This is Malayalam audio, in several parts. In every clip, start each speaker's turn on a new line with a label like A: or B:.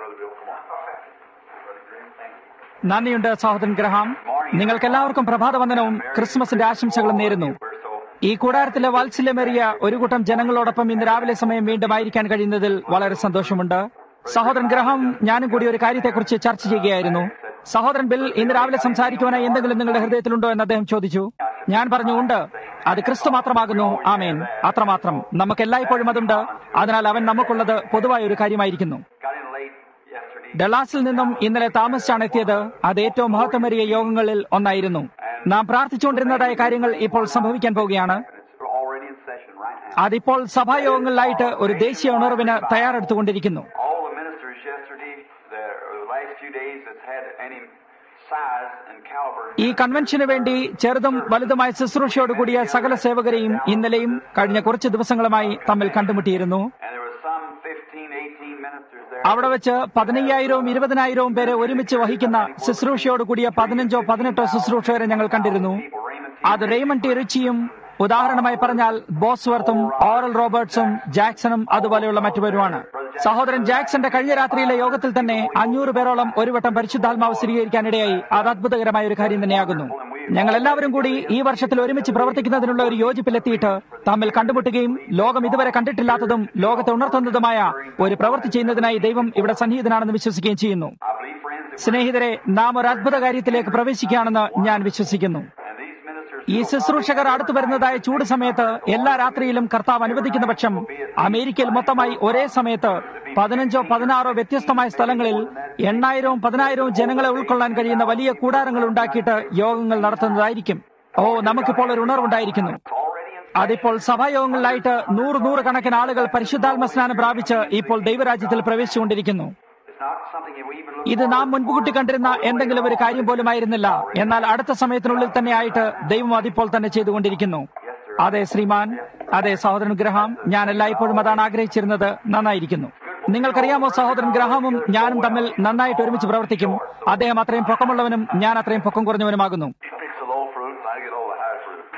A: Brother Bill. Come on. Brother Green, thank you.
B: നന്ദിയുണ്ട് സഹോദരൻ ഗ്രഹാം നിങ്ങൾക്കെല്ലാവർക്കും പ്രഭാതവന്ദനവും ക്രിസ്മസിന്റെ ആശംസകളും നേരുന്നു
A: We're so
B: ഈ കൂടാരത്തിലെ വാത്സല്യമേറിയ ഒരു കൂട്ടം ജനങ്ങളോടൊപ്പം ഇന്ന് രാവിലെ സമയം വീണ്ടും ആയിരിക്കാൻ കഴിയുന്നതിൽ വളരെ സന്തോഷമുണ്ട് സഹോദരൻ ഗ്രഹാം ഞാനും കൂടി ഒരു കാര്യത്തെക്കുറിച്ച് ചർച്ച ചെയ്യുകയായിരുന്നു സഹോദരൻ ബിൽ ഇന്ന് രാവിലെ സംസാരിക്കുവാനായി എന്തെങ്കിലും നിങ്ങളുടെ ഹൃദയത്തിലുണ്ടോ എന്ന് അദ്ദേഹം ചോദിച്ചു ഞാൻ പറഞ്ഞു ഉണ്ട് അത് ക്രിസ്തു മാത്രമാകുന്നു ആമേൻ അത്രമാത്രം നമുക്ക് എല്ലായ്പ്പോഴും അതുണ്ട് അതിനാൽ അവൻ നമുക്കുള്ളത് പൊതുവായ ഒരു കാര്യമായിരിക്കുന്നു
A: got in late yesterday.
B: ഡലാസിൽ നിന്നും ഇന്നലെ താമസിച്ചാണ് എത്തിയത് അത് ഏറ്റവും മഹത്വമേറിയ യോഗങ്ങളിൽ ഒന്നായിരുന്നു നാം പ്രാർത്ഥിച്ചുകൊണ്ടിരുന്നതായ കാര്യങ്ങൾ ഇപ്പോൾ സംഭവിക്കാൻ പോവുകയാണ്
A: It's already in session right now.
B: അതിപ്പോൾ സഭായോഗങ്ങളിലായിട്ട് ഒരു ദേശീയ ഉണർവിന് തയ്യാറെടുത്തുകൊണ്ടിരിക്കുന്നു
A: All the ministers yesterday, the, the last few days that's had any size and caliber.
B: ഈ കൺവെൻഷന് വേണ്ടി ചെറുതും വലുതുമായ ശുശ്രൂഷയോടുകൂടിയ സകല സേവകരെയും ഇന്നലെയും കഴിഞ്ഞ കുറച്ച് ദിവസങ്ങളുമായി തമ്മിൽ കണ്ടുമുട്ടിയിരുന്നു
A: And there was some 15, 18 ministers there.
B: അവിടെ വെച്ച് പതിനയ്യായിരവും ഇരുപതിനായിരവും പേരെ ഒരുമിച്ച് വഹിക്കുന്ന ശുശ്രൂഷയോടുകൂടിയ പതിനഞ്ചോ പതിനെട്ടോ ശുശ്രൂഷകരെ ഞങ്ങൾ കണ്ടിരുന്നു അത് റെയ്മൺ ടി റിച്ചിയും ഉദാഹരണമായി പറഞ്ഞാൽ ബോസ്വർത്തും ഓറൽ റോബർട്ട്സും ജാക്സണും അതുപോലെയുള്ള മറ്റുപേരുമാണ് സഹോദരൻ ജാക്സന്റെ കഴിഞ്ഞ രാത്രിയിലെ യോഗത്തിൽ തന്നെ അഞ്ഞൂറ് പേരോളം ഒരു വട്ടം പരിശുദ്ധാത്മാവ് സ്ഥിരീകരിക്കാനിടയായി അത് അത്ഭുതകരമായ ഒരു കാര്യം തന്നെയാകുന്നു ഞങ്ങൾ എല്ലാവരും കൂടി ഈ വർഷത്തിൽ ഒരുമിച്ച് പ്രവർത്തിക്കുന്നതിനുള്ള ഒരു യോജിപ്പിലെത്തിയിട്ട് തമ്മിൽ കണ്ടുമുട്ടുകയും ലോകം ഇതുവരെ കണ്ടിട്ടില്ലാത്തതും ലോകത്തെ ഉണർത്തുന്നതുമായ ഒരു പ്രവൃത്തി ചെയ്യുന്നതിനായി ദൈവം ഇവിടെ സന്നിഹിതനാണെന്ന് വിശ്വസിക്കുകയും ചെയ്യുന്നു
A: I believe, friends, that
B: സ്നേഹിതരെ നാം ഒരു അത്ഭുത കാര്യത്തിലേക്ക് പ്രവേശിക്കുകയാണെന്ന് ഞാൻ വിശ്വസിക്കുന്നു
A: and these ministers
B: ഈ ശുശ്രൂഷകർ അടുത്തു വരുന്നതായ ചൂട് സമയത്ത് എല്ലാ രാത്രിയിലും കർത്താവ് അനുവദിക്കുന്ന പക്ഷം അമേരിക്കയിൽ മൊത്തമായി ഒരേ സമയത്ത് പതിനഞ്ചോ പതിനാറോ വ്യത്യസ്തമായ സ്ഥലങ്ങളിൽ എണ്ണായിരവും പതിനായിരവും ജനങ്ങളെ ഉൾക്കൊള്ളാൻ കഴിയുന്ന വലിയ കൂടാരങ്ങൾ ഉണ്ടാക്കിയിട്ട് യോഗങ്ങൾ നടത്തുന്നതായിരിക്കും ഓ നമുക്കിപ്പോൾ ഒരു ഉണർവുണ്ടായിരിക്കുന്നു
A: already in
B: അതിപ്പോൾ സഭായോഗങ്ങളിലായിട്ട് നൂറ് നൂറ് കണക്കിന് ആളുകൾ പരിശുദ്ധാത്മ സ്നാനം പ്രാപിച്ച് ഇപ്പോൾ ദൈവരാജ്യത്തിൽ പ്രവേശിച്ചുകൊണ്ടിരിക്കുന്നു
A: It's not something that we even look
B: ഇത് നാം മുൻകൂട്ടി കണ്ടിരുന്ന എന്തെങ്കിലും ഒരു കാര്യം പോലും ആയിരുന്നില്ല എന്നാൽ അടുത്ത സമയത്തിനുള്ളിൽ തന്നെ ആയിട്ട് ദൈവം അതിപ്പോൾ തന്നെ ചെയ്തുകൊണ്ടിരിക്കുന്നു അതെ ശ്രീമാൻ അതെ സഹോദരൻ ഗ്രഹാം ഞാൻ എല്ലായ്പ്പോഴും അതാണ് ആഗ്രഹിച്ചിരുന്നത് നന്നായിരിക്കുന്നു നിങ്ങൾക്കറിയാമോ സഹോദരൻ ഗ്രഹാമും ഞാനും തമ്മിൽ നന്നായിട്ട് ഒരുമിച്ച് പ്രവർത്തിക്കും അദ്ദേഹം അത്രയും പൊക്കമുള്ളവനും ഞാൻ അത്രയും പൊക്കം കുറഞ്ഞവനുമാകുന്നു
A: fix the low fruit and I get all the high fruit.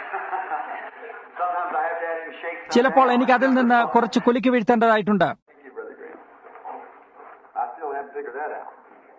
A: Sometimes I have to have him shake some
B: ചിലപ്പോൾ എനിക്ക് അതിൽ നിന്ന് കുറച്ച് കുലുക്കി വീഴ്ത്തേണ്ടതായിട്ടുണ്ട്
A: Thank you, Brother Graham. I still haven't figured that out.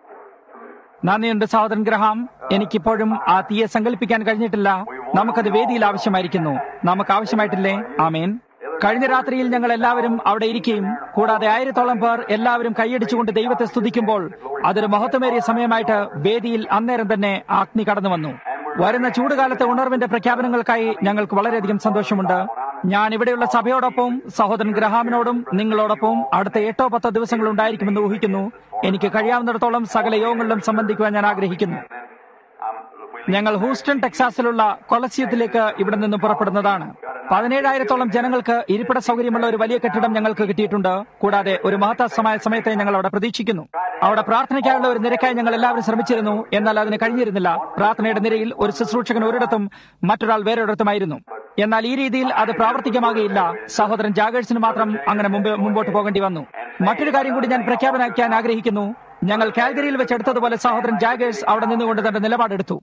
B: നന്ദിയുണ്ട് സഹോദരൻ ഗ്രഹാം എനിക്കിപ്പോഴും ആ തീയെ സങ്കല്പിക്കാൻ കഴിഞ്ഞിട്ടില്ല നമുക്കത് വേദിയിൽ ആവശ്യമായിരിക്കുന്നു നമുക്ക് ആവശ്യമായിട്ടില്ലേ ആമേൻ കഴിഞ്ഞ രാത്രിയിൽ ഞങ്ങൾ എല്ലാവരും അവിടെ ഇരിക്കുകയും കൂടാതെ ആയിരത്തോളം പേർ എല്ലാവരും കൈയടിച്ചുകൊണ്ട് ദൈവത്തെ സ്തുതിക്കുമ്പോൾ അതൊരു മഹത്വമേറിയ സമയമായിട്ട് വേദിയിൽ അന്നേരം തന്നെ ആ അഗ്നി കടന്നു വന്നു വരുന്ന ചൂടുകാലത്തെ ഉണർവിന്റെ പ്രഖ്യാപനങ്ങൾക്കായി ഞങ്ങൾക്ക് വളരെയധികം സന്തോഷമുണ്ട് ഞാൻ ഇവിടെയുള്ള സഭയോടൊപ്പം സഹോദരൻ ഗ്രഹാമിനോടും നിങ്ങളോടൊപ്പം അടുത്ത എട്ടോ പത്തോ ദിവസങ്ങൾ ഉണ്ടായിരിക്കുമെന്ന് ഊഹിക്കുന്നു എനിക്ക് കഴിയാവുന്നിടത്തോളം സകല യോഗങ്ങളിലും സംബന്ധിക്കുവാൻ ഞാൻ ആഗ്രഹിക്കുന്നു
A: Um, we
B: ഞങ്ങൾ ഹൂസ്റ്റൺ ടെക്സാസിലുള്ള കൊലസ്യത്തിലേക്ക് ഇവിടെ നിന്ന് പുറപ്പെടുന്നതാണ് പതിനേഴായിരത്തോളം ജനങ്ങൾക്ക് ഇരിപ്പിട സൗകര്യമുള്ള ഒരു വലിയ കെട്ടിടം ഞങ്ങൾക്ക് കിട്ടിയിട്ടുണ്ട് കൂടാതെ ഒരു മഹത്താസമായ സമയത്തെ ഞങ്ങൾ അവിടെ പ്രതീക്ഷിക്കുന്നു അവിടെ പ്രാർത്ഥനയ്ക്കായുള്ള ഒരു നിരക്കായി ഞങ്ങൾ എല്ലാവരും ശ്രമിച്ചിരുന്നു എന്നാൽ അതിന് കഴിഞ്ഞിരുന്നില്ല പ്രാർത്ഥനയുടെ നിരയിൽ ഒരു ശുശ്രൂഷകൻ ഒരിടത്തും മറ്റൊരാൾ വേറൊരിടത്തുമായിരുന്നു എന്നാൽ ഈ രീതിയിൽ അത് പ്രാവർത്തികമാകുകയില്ല സഹോദരൻ ജാഗേഴ്സിന് മാത്രം അങ്ങനെ മുമ്പ് മുമ്പോട്ട് പോകേണ്ടി വന്നു മറ്റൊരു കാര്യം കൂടി ഞാൻ പ്രഖ്യാപനാക്കാൻ ആഗ്രഹിക്കുന്നു ഞങ്ങൾ കാൽഗരിയിൽ വെച്ചെടുത്തതുപോലെ സഹോദരൻ ജാഗേഴ്സ് അവിടെ നിന്നുകൊണ്ട് തന്റെ നിലപാടെടുത്തു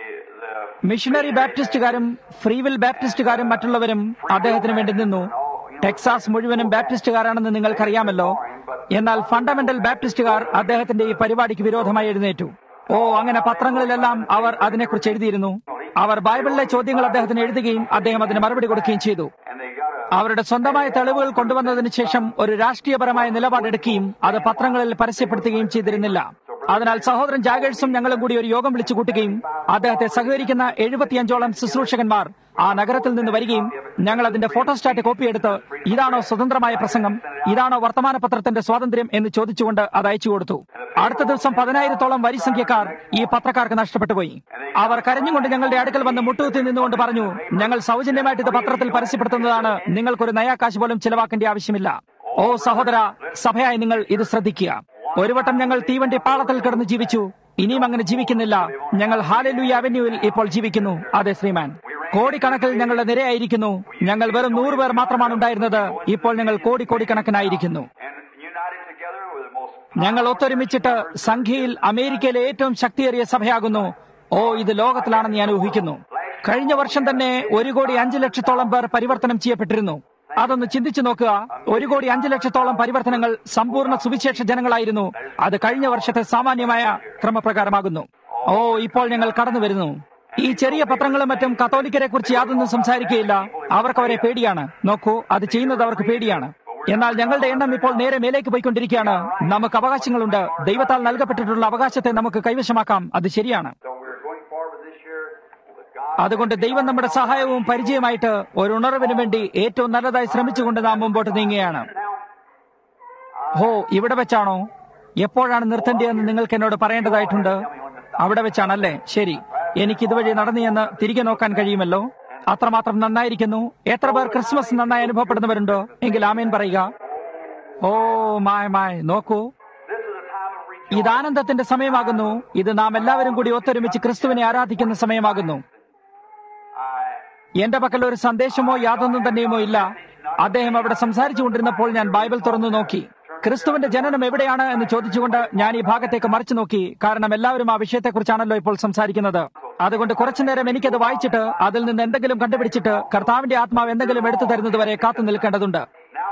A: the
B: മിഷണറി ബാപ്റ്റിസ്റ്റുകാരും ഫ്രീവിൽ ബാപ്റ്റിസ്റ്റുകാരും മറ്റുള്ളവരും അദ്ദേഹത്തിന് വേണ്ടി നിന്നു ടെക്സാസ് മുഴുവനും ബാപ്റ്റിസ്റ്റുകാരാണെന്ന് നിങ്ങൾക്കറിയാമല്ലോ എന്നാൽ ഫണ്ടമെന്റൽ ബാപ്റ്റിസ്റ്റുകാർ അദ്ദേഹത്തിന്റെ ഈ പരിപാടിക്ക് വിരോധമായി എഴുന്നേറ്റു ഓ അങ്ങനെ പത്രങ്ങളിലെല്ലാം അവർ അതിനെക്കുറിച്ച് എഴുതിയിരുന്നു അവർ ബൈബിളിലെ ചോദ്യങ്ങൾ അദ്ദേഹത്തിന് എഴുതുകയും അദ്ദേഹം അതിന് മറുപടി കൊടുക്കുകയും ചെയ്തു
A: and they got a
B: അവരുടെ സ്വന്തമായ തെളിവുകൾ കൊണ്ടുവന്നതിന് ശേഷം ഒരു രാഷ്ട്രീയപരമായ നിലപാടെടുക്കുകയും അത് പത്രങ്ങളിൽ പരസ്യപ്പെടുത്തുകയും ചെയ്തിരുന്നില്ല അതിനാൽ സഹോദരൻ ജാഗേഴ്സും ഞങ്ങളും കൂടി ഒരു യോഗം വിളിച്ചു കൂട്ടുകയും അദ്ദേഹത്തെ സഹകരിക്കുന്ന എഴുപത്തിയഞ്ചോളം ശുശ്രൂഷകന്മാർ ആ നഗരത്തിൽ നിന്ന് വരികയും ഞങ്ങൾ അതിന്റെ ഫോട്ടോസ്റ്റാറ്റ് കോപ്പിയെടുത്ത് ഇതാണോ സ്വതന്ത്രമായ പ്രസംഗം ഇതാണോ വർത്തമാന പത്രത്തിന്റെ സ്വാതന്ത്ര്യം എന്ന് ചോദിച്ചുകൊണ്ട് അത് അയച്ചു കൊടുത്തു അടുത്ത ദിവസം പതിനായിരത്തോളം വരിസംഖ്യക്കാർ ഈ പത്രക്കാർക്ക് നഷ്ടപ്പെട്ടു പോയി അവർ കരഞ്ഞുകൊണ്ട് ഞങ്ങളുടെ അടുക്കൽ വന്ന് മുട്ടുകുത്തി നിന്നുകൊണ്ട് പറഞ്ഞു ഞങ്ങൾ സൗജന്യമായിട്ട് ഇത് പത്രത്തിൽ പരസ്യപ്പെടുത്തുന്നതാണ് നിങ്ങൾക്കൊരു നയാകാശ് പോലും ചിലവാക്കേണ്ട ആവശ്യമില്ല ഓ സഹോദര സഭയായി നിങ്ങൾ ഇത് ശ്രദ്ധിക്കുക ഒരു വട്ടം ഞങ്ങൾ തീവണ്ടി പാളത്തിൽ കിടന്ന് ജീവിച്ചു ഇനിയും അങ്ങനെ ജീവിക്കുന്നില്ല ഞങ്ങൾ ഹാലലൂയ അവന്യൂവിൽ ഇപ്പോൾ ജീവിക്കുന്നു അതെ ശ്രീമാൻ കോടിക്കണക്കിൽ ഞങ്ങളുടെ നിരയായിരിക്കുന്നു ഞങ്ങൾ വെറും നൂറ് പേർ മാത്രമാണ് ഉണ്ടായിരുന്നത് ഇപ്പോൾ ഞങ്ങൾ കോടി കോടിക്കണക്കിനായിരിക്കുന്നു
A: and united together with the most
B: ഞങ്ങൾ ഒത്തൊരുമിച്ചിട്ട് സംഖ്യയിൽ അമേരിക്കയിലെ ഏറ്റവും ശക്തിയേറിയ സഭയാകുന്നു ഓ ഇത് ലോകത്തിലാണെന്ന് ഞാൻ ഊഹിക്കുന്നു കഴിഞ്ഞ വർഷം തന്നെ ഒരു കോടി അഞ്ചു ലക്ഷത്തോളം പേർ പരിവർത്തനം ചെയ്യപ്പെട്ടിരുന്നു അതൊന്ന് ചിന്തിച്ചു നോക്കുക ഒരു കോടി അഞ്ചു ലക്ഷത്തോളം പരിവർത്തനങ്ങൾ സമ്പൂർണ്ണ സുവിശേഷ ജനങ്ങളായിരുന്നു അത് കഴിഞ്ഞ വർഷത്തെ സാമാന്യമായ ക്രമപ്രകാരമാകുന്നു ഓ ഇപ്പോൾ ഞങ്ങൾ കടന്നു വരുന്നു ഈ ചെറിയ പത്രങ്ങളും മറ്റും കത്തോലിക്കരെ കുറിച്ച് യാതൊന്നും സംസാരിക്കുകയില്ല അവർക്ക് അവരെ പേടിയാണ് നോക്കൂ അത് ചെയ്യുന്നത് അവർക്ക് പേടിയാണ് എന്നാൽ ഞങ്ങളുടെ എണ്ണം ഇപ്പോൾ നേരെ മേലേക്ക് പോയിക്കൊണ്ടിരിക്കുകയാണ് നമുക്ക് അവകാശങ്ങളുണ്ട് ദൈവത്താൽ നൽകപ്പെട്ടിട്ടുള്ള അവകാശത്തെ നമുക്ക് കൈവശമാക്കാം അത് ശരിയാണ്
A: So we're going forward this year with God.
B: അതുകൊണ്ട് ദൈവം നമ്മുടെ സഹായവും പരിചയമായിട്ട് ഒരു ഉണർവിന് വേണ്ടി ഏറ്റവും നല്ലതായി ശ്രമിച്ചുകൊണ്ട് നാം മുമ്പോട്ട് നീങ്ങുകയാണ് ഹോ ഇവിടെ വെച്ചാണോ എപ്പോഴാണ് നിർത്തേണ്ടതെന്ന് നിങ്ങൾക്ക് എന്നോട് പറയേണ്ടതായിട്ടുണ്ട് അവിടെ വെച്ചാണല്ലേ ശരി എനിക്ക് ഇതുവഴി നടന്നു എന്ന് തിരികെ നോക്കാൻ കഴിയുമല്ലോ അത്രമാത്രം നന്നായിരിക്കുന്നു എത്ര പേർ ക്രിസ്മസ് നന്നായി അനുഭവപ്പെടുന്നവരുണ്ടോ എങ്കിൽ ആമേൻ പറയുക ഓ മായ മായ നോക്കൂ
A: This is a time of rejoicing.
B: ഇത് ആനന്ദത്തിന്റെ സമയമാകുന്നു ഇത് നാം എല്ലാവരും കൂടി ഒത്തൊരുമിച്ച് ക്രിസ്തുവിനെ ആരാധിക്കുന്ന സമയമാകുന്നു
A: I
B: എന്റെ പക്കൽ ഒരു സന്ദേശമോ യാതൊന്നും തന്നെയുമോ ഇല്ല അദ്ദേഹം അവിടെ സംസാരിച്ചു കൊണ്ടിരുന്നപ്പോൾ ഞാൻ ബൈബിൾ തുറന്നു നോക്കി ക്രിസ്തുവിന്റെ ജനനം എവിടെയാണ് എന്ന് ചോദിച്ചുകൊണ്ട് ഞാൻ ഈ ഭാഗത്തേക്ക് മറിച്ചു നോക്കി കാരണം എല്ലാവരും ആ വിഷയത്തെക്കുറിച്ചാണല്ലോ ഇപ്പോൾ സംസാരിക്കുന്നത് അതുകൊണ്ട് കുറച്ചു നേരം എനിക്കത് വായിച്ചിട്ട് അതിൽ നിന്ന് എന്തെങ്കിലും കണ്ടുപിടിച്ചിട്ട് കർത്താവിന്റെ ആത്മാവ് എന്തെങ്കിലും എടുത്തു തരുന്നത് വരെ കാത്തു നിൽക്കേണ്ടതുണ്ട്
A: now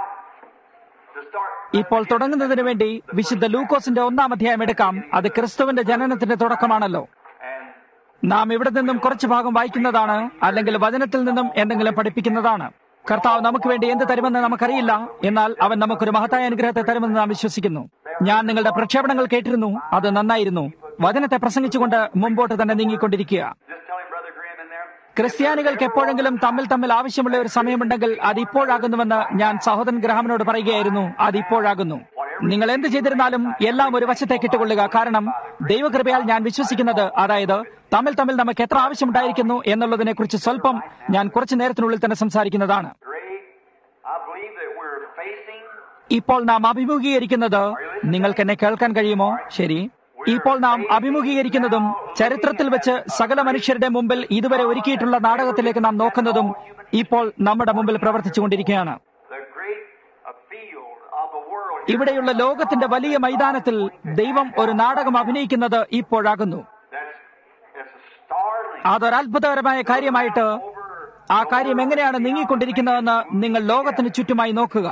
A: to start.
B: ഇപ്പോൾ തുടങ്ങുന്നതിന് വേണ്ടി വിശുദ്ധ ലൂക്കോസിന്റെ ഒന്നാം അധ്യായം എടുക്കാം അത് ക്രിസ്തുവിന്റെ ജനനത്തിന്റെ തുടക്കമാണല്ലോ
A: And
B: നാം ഇവിടെ നിന്നും കുറച്ചു ഭാഗം വായിക്കുന്നതാണ് അല്ലെങ്കിൽ വചനത്തിൽ നിന്നും എന്തെങ്കിലും പഠിപ്പിക്കുന്നതാണ് കർത്താവ് നമുക്ക് വേണ്ടി എന്ത് തരുമെന്ന് നമുക്കറിയില്ല എന്നാൽ അവൻ നമുക്കൊരു മഹത്തായ അനുഗ്രഹത്തെ തരുമെന്ന് നാം വിശ്വസിക്കുന്നു ഞാൻ നിങ്ങളുടെ പ്രക്ഷേപണങ്ങൾ കേട്ടിരുന്നു അത് നന്നായിരുന്നു വചനത്തെ പ്രസംഗിച്ചുകൊണ്ട് മുമ്പോട്ട് തന്നെ നീങ്ങിക്കൊണ്ടിരിക്കുക
A: just telling Brother Graham in there.
B: ക്രിസ്ത്യാനികൾക്ക് എപ്പോഴെങ്കിലും തമ്മിൽ തമ്മിൽ ആവശ്യമുള്ള ഒരു സമയമുണ്ടെങ്കിൽ അത് ഇപ്പോഴാകുന്നുവെന്ന് ഞാൻ സഹോദരൻ ഗ്രഹാമിനോട് പറയുകയായിരുന്നു അത് ഇപ്പോഴാകുന്നു നിങ്ങൾ എന്ത് ചെയ്തിരുന്നാലും എല്ലാം ഒരു വശത്തേക്ക് ഇട്ടുകൊള്ളുക കാരണം ദൈവകൃപയാൽ ഞാൻ വിശ്വസിക്കുന്നത് അതായത് തമ്മിൽ തമ്മിൽ നമുക്ക് എത്ര ആവശ്യമുണ്ടായിരിക്കുന്നു എന്നുള്ളതിനെ കുറിച്ച് സ്വല്പം ഞാൻ കുറച്ചു നേരത്തിനുള്ളിൽ തന്നെ സംസാരിക്കുന്നതാണ്
A: Great. I believe that we're facing
B: ഇപ്പോൾ നാം അഭിമുഖീകരിക്കുന്നത് നിങ്ങൾക്ക് എന്നെ കേൾക്കാൻ കഴിയുമോ ശരി ഇപ്പോൾ നാം അഭിമുഖീകരിക്കുന്നതും ചരിത്രത്തിൽ വെച്ച് സകല മനുഷ്യരുടെ മുമ്പിൽ ഇതുവരെ ഒരുക്കിയിട്ടുള്ള നാടകത്തിലേക്ക് നാം നോക്കുന്നതും ഇപ്പോൾ നമ്മുടെ മുമ്പിൽ പ്രവർത്തിച്ചുകൊണ്ടിരിക്കുകയാണ്
A: the great uh, field of the world.
B: ഇവിടെയുള്ള ലോകത്തിന്റെ വലിയ മൈതാനത്തിൽ ദൈവം ഒരു നാടകം അഭിനയിക്കുന്നത് ഇപ്പോഴാകുന്നു
A: That's it's startling.
B: അതൊരത്ഭുതകരമായ കാര്യമായിട്ട് ആ കാര്യം എങ്ങനെയാണ് നീങ്ങിക്കൊണ്ടിരിക്കുന്നതെന്ന് നിങ്ങൾ ലോകത്തിന് ചുറ്റുമായി നോക്കുക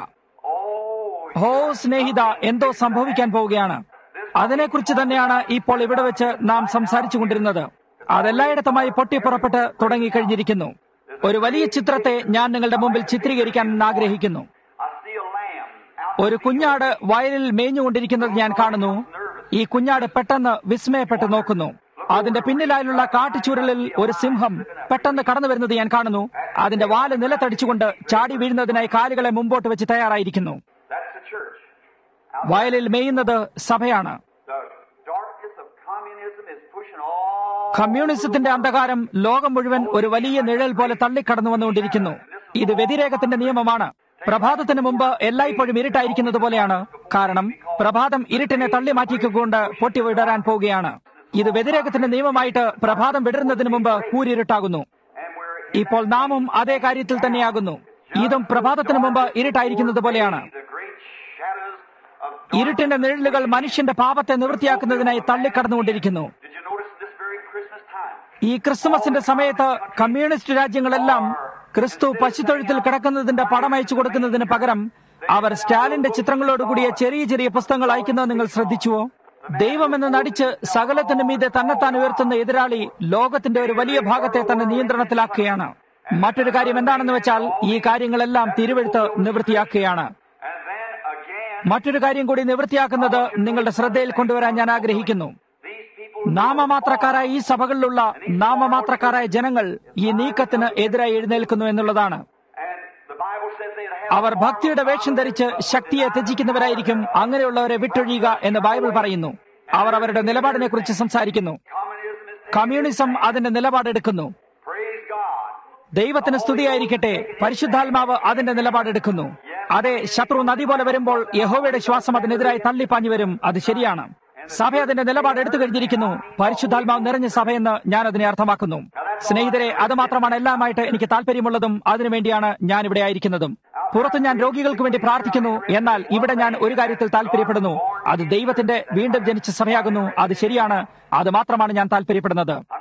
A: Oh,
B: ഹോ സ്നേഹിത എന്തോ സംഭവിക്കാൻ പോവുകയാണ് അതിനെക്കുറിച്ച് തന്നെയാണ് ഇപ്പോൾ ഇവിടെ വെച്ച് നാം സംസാരിച്ചു കൊണ്ടിരുന്നത് അതെല്ലായിടത്തുമായി പൊട്ടിപ്പുറപ്പെട്ട് തുടങ്ങിക്കഴിഞ്ഞിരിക്കുന്നു ഒരു വലിയ ചിത്രത്തെ ഞാൻ നിങ്ങളുടെ മുമ്പിൽ ചിത്രീകരിക്കാൻ ആഗ്രഹിക്കുന്നു
A: I see a lamb out
B: ഒരു കുഞ്ഞാട് വയലിൽ മേഞ്ഞുകൊണ്ടിരിക്കുന്നത് ഞാൻ കാണുന്നു ഈ കുഞ്ഞാട് പെട്ടെന്ന് വിസ്മയപ്പെട്ട് നോക്കുന്നു അതിന്റെ പിന്നിലായുള്ള കാട്ടുചൂരലിൽ ഒരു സിംഹം പെട്ടെന്ന് കടന്നു വരുന്നത് ഞാൻ കാണുന്നു അതിന്റെ വാല് നിലത്തടിച്ചുകൊണ്ട് ചാടി വീഴുന്നതിനായി കാലുകളെ മുമ്പോട്ട് വെച്ച് തയ്യാറായിരിക്കുന്നു
A: That's the church.
B: വയലിൽ മേയുന്നത് സഭയാണ്
A: The darkness of communism is pushing all.
B: കമ്മ്യൂണിസത്തിന്റെ അന്ധകാരം ലോകം മുഴുവൻ ഒരു വലിയ നിഴൽ പോലെ തള്ളിക്കടന്നു വന്നുകൊണ്ടിരിക്കുന്നു ഇത് വ്യതിരേകത്തിന്റെ നിയമമാണ് പ്രഭാതത്തിന് മുമ്പ് എല്ലായ്പ്പോഴും ഇരുട്ടായിരിക്കുന്നത് പോലെയാണ് കാരണം പ്രഭാതം ഇരുട്ടിനെ തള്ളി മാറ്റിക്കൊണ്ട് പൊട്ടി വിടരാൻ പോവുകയാണ് ഇത് വ്യതിരേകത്തിന്റെ നിയമമായിട്ട് പ്രഭാതം വിടരുന്നതിന് മുമ്പ് കൂരിരുട്ടാകുന്നു
A: And we're
B: ഇപ്പോൾ നാമും അതേ കാര്യത്തിൽ തന്നെയാകുന്നു ഇതും പ്രഭാതത്തിന് മുമ്പ് ഇരുട്ടായിരിക്കുന്നത് പോലെയാണ്
A: the great shadows of
B: ഇരുട്ടിന്റെ നിഴലുകൾ മനുഷ്യന്റെ പാപത്തെ നിവൃത്തിയാക്കുന്നതിനായി തള്ളിക്കടന്നുകൊണ്ടിരിക്കുന്നു
A: Did you notice this very Christmas time?
B: ഈ ക്രിസ്തുമസിന്റെ സമയത്ത് കമ്മ്യൂണിസ്റ്റ് രാജ്യങ്ങളെല്ലാം ക്രിസ്തു പശുത്തൊഴുത്തിൽ കിടക്കുന്നതിന്റെ പടം അയച്ചു കൊടുക്കുന്നതിന് പകരം അവർ സ്റ്റാലിന്റെ ചിത്രങ്ങളോടുകൂടിയ ചെറിയ ചെറിയ പുസ്തകങ്ങൾ അയക്കുന്നത് നിങ്ങൾ ശ്രദ്ധിച്ചുവോ ദൈവമെന്ന് നടിച്ച് സകലത്തിന് മീതെ തന്നെത്താൻ ഉയർത്തുന്ന എതിരാളി ലോകത്തിന്റെ ഒരു വലിയ ഭാഗത്തെ തന്നെ നിയന്ത്രണത്തിലാക്കുകയാണ് മറ്റൊരു കാര്യം എന്താണെന്ന് വെച്ചാൽ ഈ കാര്യങ്ങളെല്ലാം തിരുവെഴുത്ത് നിവൃത്തിയാക്കുകയാണ്
A: And then again,
B: മറ്റൊരു കാര്യം കൂടി നിവൃത്തിയാക്കുന്നത് നിങ്ങളുടെ ശ്രദ്ധയിൽ കൊണ്ടുവരാൻ ഞാൻ ആഗ്രഹിക്കുന്നു
A: these people
B: നാമമാത്രക്കാരായ ഈ സഭകളിലുള്ള നാമമാത്രക്കാരായ ജനങ്ങൾ ഈ നീക്കത്തിന് എതിരായി എഴുന്നേൽക്കുന്നു എന്നുള്ളതാണ്
A: and the Bible says they have
B: അവർ ഭക്തിയുടെ വേഷം ധരിച്ച് ശക്തിയെ ത്യജിക്കുന്നവരായിരിക്കും അങ്ങനെയുള്ളവരെ വിട്ടൊഴിയുക എന്ന് ബൈബിൾ പറയുന്നു അവർ അവരുടെ നിലപാടിനെ കുറിച്ച് സംസാരിക്കുന്നു
A: communism is
B: കമ്മ്യൂണിസം അതിന്റെ നിലപാടെടുക്കുന്നു
A: praise God.
B: ദൈവത്തിന് സ്തുതിയായിരിക്കട്ടെ പരിശുദ്ധാത്മാവ് അതിന്റെ നിലപാടെടുക്കുന്നു അതെ ശത്രു നദി പോലെ വരുമ്പോൾ യഹോവയുടെ ശ്വാസം അതിനെതിരായി തള്ളിപ്പാഞ്ഞു വരും അത് ശരിയാണ് സഭ അതിന്റെ നിലപാട് എടുത്തു കഴിഞ്ഞിരിക്കുന്നു പരിശുദ്ധാത്മാവ് നിറഞ്ഞ സഭയെന്ന് ഞാൻ അതിനെ അർത്ഥമാക്കുന്നു സ്നേഹിതരെ അത് മാത്രമാണ് എല്ലാമായിട്ട് എനിക്ക് താല്പര്യമുള്ളതും അതിനുവേണ്ടിയാണ് ഞാൻ ഇവിടെ ആയിരിക്കുന്നതും പുറത്ത് ഞാൻ രോഗികൾക്ക് വേണ്ടി പ്രാർത്ഥിക്കുന്നു എന്നാൽ ഇവിടെ ഞാൻ ഒരു കാര്യത്തിൽ താല്പര്യപ്പെടുന്നു അത് ദൈവത്തിന്റെ വീണ്ടും ജനിച്ച സഭയാകുന്നു അത് ശരിയാണ് അത് മാത്രമാണ് ഞാൻ താല്പര്യപ്പെടുന്നത്
A: I'm not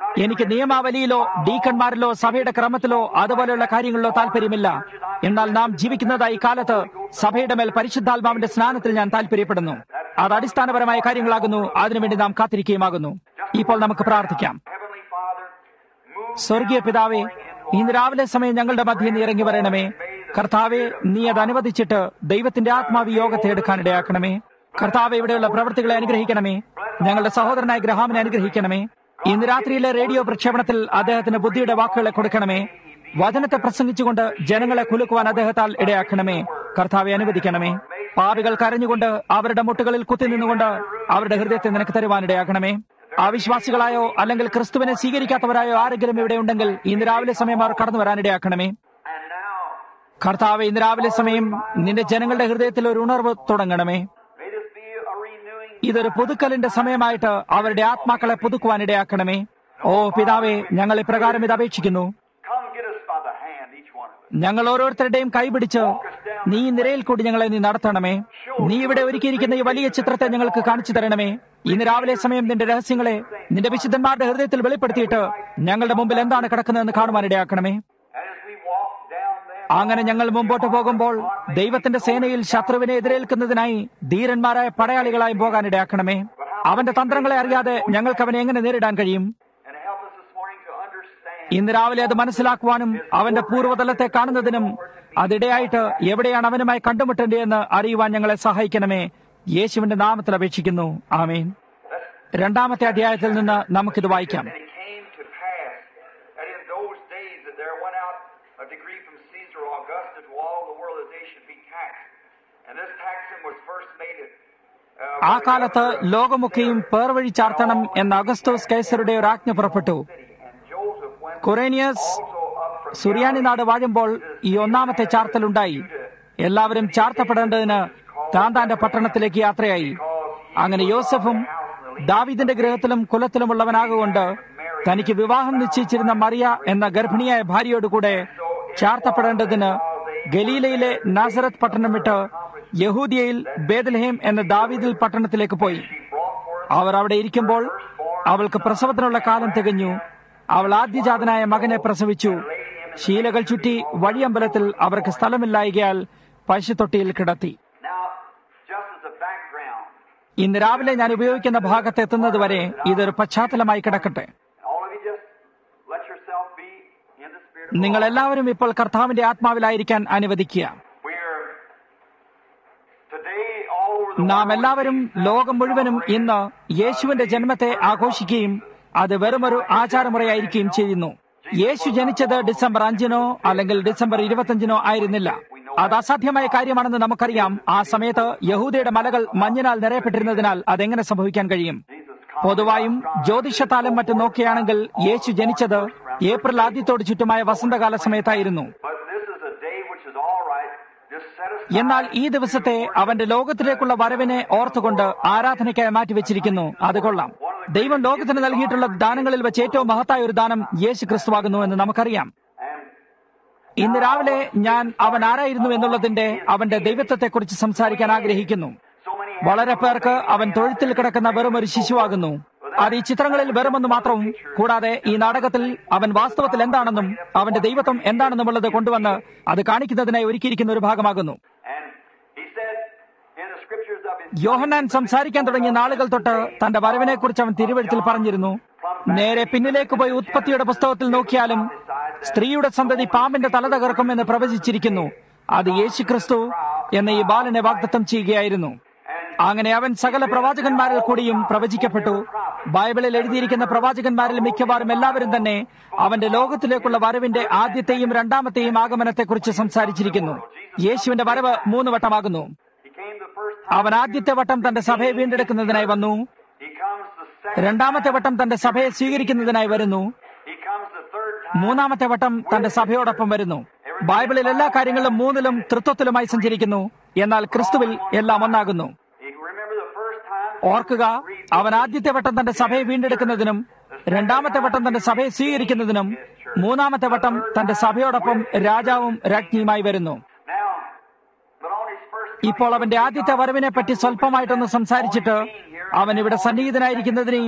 B: എനിക്ക് നിയമാവലിയിലോ ഡീക്കന്മാരിലോ സഭയുടെ ക്രമത്തിലോ അതുപോലെയുള്ള കാര്യങ്ങളിലോ താല്പര്യമില്ല എന്നാൽ നാം ജീവിക്കുന്നതായി കാലത്ത് സഭയുടെ മേൽ പരിശുദ്ധാത്മാവിന്റെ സ്നാനത്തിൽ ഞാൻ താല്പര്യപ്പെടുന്നു അത് അടിസ്ഥാനപരമായ കാര്യങ്ങളാകുന്നു അതിനുവേണ്ടി നാം കാത്തിരിക്കുകയുമാകുന്നു ഇപ്പോൾ നമുക്ക് പ്രാർത്ഥിക്കാം
A: Heavenly Father, move
B: സ്വർഗീയ പിതാവേ ഇന്ന് രാവിലെ സമയം ഞങ്ങളുടെ മധ്യേ നീ ഇറങ്ങി വരണമേ കർത്താവെ നീ അത് അനുവദിച്ചിട്ട് ദൈവത്തിന്റെ ആത്മാവ് യോഗത്തെ എടുക്കാനിടയാക്കണമേ കർത്താവ് ഇവിടെയുള്ള പ്രവൃത്തികളെ അനുഗ്രഹിക്കണമേ ഞങ്ങളുടെ സഹോദരനായ ഗ്രഹാമിനെ അനുഗ്രഹിക്കണമേ ഇന്ന് രാത്രിയിലെ റേഡിയോ പ്രക്ഷേപണത്തിൽ അദ്ദേഹത്തിന് ബുദ്ധിയുടെ വാക്കുകളെ കൊടുക്കണമേ വചനത്തെ പ്രസംഗിച്ചുകൊണ്ട് ജനങ്ങളെ കുലുക്കുവാൻ അദ്ദേഹത്താൽ ഇടയാക്കണമേ കർത്താവെ അനുവദിക്കണമേ പാപികൾ കരഞ്ഞുകൊണ്ട് അവരുടെ മുട്ടുകളിൽ കുത്തി നിന്നുകൊണ്ട് അവരുടെ ഹൃദയത്തെ നിനക്ക് തരുവാനിടയാക്കണമേ അവിശ്വാസികളായോ അല്ലെങ്കിൽ ക്രിസ്തുവിനെ സ്വീകരിക്കാത്തവരായോ ആരെങ്കിലും ഇവിടെ ഉണ്ടെങ്കിൽ ഇന്ന് രാവിലെ സമയം അവർ കടന്നു വരാനിടയാക്കണമേ
A: and now
B: കർത്താവ് ഇന്ന് രാവിലെ സമയം നിന്റെ ജനങ്ങളുടെ ഹൃദയത്തിൽ ഒരു ഉണർവ് തുടങ്ങണമേ
A: may this be a renewing
B: ഇതൊരു പുതുക്കലിന്റെ സമയമായിട്ട് അവരുടെ ആത്മാക്കളെ പുതുക്കുവാനിടയാക്കണമേ ഓ പിതാവേ ഞങ്ങൾ ഇപ്രകാരം ഇത് അപേക്ഷിക്കുന്നു
A: come get us by the hand, each one of us.
B: ഞങ്ങൾ ഓരോരുത്തരുടെയും കൈപിടിച്ച് നീ ഈ നിരയിൽ കൂടി ഞങ്ങളെ നീ നടത്തണമേ നീ ഇവിടെ ഒരുക്കിയിരിക്കുന്ന ഈ വലിയ ചിത്രത്തെ ഞങ്ങൾക്ക് കാണിച്ചു തരണമേ ഇന്ന് രാവിലെ സമയം നിന്റെ രഹസ്യങ്ങളെ നിന്റെ വിശുദ്ധന്മാരുടെ ഹൃദയത്തിൽ വെളിപ്പെടുത്തിയിട്ട് ഞങ്ങളുടെ മുമ്പിൽ എന്താണ് കിടക്കുന്നതെന്ന് കാണുവാനിടയാക്കണമേ
A: And as we walk down them,
B: അങ്ങനെ ഞങ്ങൾ മുമ്പോട്ട് പോകുമ്പോൾ ദൈവത്തിന്റെ സേനയിൽ ശത്രുവിനെ എതിരേൽക്കുന്നതിനായി ധീരന്മാരായ പടയാളികളായി പോകാനിടയാക്കണമേ അവന്റെ തന്ത്രങ്ങളെ അറിയാതെ ഞങ്ങൾക്ക് അവനെ എങ്ങനെ നേരിടാൻ കഴിയും
A: and help us this morning to understand
B: ഇന്ന് രാവിലെ അത് മനസ്സിലാക്കുവാനും അവന്റെ പൂർവ്വതലത്തെ കാണുന്നതിനും അതിടെയായിട്ട് എവിടെയാണ് അവനുമായി കണ്ടുമുട്ടേണ്ടതെന്ന് അറിയുവാൻ ഞങ്ങളെ സഹായിക്കണമേ യേശുവിന്റെ നാമത്തിൽ അപേക്ഷിക്കുന്നു ആമേൻ രണ്ടാമത്തെ അധ്യായത്തിൽ നിന്ന് നമുക്കിത് വായിക്കാം
A: And it came to pass that in those days that there went out a decree from Caesar Augustus to all the world that they should be taxed. And this taxing was first made at uh,
B: ആ കാലത്ത് ലോകമൊക്കെയും പേർവഴി ചാർത്തണം എന്ന അഗസ്തോസ് കൈസറുടെ ഒരു ആജ്ഞ പുറപ്പെട്ടു
A: and Joseph went
B: കൊറേനിയസ്
A: also up from
B: സുറിയാനി നാട് വാഴുമ്പോൾ ഈ ഒന്നാമത്തെ ചാർത്തലുണ്ടായി എല്ലാവരും ചാർത്തപ്പെടേണ്ടതിന് താന്താന്റെ പട്ടണത്തിലേക്ക് യാത്രയായി അങ്ങനെ യോസഫും ദാവിദിന്റെ ഗൃഹത്തിലും കുലത്തിലുമുള്ളവനാകൊണ്ട് തനിക്ക് വിവാഹം നിശ്ചയിച്ചിരുന്ന മറിയ എന്ന ഗർഭിണിയായ ഭാര്യയോടുകൂടെ ചാർത്തപ്പെടേണ്ടതിന് ഗലീലയിലെ നാസറത്ത് പട്ടണം വിട്ട് യഹൂദിയയിൽ ബേദൽഹേം എന്ന ദാവീദിൽ പട്ടണത്തിലേക്ക് പോയി അവർ അവിടെ ഇരിക്കുമ്പോൾ അവൾക്ക് പ്രസവത്തിനുള്ള കാലം തികഞ്ഞു അവൾ ആദ്യജാതനായ മകനെ പ്രസവിച്ചു ശീലകൾ ചുറ്റി വഴിയമ്പലത്തിൽ അവർക്ക് സ്ഥലമില്ലായകയാൽ പശുത്തൊട്ടിയിൽ കിടത്തി
A: Now, just as a background,
B: ഇന്ന് രാവിലെ ഞാൻ ഉപയോഗിക്കുന്ന ഭാഗത്ത് എത്തുന്നതുവരെ ഇതൊരു പശ്ചാത്തലമായി കിടക്കട്ടെ
A: all of you just let yourself be in the Spirit of
B: നിങ്ങൾ എല്ലാവരും ഇപ്പോൾ കർത്താവിന്റെ ആത്മാവിലായിരിക്കാൻ അനുവദിക്കുക
A: We're today all over the
B: നാം
A: world,
B: എല്ലാവരും ലോകം മുഴുവനും ഇന്ന് യേശുവിന്റെ ജന്മത്തെ ആഘോഷിക്കുകയും അത് വെറുമൊരു ആചാരമുറയായിരിക്കുകയും ചെയ്യുന്നു യേശു ജനിച്ചത് ഡിസംബർ അഞ്ചിനോ അല്ലെങ്കിൽ ഡിസംബർ ഇരുപത്തിയഞ്ചിനോ ആയിരുന്നില്ല അത് അസാധ്യമായ കാര്യമാണെന്ന് നമുക്കറിയാം ആ സമയത്ത് യഹൂദയുടെ മലകൾ മഞ്ഞിനാൽ നിറയപ്പെട്ടിരുന്നതിനാൽ അതെങ്ങനെ സംഭവിക്കാൻ കഴിയും പൊതുവായും ജ്യോതിഷത്താലും മറ്റും നോക്കുകയാണെങ്കിൽ യേശു ജനിച്ചത് ഏപ്രിൽ ആദ്യത്തോട് ചുറ്റുമായ വസന്തകാല സമയത്തായിരുന്നു
A: But this is a day which is all right. Just set aside.
B: എന്നാൽ ഈ ദിവസത്തെ അവന്റെ ലോകത്തിലേക്കുള്ള വരവിനെ ഓർത്തുകൊണ്ട് ആരാധനയ്ക്കായി മാറ്റിവെച്ചിരിക്കുന്നു അത് കൊള്ളാം ദൈവം ലോകത്തിന് നൽകിയിട്ടുള്ള ദാനങ്ങളിൽ വെച്ച് ഏറ്റവും മഹത്തായ ഒരു ദാനം യേശു ക്രിസ്തുവാകുന്നു എന്ന് നമുക്കറിയാം
A: And
B: ഇന്ന് രാവിലെ ഞാൻ അവൻ ആരായിരുന്നു എന്നുള്ളതിന്റെ അവന്റെ ദൈവത്വത്തെക്കുറിച്ച് സംസാരിക്കാൻ ആഗ്രഹിക്കുന്നു
A: so many
B: വളരെ പേർക്ക് അവൻ തൊഴുത്തിൽ കിടക്കുന്ന വെറും ഒരു ശിശുവാകുന്നു അത് ഈ ചിത്രങ്ങളിൽ വെറുമെന്ന് മാത്രവും കൂടാതെ ഈ നാടകത്തിൽ അവൻ വാസ്തവത്തിൽ എന്താണെന്നും അവന്റെ ദൈവത്വം എന്താണെന്നുമുള്ളത് കൊണ്ടുവന്ന് അത് കാണിക്കുന്നതിനായി ഒരുക്കിയിരിക്കുന്ന ഒരു ഭാഗമാകുന്നു
A: and he said in the scriptures of his
B: യോഹന്നാൻ സംസാരിക്കാൻ തുടങ്ങിയ നാളുകൾ തൊട്ട് തന്റെ വരവിനെക്കുറിച്ച് അവൻ തിരുവഴുത്തിൽ പറഞ്ഞിരുന്നു നേരെ പിന്നിലേക്ക് പോയി ഉത്പത്തിയുടെ പുസ്തകത്തിൽ നോക്കിയാലും സ്ത്രീയുടെ സന്തതി പാമ്പിന്റെ തല തകർക്കും എന്ന് പ്രവചിച്ചിരിക്കുന്നു അത് യേശു ക്രിസ്തു എന്ന ഈ ബാലനെ വാഗ്ദത്തം ചെയ്യുകയായിരുന്നു അങ്ങനെ അവൻ സകല പ്രവാചകന്മാരിൽ കൂടിയും പ്രവചിക്കപ്പെട്ടു ബൈബിളിൽ എഴുതിയിരിക്കുന്ന പ്രവാചകന്മാരിൽ മിക്കവാറും എല്ലാവരും തന്നെ അവന്റെ ലോകത്തിലേക്കുള്ള വരവിന്റെ ആദ്യത്തെയും രണ്ടാമത്തെയും ആഗമനത്തെക്കുറിച്ച് സംസാരിച്ചിരിക്കുന്നു യേശുവിന്റെ വരവ് മൂന്ന് വട്ടമാകുന്നു
A: he came the first time.
B: അവൻ ആദ്യത്തെ വട്ടം തന്റെ സഭയെ വീണ്ടെടുക്കുന്നതിനായി വന്നു
A: He comes the second.
B: രണ്ടാമത്തെ വട്ടം തന്റെ സഭയെ സ്വീകരിക്കുന്നതിനായി വരുന്നു
A: He comes the third time.
B: മൂന്നാമത്തെ വട്ടം തന്റെ സഭയോടൊപ്പം വരുന്നു ബൈബിളിൽ എല്ലാ കാര്യങ്ങളും മൂന്നിലും തൃത്വത്തിലുമായി സഞ്ചരിക്കുന്നു എന്നാൽ ക്രിസ്തുവിൽ എല്ലാം ഒന്നാകുന്നു
A: You remember the first time?
B: ഓർക്കുക അവൻ ആദ്യത്തെ വട്ടം തന്റെ സഭയെ വീണ്ടെടുക്കുന്നതിനും രണ്ടാമത്തെ വട്ടം തന്റെ സഭയെ സ്വീകരിക്കുന്നതിനും മൂന്നാമത്തെ വട്ടം തന്റെ സഭയോടൊപ്പം രാജാവും രാജ്ഞിയുമായി വരുന്നു
A: Now, but on his first
B: ഇപ്പോൾ അവന്റെ ആദ്യത്തെ വരവിനെ പറ്റി സ്വല്പമായിട്ടൊന്ന് സംസാരിച്ചിട്ട് അവൻ ഇവിടെ സന്നിഹിതനായിരിക്കുന്നതിനെയും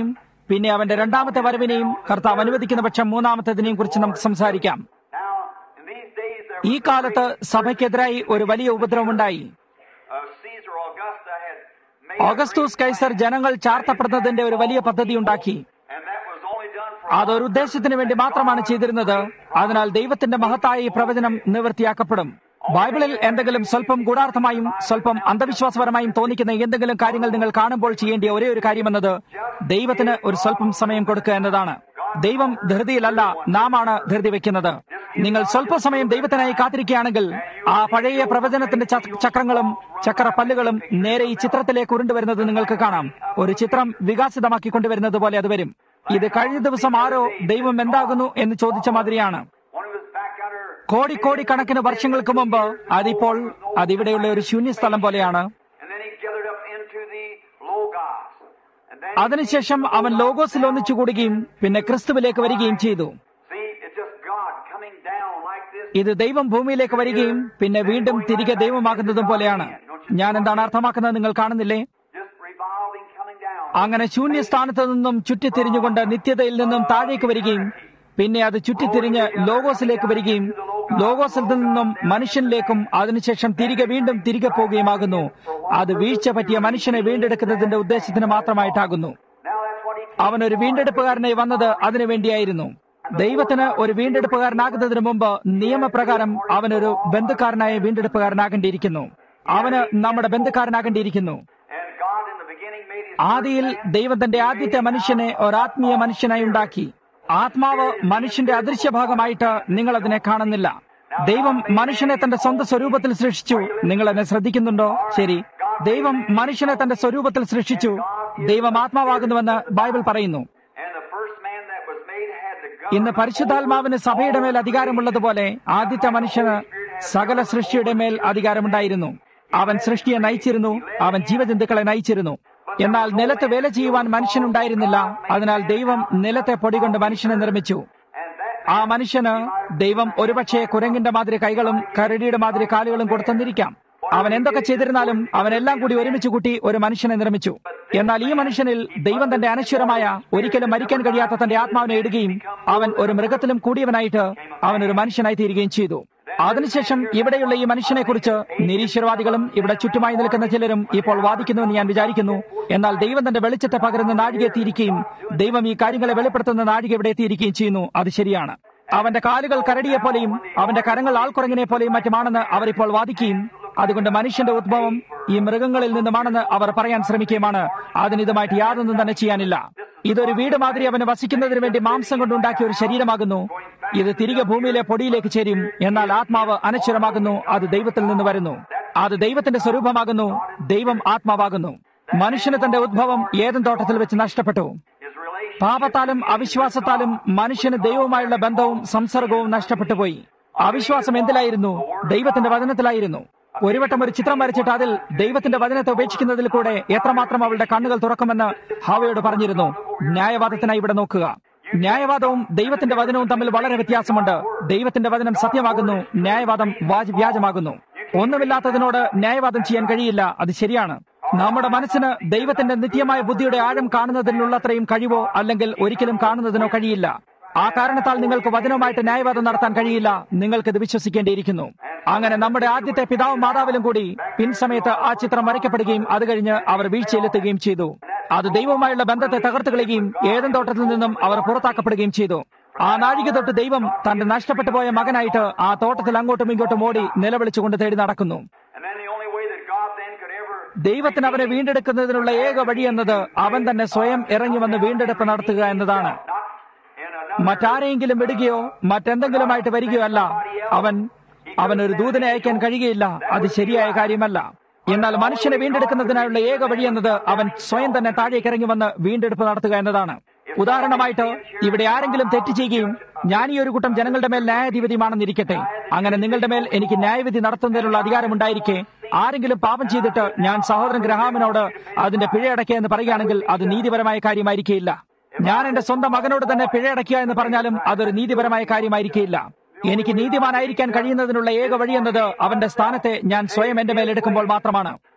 B: പിന്നെ അവന്റെ രണ്ടാമത്തെ വരവിനെയും കർത്താവ് അനുവദിക്കുന്ന പക്ഷം മൂന്നാമത്തേതിനെയും കുറിച്ച് നമുക്ക് സംസാരിക്കാം
A: Now, in these days, there
B: ഈ
A: was
B: കാലത്ത് സഭയ്ക്കെതിരായി ഒരു വലിയ ഉപദ്രവമുണ്ടായി
A: uh, Caesar Augusta had made
B: Augustus Caesar ജനങ്ങൾ ചാർത്തപ്പെടുന്നതിന്റെ ഒരു വലിയ പദ്ധതി ഉണ്ടാക്കി
A: and that was only done for
B: അതൊരു ഉദ്ദേശത്തിന് വേണ്ടി മാത്രമാണ് ചെയ്തിരുന്നത് അതിനാൽ ദൈവത്തിന്റെ മഹത്തായ ഈ പ്രവചനം നിവൃത്തിയാക്കപ്പെടും ബൈബിളിൽ എന്തെങ്കിലും സ്വല്പം ഗൂഢാർത്ഥമായും സ്വല്പം അന്ധവിശ്വാസപരമായും തോന്നിക്കുന്ന എന്തെങ്കിലും കാര്യങ്ങൾ നിങ്ങൾ കാണുമ്പോൾ ചെയ്യേണ്ട ഒരേ ഒരു കാര്യമെന്നത് ദൈവത്തിന് ഒരു സ്വല്പം സമയം കൊടുക്കുക എന്നതാണ് ദൈവം ധൃതിയിലല്ല നാമാണ് ധൃതി വെക്കുന്നത് നിങ്ങൾ സ്വല്പ സമയം ദൈവത്തിനായി കാത്തിരിക്കുകയാണെങ്കിൽ ആ പഴയ പ്രവചനത്തിന്റെ ച- ചക്രങ്ങളും ചക്രപ്പല്ലുകളും നേരെ ഈ ചിത്രത്തിലേക്ക് ഉരുണ്ടുവരുന്നത് നിങ്ങൾക്ക് കാണാം ഒരു ചിത്രം വികാസിതമാക്കി കൊണ്ടുവരുന്നത് പോലെ അത് വരും ഇത് കഴിഞ്ഞ ദിവസം ആരോ ദൈവം എന്താകുന്നു എന്ന് ചോദിച്ച മാതിരിയാണ്
A: one of his back under
B: കോടിക്കോടിക്കണക്കിന് വർഷങ്ങൾക്ക് മുമ്പ് അതിപ്പോൾ അതിവിടെയുള്ള ഒരു ശൂന്യസ്ഥലം പോലെയാണ്
A: and then he gathered up into the Logos. And then
B: അതിനുശേഷം അവൻ ലോഗോസിൽ ഒന്നിച്ചു കൂടുകയും പിന്നെ ക്രിസ്തുവിലേക്ക് വരികയും ചെയ്തു
A: see, it's just God coming down like this.
B: ഇത് ദൈവം ഭൂമിയിലേക്ക് വരികയും പിന്നെ വീണ്ടും തിരികെ ദൈവമാകുന്നതും പോലെയാണ് ഞാൻ എന്താണ് അർത്ഥമാക്കുന്നത് നിങ്ങൾ കാണുന്നില്ലേ
A: Just revolving, coming down.
B: അങ്ങനെ ശൂന്യസ്ഥാനത്ത് നിന്നും ചുറ്റിത്തിരിഞ്ഞുകൊണ്ട് നിത്യതയിൽ നിന്നും താഴേക്ക് വരികയും പിന്നെ അത് ചുറ്റിത്തിരിഞ്ഞ് ലോഗോസിലേക്ക് വരികയും ലോഗോസിൽ നിന്നും മനുഷ്യനിലേക്കും അതിനുശേഷം തിരികെ വീണ്ടും തിരികെ പോവുകയുമാകുന്നു അത് വീഴ്ച പറ്റിയ മനുഷ്യനെ വീണ്ടെടുക്കുന്നതിന്റെ ഉദ്ദേശത്തിന് മാത്രമായിട്ടാകുന്നു
A: Now that's what he
B: അവൻ ഒരു വീണ്ടെടുപ്പുകാരനായി വന്നത് അതിനു വേണ്ടിയായിരുന്നു ദൈവത്തിന് ഒരു വീണ്ടെടുപ്പുകാരനാകുന്നതിന് മുമ്പ് നിയമപ്രകാരം അവനൊരു ബന്ധുക്കാരനായ വീണ്ടെടുപ്പുകാരനാകേണ്ടിയിരിക്കുന്നു അവന് നമ്മുടെ ബന്ധുക്കാരനാകേണ്ടിയിരിക്കുന്നു
A: and God in the beginning made his
B: ആദിയിൽ ദൈവം തന്റെ ആദ്യത്തെ മനുഷ്യനെ ഒരാത്മീയ മനുഷ്യനായി ഉണ്ടാക്കി ആത്മാവ് മനുഷ്യന്റെ അദൃശ്യഭാഗമായിട്ട് നിങ്ങൾ അതിനെ കാണുന്നില്ല ദൈവം മനുഷ്യനെ തന്റെ സ്വന്തം സ്വരൂപത്തിൽ സൃഷ്ടിച്ചു നിങ്ങൾ എന്നെ ശ്രദ്ധിക്കുന്നുണ്ടോ ശരി ദൈവം മനുഷ്യനെ തന്റെ സ്വരൂപത്തിൽ സൃഷ്ടിച്ചു ദൈവം ആത്മാവാകുന്നുവെന്ന് ബൈബിൾ പറയുന്നു
A: and the first man that was made had the government
B: ഇന്ന് പരിശുദ്ധാത്മാവിന് സഭയുടെ മേൽ അധികാരമുള്ളതുപോലെ ആദ്യത്തെ മനുഷ്യന് സകല സൃഷ്ടിയുടെ മേൽ അധികാരമുണ്ടായിരുന്നു അവൻ സൃഷ്ടിയെ നയിച്ചിരുന്നു അവൻ ജീവജന്തുക്കളെ നയിച്ചിരുന്നു എന്നാൽ നിലത്ത് വേല ചെയ്യുവാൻ മനുഷ്യനുണ്ടായിരുന്നില്ല അതിനാൽ ദൈവം നിലത്തെ പൊടികൊണ്ട് മനുഷ്യനെ നിർമ്മിച്ചു
A: and that
B: ആ മനുഷ്യന് ദൈവം ഒരുപക്ഷെ കുരങ്ങിന്റെ മാതിരി കൈകളും കരടിയുടെ മാതിരി കാലുകളും കൊടുത്തെന്നിരിക്കാം അവൻ എന്തൊക്കെ ചെയ്തിരുന്നാലും അവനെല്ലാം കൂടി ഒരുമിച്ച് കൂട്ടി ഒരു മനുഷ്യനെ നിർമ്മിച്ചു എന്നാൽ ഈ മനുഷ്യനിൽ ദൈവം തന്റെ അനശ്വരമായ ഒരിക്കലും മരിക്കാൻ കഴിയാത്ത തന്റെ ആത്മാവിനെ ഇടുകയും അവൻ ഒരു മൃഗത്തിലും കൂടിയവനായിട്ട് അവൻ ഒരു മനുഷ്യനായി തീരുകയും ചെയ്തു അതിനുശേഷം ഇവിടെയുള്ള ഈ മനുഷ്യനെ കുറിച്ച് നിരീശ്വരവാദികളും ഇവിടെ ചുറ്റുമായി നിൽക്കുന്ന ചിലരും ഇപ്പോൾ വാദിക്കുന്നുവെന്ന് ഞാൻ വിചാരിക്കുന്നു എന്നാൽ ദൈവം തന്റെ വെളിച്ചത്തെ പകരുന്ന നാഴിക എത്തിയിരിക്കുകയും ദൈവം ഈ കാര്യങ്ങളെ വെളിപ്പെടുത്തുന്ന നാഴിക ഇവിടെ എത്തിയിരിക്കുകയും ചെയ്യുന്നു അത് ശരിയാണ് അവന്റെ കാലുകൾ കരടിയെ പോലെയും അവന്റെ കരങ്ങൾ ആൾക്കുറങ്ങിനെ പോലെയും മറ്റുമാണെന്ന് അവർ ഇപ്പോൾ വാദിക്കുകയും അതുകൊണ്ട് മനുഷ്യന്റെ ഉദ്ഭവം ഈ മൃഗങ്ങളിൽ നിന്നുമാണെന്ന് അവർ പറയാൻ ശ്രമിക്കുകയുമാണ് അതിന് ഇതുമായിട്ട് യാതൊന്നും തന്നെ ചെയ്യാനില്ല ഇതൊരു വീട് മാതിരി അവന് വസിക്കുന്നതിന് വേണ്ടി മാംസം കൊണ്ടുണ്ടാക്കിയ ഒരു ശരീരമാകുന്നു ഇത് തിരികെ ഭൂമിയിലെ പൊടിയിലേക്ക് ചേരും എന്നാൽ ആത്മാവ് അനശ്വരമാകുന്നു അത് ദൈവത്തിൽ നിന്ന് വരുന്നു അത് ദൈവത്തിന്റെ സ്വരൂപമാകുന്നു ദൈവം ആത്മാവാകുന്നു മനുഷ്യന് തന്റെ ഉദ്ഭവം ഏതും തോട്ടത്തിൽ വെച്ച് നഷ്ടപ്പെട്ടു
A: his relation
B: പാപത്താലും അവിശ്വാസത്താലും മനുഷ്യന് ദൈവവുമായുള്ള ബന്ധവും സംസർഗവും നഷ്ടപ്പെട്ടു പോയി അവിശ്വാസം എന്തിലായിരുന്നു ദൈവത്തിന്റെ വചനത്തിലായിരുന്നു ഒരു വട്ടം ഒരു ചിത്രം വരച്ചിട്ട് അതിൽ ദൈവത്തിന്റെ വചനത്തെ ഉപേക്ഷിക്കുന്നതിൽ കൂടെ എത്രമാത്രം അവളുടെ കണ്ണുകൾ തുറക്കുമെന്ന് ഹാവയോട് പറഞ്ഞിരുന്നു ന്യായവാദത്തിനായി ഇവിടെ നോക്കുക ന്യായവാദവും ദൈവത്തിന്റെ വചനവും തമ്മിൽ വളരെ വ്യത്യാസമുണ്ട് ദൈവത്തിന്റെ വചനം സത്യമാകുന്നു ന്യായവാദം വാജ് വ്യാജമാകുന്നു ഒന്നുമില്ലാത്തതിനോട് ന്യായവാദം ചെയ്യാൻ കഴിയില്ല അത് ശരിയാണ് നമ്മുടെ മനസ്സിന് ദൈവത്തിന്റെ നിത്യമായ ബുദ്ധിയുടെ ആഴം കാണുന്നതിനുള്ളത്രയും കഴിവോ അല്ലെങ്കിൽ ഒരിക്കലും കാണുന്നതിനോ കഴിയില്ല ആ കാരണത്താൽ നിങ്ങൾക്ക് വചനവുമായിട്ട് ന്യായവാദം നടത്താൻ കഴിയില്ല നിങ്ങൾക്കിത് വിശ്വസിക്കേണ്ടിയിരിക്കുന്നു അങ്ങനെ നമ്മുടെ ആദ്യത്തെ പിതാവും മാതാവിലും കൂടി പിൻസമയത്ത് ആ ചിത്രം വരയ്ക്കപ്പെടുകയും അത് കഴിഞ്ഞ് അവർ വീഴ്ചയിലെത്തുകയും ചെയ്തു അത് ദൈവവുമായുള്ള ബന്ധത്തെ തകർത്തു കളയുകയും ഏതും തോട്ടത്തിൽ നിന്നും അവർ പുറത്താക്കപ്പെടുകയും ചെയ്തു ആ നാഴിക തൊട്ട് ദൈവം തന്റെ നഷ്ടപ്പെട്ടു പോയ മകനായിട്ട് ആ തോട്ടത്തിൽ അങ്ങോട്ടും ഇങ്ങോട്ടും ഓടി നിലവിളിച്ചുകൊണ്ട് തേടി നടക്കുന്നു
A: and then the only way that God then could ever
B: ദൈവത്തിന് അവനെ വീണ്ടെടുക്കുന്നതിനുള്ള ഏക വഴി എന്നത് അവൻ തന്നെ സ്വയം ഇറങ്ങി വന്ന് വീണ്ടെടുപ്പ് നടത്തുക എന്നതാണ്
A: not in another
B: മറ്റാരെയെങ്കിലും വിടുകയോ മറ്റെന്തെങ്കിലുമായിട്ട് വരികയോ അല്ല അവൻ അവൻ ഒരു ദൂതനെ അയക്കാൻ കഴിയുകയില്ല അത് ശരിയായ കാര്യമല്ല എന്നാൽ മനുഷ്യനെ വീണ്ടെടുക്കുന്നതിനായുള്ള ഏക വഴി എന്നത് അവൻ സ്വയം തന്നെ താഴേക്ക് ഇറങ്ങി വന്ന് വീണ്ടെടുപ്പ് നടത്തുക എന്നതാണ് ഉദാഹരണമായിട്ട് ഇവിടെ ആരെങ്കിലും തെറ്റ് ചെയ്യുകയും ഞാൻ ഈ ഒരു കൂട്ടം ജനങ്ങളുടെ മേൽ ന്യായാധിപതിയുമാണെന്നിരിക്കട്ടെ അങ്ങനെ നിങ്ങളുടെ മേൽ എനിക്ക് ന്യായവിധി നടത്തുന്നതിനുള്ള അധികാരമുണ്ടായിരിക്കെ ആരെങ്കിലും പാപം ചെയ്തിട്ട് ഞാൻ സഹോദരൻ ഗ്രഹാമിനോട് അതിന്റെ പിഴയടയ്ക്കുക എന്ന് പറയുകയാണെങ്കിൽ അത് നീതിപരമായ കാര്യമായിരിക്കില്ല ഞാൻ എന്റെ സ്വന്തം മകനോട് തന്നെ പിഴയടയ്ക്കുക എന്ന് പറഞ്ഞാലും അതൊരു നീതിപരമായ കാര്യമായിരിക്കില്ല എനിക്ക് നീതിമാനായിരിക്കാൻ കഴിയുന്നതിനുള്ള ഏക വഴി എന്നത് അവന്റെ സ്ഥാനത്തെ ഞാൻ സ്വയം എന്റെ മേലെടുക്കുമ്പോൾ മാത്രമാണ്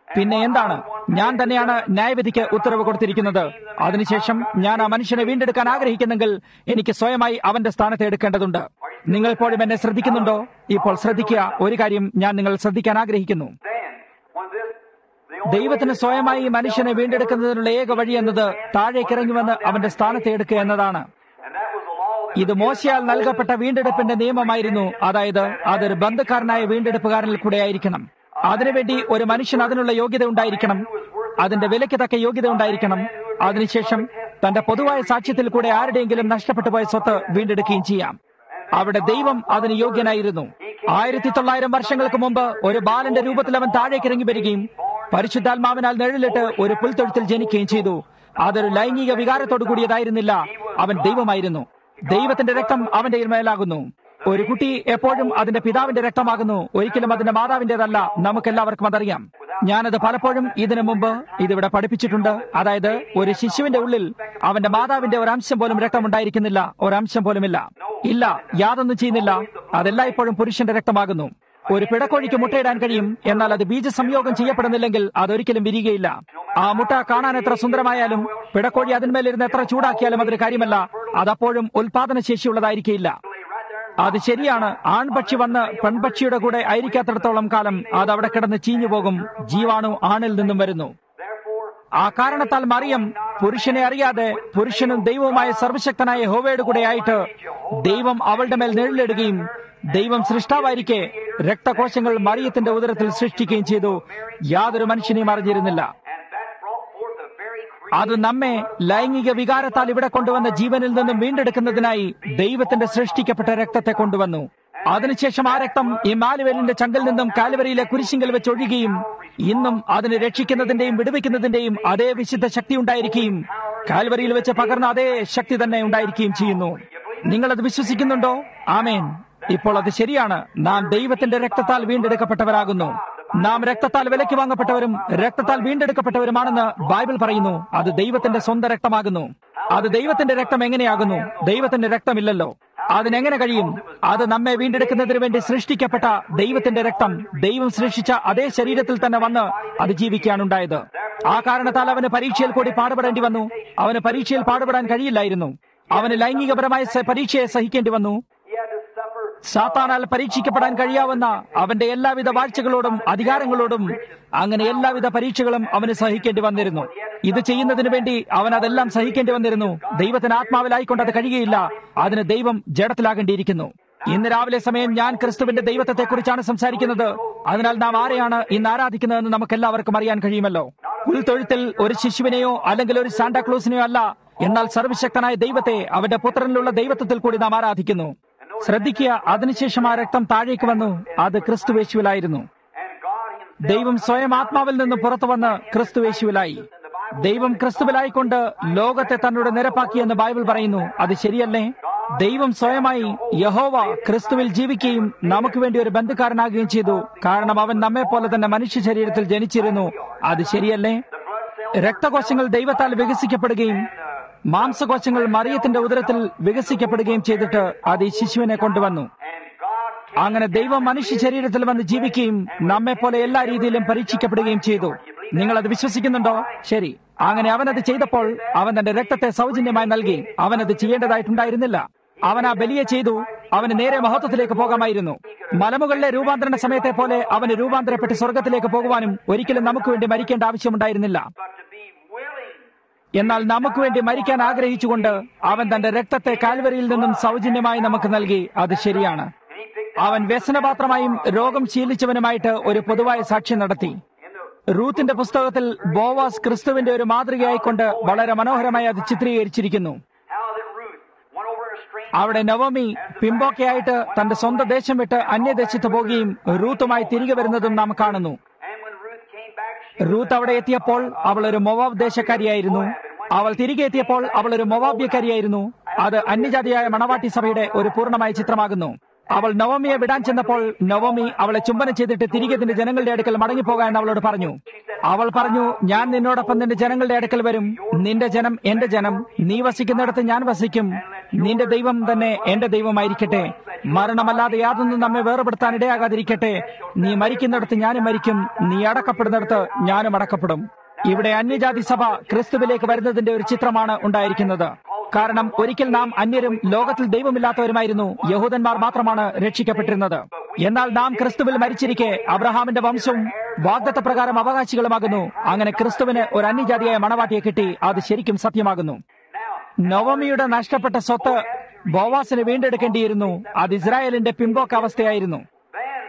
B: പിന്നെ എന്താണ് ഞാൻ തന്നെയാണ് ന്യായവിധിക്ക് ഉത്തരവ് കൊടുത്തിരിക്കുന്നത് അതിനുശേഷം ഞാൻ ആ മനുഷ്യനെ വീണ്ടെടുക്കാൻ ആഗ്രഹിക്കുന്നെങ്കിൽ എനിക്ക് സ്വയമായി അവന്റെ സ്ഥാനത്ത് എടുക്കേണ്ടതുണ്ട് നിങ്ങൾ ഇപ്പോഴും എന്നെ ശ്രദ്ധിക്കുന്നുണ്ടോ ഇപ്പോൾ ശ്രദ്ധിക്കുക ഒരു കാര്യം ഞാൻ നിങ്ങൾ ശ്രദ്ധിക്കാൻ ആഗ്രഹിക്കുന്നു
A: Then, when this, the only
B: ദൈവത്തിന് സ്വയമായി ഈ മനുഷ്യനെ വീണ്ടെടുക്കുന്നതിനുള്ള ഏക വഴി എന്നത് താഴേക്കിറങ്ങി വന്ന് അവന്റെ സ്ഥാനത്ത് എടുക്കുക എന്നതാണ്
A: and that was the law that
B: ഇത് മോശയാൽ നൽകപ്പെട്ട വീണ്ടെടുപ്പിന്റെ നിയമമായിരുന്നു അതായത് അതൊരു ബന്ധുക്കാരനായ വീണ്ടെടുപ്പുകാരനിൽ കൂടെ ആയിരിക്കണം അതിനുവേണ്ടി ഒരു മനുഷ്യൻ അതിനുള്ള യോഗ്യത ഉണ്ടായിരിക്കണം അതിന്റെ വിലയ്ക്ക് തക്ക യോഗ്യത ഉണ്ടായിരിക്കണം അതിനുശേഷം തന്റെ പൊതുവായ സാക്ഷ്യത്തിൽ കൂടെ ആരുടെയെങ്കിലും നഷ്ടപ്പെട്ടു പോയ സ്വത്ത് വീണ്ടെടുക്കുകയും ചെയ്യാം അവിടെ ദൈവം അതിന് യോഗ്യനായിരുന്നു ആയിരത്തി തൊള്ളായിരം വർഷങ്ങൾക്ക് മുമ്പ് ഒരു ബാലന്റെ രൂപത്തിൽ അവൻ താഴേക്ക് ഇറങ്ങി വരികയും പരിശുദ്ധാത്മാവിനാൽ നിഴലിട്ട് ഒരു പുൽത്തൊഴുത്തിൽ ജനിക്കുകയും ചെയ്തു അതൊരു ലൈംഗിക വികാരത്തോടു കൂടിയതായിരുന്നില്ല അവൻ ദൈവമായിരുന്നു ദൈവത്തിന്റെ രക്തം അവന്റെ മേലാകുന്നു ഒരു കുട്ടി എപ്പോഴും അതിന്റെ പിതാവിന്റെ രക്തമാകുന്നു ഒരിക്കലും അതിന്റെ മാതാവിന്റേതല്ല നമുക്കെല്ലാവർക്കും അതറിയാം ഞാനത് പലപ്പോഴും ഇതിനു മുമ്പ് ഇതിവിടെ പഠിപ്പിച്ചിട്ടുണ്ട് അതായത് ഒരു ശിശുവിന്റെ ഉള്ളിൽ അവന്റെ മാതാവിന്റെ ഒരംശം പോലും രക്തമുണ്ടായിരിക്കുന്നില്ല ഒരംശം പോലുമില്ല ഇല്ല യാതൊന്നും ചെയ്യുന്നില്ല അതെല്ലായ്പ്പോഴും പുരുഷന്റെ രക്തമാകുന്നു ഒരു പിടക്കോഴിക്ക് മുട്ടയിടാൻ കഴിയും എന്നാൽ അത് ബീജസംയോഗം ചെയ്യപ്പെടുന്നില്ലെങ്കിൽ അതൊരിക്കലും വിരികയില്ല ആ മുട്ട കാണാൻ എത്ര സുന്ദരമായാലും പിടക്കോഴി അതിന്മേലിരുന്ന് എത്ര ചൂടാക്കിയാലും അതൊരു കാര്യമല്ല അതപ്പോഴും ഉൽപാദന ശേഷിയുള്ളതായിരിക്കില്ല അത് ശരിയാണ് ആൺപക്ഷി വന്ന് പെൺപക്ഷിയുടെ കൂടെ ആയിരിക്കാത്തിടത്തോളം കാലം അത് അവിടെ കിടന്ന് ചീഞ്ഞു പോകും ജീവാണു ആണിൽ നിന്നും വരുന്നു
A: therefore
B: ആ കാരണത്താൽ മറിയം പുരുഷനെ അറിയാതെ പുരുഷനും ദൈവവുമായ സർവശക്തനായ ഹോവയുടെ കൂടെ ആയിട്ട് ദൈവം അവളുടെ മേൽ നിഴലിടുകയും ദൈവം സൃഷ്ടാവായിരിക്കെ രക്തകോശങ്ങൾ മറിയത്തിന്റെ ഉദരത്തിൽ സൃഷ്ടിക്കുകയും ചെയ്തു യാതൊരു മനുഷ്യനെയും അറിഞ്ഞിരുന്നില്ല
A: and that brought forth a very
B: അത് നമ്മെ ലൈംഗിക വികാരത്താൽ ഇവിടെ കൊണ്ടുവന്ന ജീവനിൽ നിന്നും വീണ്ടെടുക്കുന്നതിനായി ദൈവത്തിന്റെ സൃഷ്ടിക്കപ്പെട്ട രക്തത്തെ കൊണ്ടുവന്നു അതിനുശേഷം ആ രക്തം ഈ മാലുവേലിന്റെ ചങ്കിൽ നിന്നും കാലുവരിയിലെ കുരിശിങ്കൽ വെച്ച് ഒഴുകുകയും ഇന്നും അതിനെ രക്ഷിക്കുന്നതിന്റെയും വിടുവിക്കുന്നതിന്റെയും അതേ വിശുദ്ധ ശക്തി ഉണ്ടായിരിക്കുകയും കാൽവരിയിൽ വെച്ച് പകർന്ന അതേ ശക്തി തന്നെ ഉണ്ടായിരിക്കുകയും ചെയ്യുന്നു നിങ്ങളത് വിശ്വസിക്കുന്നുണ്ടോ ആമേൻ ഇപ്പോൾ അത് ശരിയാണ് നാം ദൈവത്തിന്റെ രക്തത്താൽ വീണ്ടെടുക്കപ്പെട്ടവരാകുന്നു നാം രക്തത്താൽ വിലയ്ക്ക് വാങ്ങപ്പെട്ടവരും രക്തത്താൽ വീണ്ടെടുക്കപ്പെട്ടവരുമാണെന്ന് ബൈബിൾ പറയുന്നു അത് ദൈവത്തിന്റെ സ്വന്തം രക്തമാകുന്നു അത് ദൈവത്തിന്റെ രക്തം എങ്ങനെയാകുന്നു ദൈവത്തിന്റെ രക്തമില്ലല്ലോ അതിനെങ്ങനെ കഴിയും അത് നമ്മെ വീണ്ടെടുക്കുന്നതിന് വേണ്ടി സൃഷ്ടിക്കപ്പെട്ട ദൈവത്തിന്റെ രക്തം ദൈവം സൃഷ്ടിച്ച അതേ ശരീരത്തിൽ തന്നെ വന്ന് അത് ജീവിക്കാനുണ്ടായത് ആ കാരണത്താൽ അവന് പരീക്ഷയിൽ കൂടി പാടുപെടേണ്ടി വന്നു അവന് പരീക്ഷയിൽ പാടുപെടാൻ കഴിയില്ലായിരുന്നു അവന് ലൈംഗികപരമായ സ- പരീക്ഷയെ സഹിക്കേണ്ടി വന്നു
A: he had to suffer
B: സാത്താനാൽ പരീക്ഷിക്കപ്പെടാൻ കഴിയാവുന്ന അവന്റെ എല്ലാവിധ വാഴ്ചകളോടും അധികാരങ്ങളോടും അങ്ങനെ എല്ലാവിധ പരീക്ഷകളും അവന് സഹിക്കേണ്ടി വന്നിരുന്നു ഇത് ചെയ്യുന്നതിന് വേണ്ടി അവൻ അതെല്ലാം സഹിക്കേണ്ടി വന്നിരുന്നു ദൈവത്തിന് ആത്മാവിലായിക്കൊണ്ട് അത് കഴിയുകയില്ല അതിന് ദൈവം ജഡത്തിലാകേണ്ടിയിരിക്കുന്നു ഇന്ന് രാവിലെ സമയം ഞാൻ ക്രിസ്തുവിന്റെ ദൈവത്തെ കുറിച്ചാണ് സംസാരിക്കുന്നത് അതിനാൽ നാം ആരെയാണ് ഇന്ന് ആരാധിക്കുന്നതെന്ന് നമുക്ക് എല്ലാവർക്കും അറിയാൻ കഴിയുമല്ലോ പുൽത്തൊഴുത്തിൽ ഒരു ശിശുവിനെയോ അല്ലെങ്കിൽ ഒരു സാന്റാക്ലോസിനെയോ അല്ല എന്നാൽ സർവശക്തനായ ദൈവത്തെ അവന്റെ പുത്രനിലുള്ള ദൈവത്വത്തിൽ കൂടി നാം ആരാധിക്കുന്നു ശ്രദ്ധിക്കുക അതിനുശേഷം ആ രക്തം താഴേക്ക് വന്നു അത് ക്രിസ്തുവേശുവിലായിരുന്നു
A: and God himself
B: ദൈവം സ്വയം ആത്മാവിൽ നിന്ന് പുറത്തു വന്ന് ക്രിസ്തുവേശുവിലായി ദൈവം ക്രിസ്തുവിലായിക്കൊണ്ട് ലോകത്തെ തന്നോട് നിരപ്പാക്കിയെന്ന് ബൈബിൾ പറയുന്നു അത് ശരിയല്ലേ ദൈവം സ്വയമായി യഹോവ ക്രിസ്തുവിൽ ജീവിക്കുകയും നമുക്ക് വേണ്ടി ഒരു ബന്ധുക്കാരനാകുകയും ചെയ്തു കാരണം അവൻ നമ്മെ പോലെ തന്നെ മനുഷ്യ ശരീരത്തിൽ ജനിച്ചിരുന്നു അത് ശരിയല്ലേ രക്തകോശങ്ങൾ ദൈവത്താൽ വികസിക്കപ്പെടുകയും മാംസകോശങ്ങൾ മറിയത്തിന്റെ ഉദരത്തിൽ വികസിക്കപ്പെടുകയും ചെയ്തിട്ട് അത് ഈ ശിശുവിനെ കൊണ്ടുവന്നു
A: and God
B: അങ്ങനെ ദൈവം മനുഷ്യ ശരീരത്തിൽ വന്ന് ജീവിക്കുകയും നമ്മെ പോലെ എല്ലാ രീതിയിലും പരീക്ഷിക്കപ്പെടുകയും ചെയ്തു നിങ്ങൾ അത് വിശ്വസിക്കുന്നുണ്ടോ ശരി അങ്ങനെ അവനത് ചെയ്തപ്പോൾ അവൻ തന്റെ രക്തത്തെ സൗജന്യമായി നൽകി അവനത് ചെയ്യേണ്ടതായിട്ടുണ്ടായിരുന്നില്ല അവൻ ആ ബലിയെ ചെയ്തു അവന് നേരെ മഹത്വത്തിലേക്ക് പോകാമായിരുന്നു മലമുകളിലെ രൂപാന്തരണ സമയത്തെ പോലെ അവന് രൂപാന്തരപ്പെട്ട് സ്വർഗത്തിലേക്ക് പോകുവാനും ഒരിക്കലും നമുക്ക് വേണ്ടി മരിക്കേണ്ട ആവശ്യമുണ്ടായിരുന്നില്ല
A: but to be willing
B: എന്നാൽ നമുക്ക് വേണ്ടി മരിക്കാൻ ആഗ്രഹിച്ചുകൊണ്ട് അവൻ തന്റെ രക്തത്തെ കാൽവരിയിൽ നിന്നും സൗജന്യമായി നമുക്ക് നൽകി അത് ശരിയാണ്
A: and he picked
B: അവൻ വ്യസനപാത്രമായും രോഗം ശീലിച്ചവനുമായിട്ട് ഒരു പൊതുവായ സാക്ഷ്യം നടത്തി
A: in the
B: റൂത്തിന്റെ പുസ്തകത്തിൽ ബോവാസ് ക്രിസ്തുവിന്റെ ഒരു മാതൃകയായിക്കൊണ്ട് വളരെ മനോഹരമായി അത് ചിത്രീകരിച്ചിരിക്കുന്നു
A: how that Ruth went over a strange
B: അവിടെ നവമി പിമ്പോക്കയായിട്ട് തന്റെ സ്വന്തം ദേശം വിട്ട് അന്യദേശത്ത് പോകുകയും റൂത്തുമായി തിരികെ വരുന്നതും നാം കാണുന്നു
A: and when Ruth came back she
B: Ruth അവിടെ എത്തിയപ്പോൾ അവൾ ഒരു മൊവാബ് ദേശക്കാരിയായിരുന്നു അവൾ തിരികെ എത്തിയപ്പോൾ അവൾ ഒരു മൊവാബ്യക്കാരിയായിരുന്നു അത് അന്യജാതിയായ മണവാട്ടി സഭയുടെ ഒരു പൂർണ്ണമായ ചിത്രമാകുന്നു അവൾ നവമിയെ വിടാൻ ചെന്നപ്പോൾ നവമി അവളെ ചുംബനം ചെയ്തിട്ട് തിരികെ നിന്റെ ജനങ്ങളുടെ അടുക്കൽ മടങ്ങിപ്പോകാൻ അവളോട് പറഞ്ഞു അവൾ പറഞ്ഞു ഞാൻ നിന്നോടൊപ്പം നിന്റെ ജനങ്ങളുടെ അടുക്കൽ വരും നിന്റെ ജനം എന്റെ ജനം നീ വസിക്കുന്നിടത്ത് ഞാൻ വസിക്കും നിന്റെ ദൈവം തന്നെ എന്റെ ദൈവമായിരിക്കട്ടെ മരണമല്ലാതെ യാതൊന്നും നമ്മെ വേർപെടുത്താൻ ഇടയാകാതിരിക്കട്ടെ നീ മരിക്കുന്നിടത്ത് ഞാനും മരിക്കും നീ അടക്കപ്പെടുന്നിടത്ത് ഞാനും അടക്കപ്പെടും ഇവിടെ അന്യജാതി സഭ ക്രിസ്തുവിലേക്ക് വരുന്നതിന്റെ ഒരു ചിത്രമാണ് ഉണ്ടായിരിക്കുന്നത് കാരണം ഒരിക്കൽ നാം അന്യരും ലോകത്തിൽ ദൈവമില്ലാത്തവരുമായിരുന്നു യഹൂദന്മാർ മാത്രമാണ് രക്ഷിക്കപ്പെട്ടിരുന്നത് എന്നാൽ നാം ക്രിസ്തുവിൽ മരിച്ചിരിക്കെ അബ്രഹാമിന്റെ വംശവും വാഗ്ദത്ത പ്രകാരം അവകാശികളുമാകുന്നു അങ്ങനെ ക്രിസ്തുവിന് ഒരു അന്യജാതിയായ മണവാട്ടിയെ കിട്ടി അത് ശരിക്കും സത്യമാകുന്നു നവമിയുടെ നഷ്ടപ്പെട്ട സ്വത്ത് ബോവാസിന് വീണ്ടെടുക്കേണ്ടിയിരുന്നു അത് ഇസ്രായേലിന്റെ പിമ്പോക്ക അവസ്ഥയായിരുന്നു
A: Then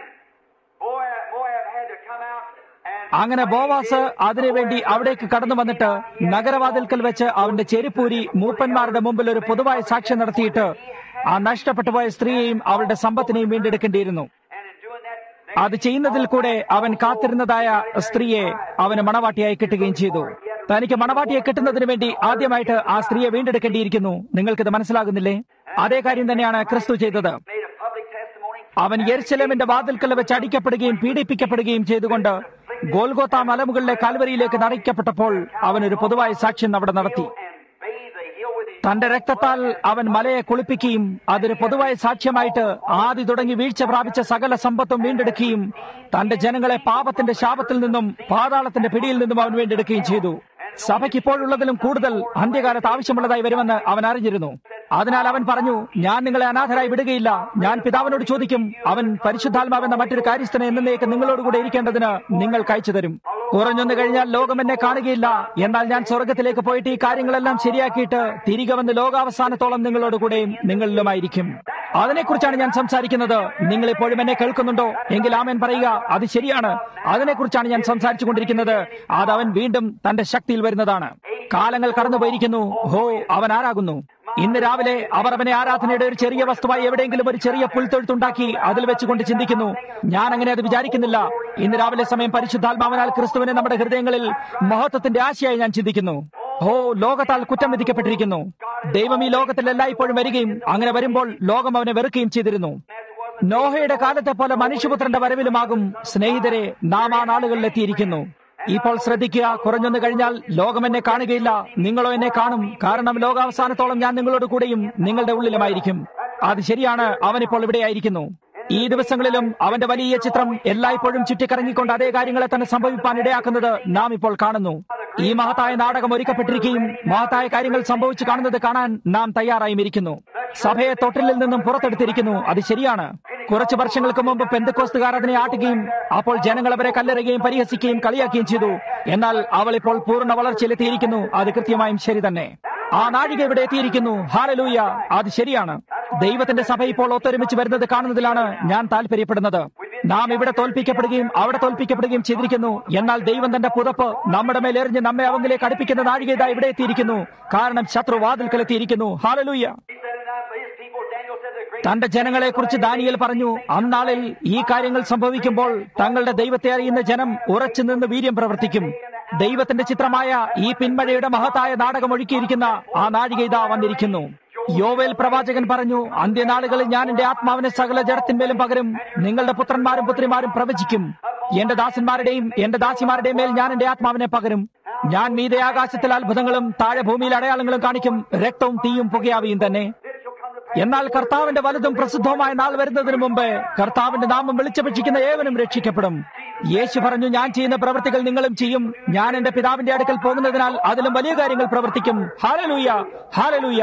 A: Moab, Moab had to come out and
B: അങ്ങനെ ബോവാസ് അതിനുവേണ്ടി അവിടേക്ക് കടന്നു വന്നിട്ട് നഗരവാതിൽക്കൽ വെച്ച് അവന്റെ ചെരുപ്പൂരി മൂപ്പന്മാരുടെ മുമ്പിൽ ഒരു പൊതുവായ സാക്ഷ്യം നടത്തിയിട്ട് ആ നഷ്ടപ്പെട്ടു പോയ സ്ത്രീയെയും അവളുടെ സമ്പത്തിനെയും വീണ്ടെടുക്കേണ്ടിയിരുന്നു
A: and in doing that,
B: അത് ചെയ്യുന്നതിൽ കൂടെ അവൻ കാത്തിരുന്നതായ സ്ത്രീയെ അവന് മണവാട്ടിയായി കിട്ടുകയും ചെയ്തു തനിക്ക് മണവാട്ടിയെ കിട്ടുന്നതിന് വേണ്ടി ആദ്യമായിട്ട് ആ സ്ത്രീയെ വീണ്ടെടുക്കേണ്ടിയിരിക്കുന്നു നിങ്ങൾക്കിത് മനസ്സിലാകുന്നില്ലേ അതേ കാര്യം തന്നെയാണ് ക്രിസ്തു ചെയ്തത്
A: made a public testimony.
B: അവൻ യെരുശലേമിന്റെ വാതിൽക്കൽ വെച്ച് അടിക്കപ്പെടുകയും പീഡിപ്പിക്കപ്പെടുകയും ചെയ്തുകൊണ്ട് ഗോൽഗോത്ത മലമുകളിലെ കാൽവരിയിലേക്ക് നയിക്കപ്പെട്ടപ്പോൾ അവൻ ഒരു പൊതുവായ സാക്ഷ്യം അവിടെ നടത്തി
A: And bathe the hill with his
B: തന്റെ രക്തത്താൽ അവൻ മലയെ കുളിപ്പിക്കുകയും അതൊരു പൊതുവായ സാക്ഷ്യമായിട്ട് ആദ്യ തുടങ്ങി വീഴ്ച പ്രാപിച്ച സകല സമ്പത്തും വീണ്ടെടുക്കുകയും തന്റെ ജനങ്ങളെ പാപത്തിന്റെ ശാപത്തിൽ നിന്നും പാതാളത്തിന്റെ പിടിയിൽ നിന്നും അവൻ വീണ്ടെടുക്കുകയും ചെയ്തു സഭയ്ക്ക് ഇപ്പോഴുള്ളതിലും കൂടുതൽ അന്ത്യകാലത്ത് ആവശ്യമുള്ളതായി വരുമെന്ന് അവൻ അറിഞ്ഞിരുന്നു അതിനാൽ അവൻ പറഞ്ഞു ഞാൻ നിങ്ങളെ അനാഥരായി വിടുകയില്ല ഞാൻ പിതാവിനോട് ചോദിക്കും അവൻ പരിശുദ്ധാത്മാവെന്ന മറ്റൊരു കാര്യസ്ഥനെ എന്നേക്ക് നിങ്ങളോടുകൂടെ ഇരിക്കേണ്ടതിന് നിങ്ങൾക്ക് അയച്ചു തരും കുറഞ്ഞൊന്നു കഴിഞ്ഞാൽ ലോകം എന്നെ കാണുകയില്ല എന്നാൽ ഞാൻ സ്വർഗത്തിലേക്ക് പോയിട്ട് ഈ കാര്യങ്ങളെല്ലാം ശരിയാക്കിയിട്ട് തിരികെ വന്ന് ലോകാവസാനത്തോളം നിങ്ങളോട് കൂടെയും നിങ്ങളിലുമായിരിക്കും അതിനെക്കുറിച്ചാണ് ഞാൻ സംസാരിക്കുന്നത് നിങ്ങൾ ഇപ്പോഴും എന്നെ കേൾക്കുന്നുണ്ടോ എങ്കിൽ ആമൻ പറയുക അത് ശരിയാണ് അതിനെക്കുറിച്ചാണ് ഞാൻ സംസാരിച്ചു കൊണ്ടിരിക്കുന്നത് അത് അവൻ വീണ്ടും തന്റെ ശക്തിയിൽ വരുന്നതാണ് കാലങ്ങൾ കടന്നുപോയിരിക്കുന്നു ഹോ അവൻ ആരാകുന്നു ഇന്ന് രാവിലെ അവർ അവനെ ആരാധനയുടെ ഒരു ചെറിയ വസ്തുവായി എവിടെയെങ്കിലും ഒരു ചെറിയ പുൽത്തൊഴുത്തുണ്ടാക്കി അതിൽ വെച്ചുകൊണ്ട് ചിന്തിക്കുന്നു ഞാൻ അങ്ങനെ അത് വിചാരിക്കുന്നില്ല ഇന്ന് രാവിലെ സമയം പരിശുദ്ധാത്മാവനാൽ ക്രിസ്തുവിനെ നമ്മുടെ ഹൃദയങ്ങളിൽ മഹത്വത്തിന്റെ ആശയായി ഞാൻ ചിന്തിക്കുന്നു ഓ ലോകത്താൽ കുറ്റം വിധിക്കപ്പെട്ടിരിക്കുന്നു ദൈവം ഈ ലോകത്തിൽ എല്ലായ്പ്പോഴും വരികയും അങ്ങനെ വരുമ്പോൾ ലോകം അവനെ വെറുക്കുകയും ചെയ്തിരുന്നു നോഹയുടെ കാലത്തെ പോലെ മനുഷ്യപുത്രന്റെ വരവിലുമാകും സ്നേഹിതരെ നാം ആ നാളുകളിലെത്തിയിരിക്കുന്നു ഇപ്പോൾ ശ്രദ്ധിക്കുക കുറഞ്ഞൊന്നു കഴിഞ്ഞാൽ ലോകം എന്നെ കാണുകയില്ല നിങ്ങളോ എന്നെ കാണും കാരണം ലോകാവസാനത്തോളം ഞാൻ നിങ്ങളോട് കൂടെയും നിങ്ങളുടെ ഉള്ളിലുമായിരിക്കും അത് ശരിയാണ് അവനിപ്പോൾ ഇവിടെയായിരിക്കുന്നു ഈ ദിവസങ്ങളിലും അവന്റെ വലിയ ചിത്രം എല്ലായ്പ്പോഴും ചുറ്റിക്കറങ്ങിക്കൊണ്ട് അതേ കാര്യങ്ങളെ തന്നെ സംഭവിപ്പാൻ ഇടയാക്കുന്നത് നാം ഇപ്പോൾ കാണുന്നു ഈ മഹത്തായ നാടകം ഒരുക്കപ്പെട്ടിരിക്കുകയും മഹത്തായ കാര്യങ്ങൾ സംഭവിച്ചു കാണുന്നത് കാണാൻ നാം തയ്യാറായും ഇരിക്കുന്നു സഭയെ തൊട്ടിലിൽ നിന്നും പുറത്തെടുത്തിരിക്കുന്നു അത് ശരിയാണ് കുറച്ചു വർഷങ്ങൾക്ക് മുമ്പ് പെന്തക്കോസ്തുകാർ അതിനെ ആട്ടുകയും അപ്പോൾ ജനങ്ങൾ അവരെ കല്ലെറുകയും പരിഹസിക്കുകയും കളിയാക്കുകയും ചെയ്തു എന്നാൽ അവൾ ഇപ്പോൾ പൂർണ്ണ വളർച്ചയിലെത്തിയിരിക്കുന്നു അത് കൃത്യമായും ശരി തന്നെ ആ നാഴിക ഇവിടെ എത്തിയിരിക്കുന്നു ഹാലലൂയ അത് ശരിയാണ് ദൈവത്തിന്റെ സഭ ഇപ്പോൾ ഒത്തൊരുമിച്ച് വരുന്നത് കാണുന്നതിലാണ് ഞാൻ താല്പര്യപ്പെടുന്നത് നാം ഇവിടെ തോൽപ്പിക്കപ്പെടുകയും അവിടെ തോൽപ്പിക്കപ്പെടുകയും ചെയ്തിരിക്കുന്നു എന്നാൽ ദൈവം തന്റെ പുതപ്പ് നമ്മുടെ മേൽ എറിഞ്ഞ് നമ്മെ അവങ്കിലേക്ക് അടുപ്പിക്കുന്ന നാഴിക ഇതാ ഇവിടെ എത്തിയിരിക്കുന്നു കാരണം ശത്രു വാതിൽക്കൽ എത്തിയിരിക്കുന്നു hallelujah
A: He said in that, his people, Daniel said, the great
B: തന്റെ ജനങ്ങളെ കുറിച്ച് ദാനിയേൽ പറഞ്ഞു അന്നാളിൽ ഈ കാര്യങ്ങൾ സംഭവിക്കുമ്പോൾ തങ്ങളുടെ ദൈവത്തെ അറിയുന്ന ജനം ഉറച്ചു നിന്ന് വീര്യം പ്രവർത്തിക്കും ദൈവത്തിന്റെ ചിത്രമായ ഈ പിന്മഴയുടെ മഹത്തായ നാടകം ഒഴുക്കിയിരിക്കുന്ന ആ നാഴിക ഇതാ വന്നിരിക്കുന്നു യോവേൽ പ്രവാചകൻ പറഞ്ഞു അന്ത്യനാളുകളിൽ ഞാൻ എന്റെ ആത്മാവിനെ സകല ജഡത്തിന്മേലും പകരും നിങ്ങളുടെ പുത്രന്മാരും പുത്രിമാരും പ്രവചിക്കും എന്റെ ദാസന്മാരുടെയും എന്റെ ദാസിമാരുടെയും മേൽ ഞാൻ എന്റെ ആത്മാവിനെ പകരും ഞാൻ മീതെ ആകാശത്തിൽ അത്ഭുതങ്ങളും താഴെ ഭൂമിയിൽ അടയാളങ്ങളും കാണിക്കും രക്തവും തീയും പുകയാവിയും തന്നെ എന്നാൽ കർത്താവിന്റെ വലുതും പ്രസിദ്ധവുമായ നാൾ വരുന്നതിന് മുമ്പ് കർത്താവിന്റെ നാമം വിളിച്ചപേക്ഷിക്കുന്ന ഏവനും രക്ഷിക്കപ്പെടും യേശു പറഞ്ഞു ഞാൻ ചെയ്യുന്ന പ്രവൃത്തികൾ നിങ്ങളും ചെയ്യും ഞാൻ എന്റെ പിതാവിന്റെ അടുക്കൽ പോകുന്നതിനാൽ അതിലും വലിയ കാര്യങ്ങൾ പ്രവർത്തിക്കും ഹാലലൂയ ഹാലലൂയ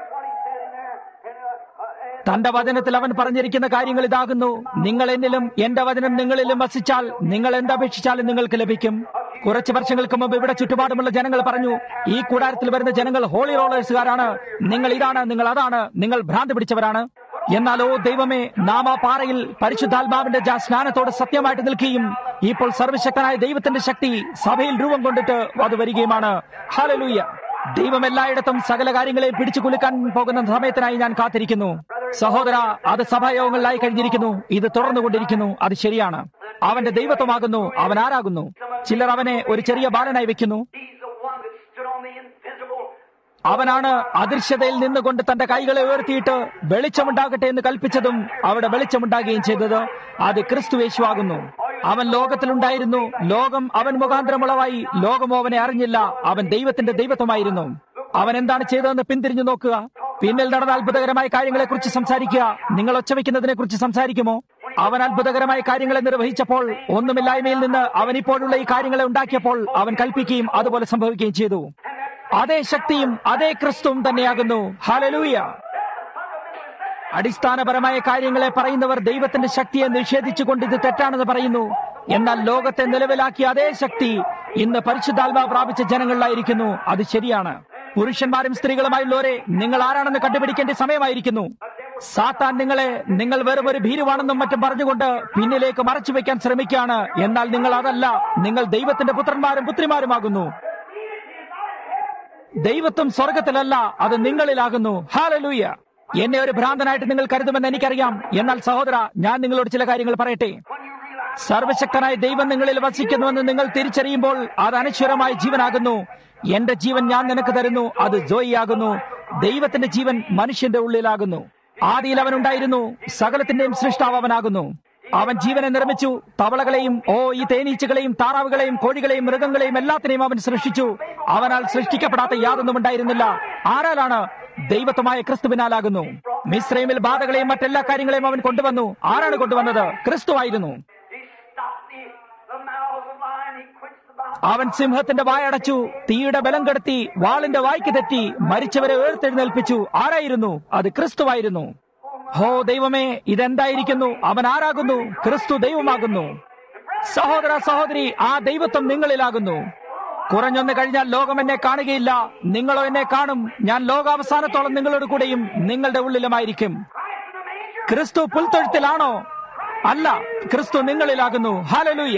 B: തന്റെ വചനത്തിൽ അവൻ പറഞ്ഞിരിക്കുന്ന കാര്യങ്ങൾ ഇതാകുന്നു നിങ്ങൾ എന്നിലും എന്റെ വചനം നിങ്ങളിലും വസിച്ചാൽ നിങ്ങൾ എന്തപേക്ഷിച്ചാലും നിങ്ങൾക്ക് ലഭിക്കും കുറച്ച് വർഷങ്ങൾക്ക് മുമ്പ് ഇവിടെ ചുറ്റുപാടുമുള്ള ജനങ്ങൾ പറഞ്ഞു ഈ കൂടാരത്തിൽ വരുന്ന ജനങ്ങൾ ഹോളി റോളേഴ്സുകാരാണ് നിങ്ങൾ ഇതാണ് നിങ്ങൾ അതാണ് നിങ്ങൾ ഭ്രാന്ത് പിടിച്ചവരാണ് എന്നാലോ ദൈവമേ നാം ആ പാറയിൽ പരിശുദ്ധാത്മാവിന്റെ ജാ സ്നാനത്തോട് സത്യമായിട്ട് നിൽക്കുകയും ഇപ്പോൾ സർവശക്തനായ ദൈവത്തിന്റെ ശക്തി സഭയിൽ രൂപം കൊണ്ടിട്ട് അത് വരികയുമാണ് ഹാലലൂയ ദൈവം എല്ലായിടത്തും സകല കാര്യങ്ങളെയും പിടിച്ചു കുലുക്കാൻ പോകുന്ന സമയത്തിനായി ഞാൻ കാത്തിരിക്കുന്നു സഹോദര അത് സഭായോഗങ്ങളിലായി കഴിഞ്ഞിരിക്കുന്നു ഇത് തുടർന്നുകൊണ്ടിരിക്കുന്നു അത് ശരിയാണ് അവന്റെ ദൈവത്വമാകുന്നു അവൻ ആരാകുന്നു ചിലർ അവനെ ഒരു ചെറിയ ബാലനായി വെക്കുന്നു
A: He's the one that stood on the invisible.
B: അവനാണ് അദൃശ്യതയിൽ നിന്നുകൊണ്ട് തന്റെ കൈകളെ ഉയർത്തിയിട്ട് വെളിച്ചമുണ്ടാകട്ടെ എന്ന് കൽപ്പിച്ചതും അവിടെ വെളിച്ചമുണ്ടാകുകയും ചെയ്തത് അത് ക്രിസ്തു യേശുവാകുന്നു അവൻ ലോകത്തിലുണ്ടായിരുന്നു ലോകം അവൻ മുഖാന്തരമുളവായി ലോകമോ അവനെ അറിഞ്ഞില്ല അവൻ ദൈവത്തിന്റെ ദൈവത്വമായിരുന്നു അവൻ എന്താണ് ചെയ്തതെന്ന് പിന്തിരിഞ്ഞു നോക്കുക പിന്നിൽ നടന്ന അത്ഭുതകരമായ കാര്യങ്ങളെക്കുറിച്ച് സംസാരിക്കുക നിങ്ങൾ ഒച്ചവെക്കുന്നതിനെ കുറിച്ച് സംസാരിക്കുമോ അവൻ അത്ഭുതകരമായ കാര്യങ്ങളെ നിർവഹിച്ചപ്പോൾ ഒന്നുമില്ലായ്മയിൽ നിന്ന് അവൻ ഇപ്പോഴുള്ള ഈ കാര്യങ്ങളെ ഉണ്ടാക്കിയപ്പോൾ അവൻ കൽപ്പിക്കുകയും അതുപോലെ സംഭവിക്കുകയും ചെയ്തു അതേ ശക്തിയും അതേ ക്രിസ്തുവും തന്നെയാകുന്നു ഹാലലൂയ അടിസ്ഥാനപരമായ കാര്യങ്ങളെ പറയുന്നവർ ദൈവത്തിന്റെ ശക്തിയെ നിഷേധിച്ചുകൊണ്ട് ഇത് തെറ്റാണെന്ന് പറയുന്നു എന്നാൽ ലോകത്തെ നിലവിലാക്കിയ അതേ ശക്തി ഇന്ന് പരിശുദ്ധാത്മാ പ്രാപിച്ച ജനങ്ങളിലായിരിക്കുന്നു അത് ശരിയാണ് പുരുഷന്മാരും സ്ത്രീകളുമായുള്ളവരെ നിങ്ങൾ ആരാണെന്ന് കണ്ടുപിടിക്കേണ്ട സമയമായിരിക്കുന്നു സാത്താൻ നിങ്ങളെ നിങ്ങൾ വെറും ഒരു ഭീരുവാണെന്നും മറ്റും പറഞ്ഞുകൊണ്ട് പിന്നിലേക്ക് മറച്ചു വെക്കാൻ ശ്രമിക്കുകയാണ് എന്നാൽ നിങ്ങൾ അതല്ല നിങ്ങൾ ദൈവത്തിന്റെ പുത്രന്മാരും പുത്രിമാരുമാകുന്നു ദൈവത്വം സ്വർഗത്തിലല്ല അത് നിങ്ങളിലാകുന്നു ഹാലലൂയ എന്നെ ഒരു ഭ്രാന്തനായിട്ട് നിങ്ങൾ കരുതുമെന്ന് എനിക്കറിയാം എന്നാൽ സഹോദര ഞാൻ നിങ്ങളോട് ചില കാര്യങ്ങൾ പറയട്ടെ സർവശക്തനായ ദൈവം നിങ്ങളിൽ വസിക്കുന്നുവെന്ന് നിങ്ങൾ തിരിച്ചറിയുമ്പോൾ അത് അനശ്വരമായ ജീവനാകുന്നു എന്റെ ജീവൻ ഞാൻ നിനക്ക് തരുന്നു അത് ജോയിയാകുന്നു ദൈവത്തിന്റെ ജീവൻ മനുഷ്യന്റെ ഉള്ളിലാകുന്നു ആദിയിൽ അവൻ ഉണ്ടായിരുന്നു സകലത്തിന്റെയും സൃഷ്ടാവ് അവനാകുന്നു അവൻ ജീവനെ നിർമ്മിച്ചു തവളകളെയും ഓ ഈ തേനീച്ചകളെയും താറാവുകളെയും കോഴികളെയും മൃഗങ്ങളെയും എല്ലാത്തിനെയും അവൻ സൃഷ്ടിച്ചു അവനാൽ സൃഷ്ടിക്കപ്പെടാത്ത യാതൊന്നും ഉണ്ടായിരുന്നില്ല ആരാലാണ് ദൈവത്വമായ ക്രിസ്തുവിനാലാകുന്നു മിശ്രൈമിൽ ബാധകളെയും മറ്റെല്ലാ കാര്യങ്ങളെയും അവൻ കൊണ്ടുവന്നു ആരാണ് കൊണ്ടുവന്നത് ക്രിസ്തുവായിരുന്നു
A: He stopped the, the mouths of lion. He quenched the mouth.
B: അവൻ സിംഹത്തിന്റെ വായടച്ചു തീയുടെ ബലം കെടുത്തി വാളിന്റെ വായ്ക്ക് തെറ്റി മരിച്ചവരെ ഉയർത്തെഴുന്നേൽപ്പിച്ചു ആരായിരുന്നു അത് ക്രിസ്തുവായിരുന്നു ഹോ ദൈവമേ ഇതെന്തായിരിക്കുന്നു അവൻ ആരാകുന്നു ക്രിസ്തു ദൈവമാകുന്നു സഹോദര സഹോദരി ആ ദൈവത്വം നിങ്ങളിലാകുന്നു കുറഞ്ഞൊന്ന് കഴിഞ്ഞാൽ ലോകം എന്നെ കാണുകയില്ല നിങ്ങളോ എന്നെ കാണും ഞാൻ ലോകാവസാനത്തോളം നിങ്ങളോട് കൂടെയും നിങ്ങളുടെ ഉള്ളിലുമായിരിക്കും ക്രിസ്തു പുൽത്തൊഴുത്തിലാണോ അല്ല ക്രിസ്തു നിങ്ങളിലാകുന്നു ഹാലലൂയ്യ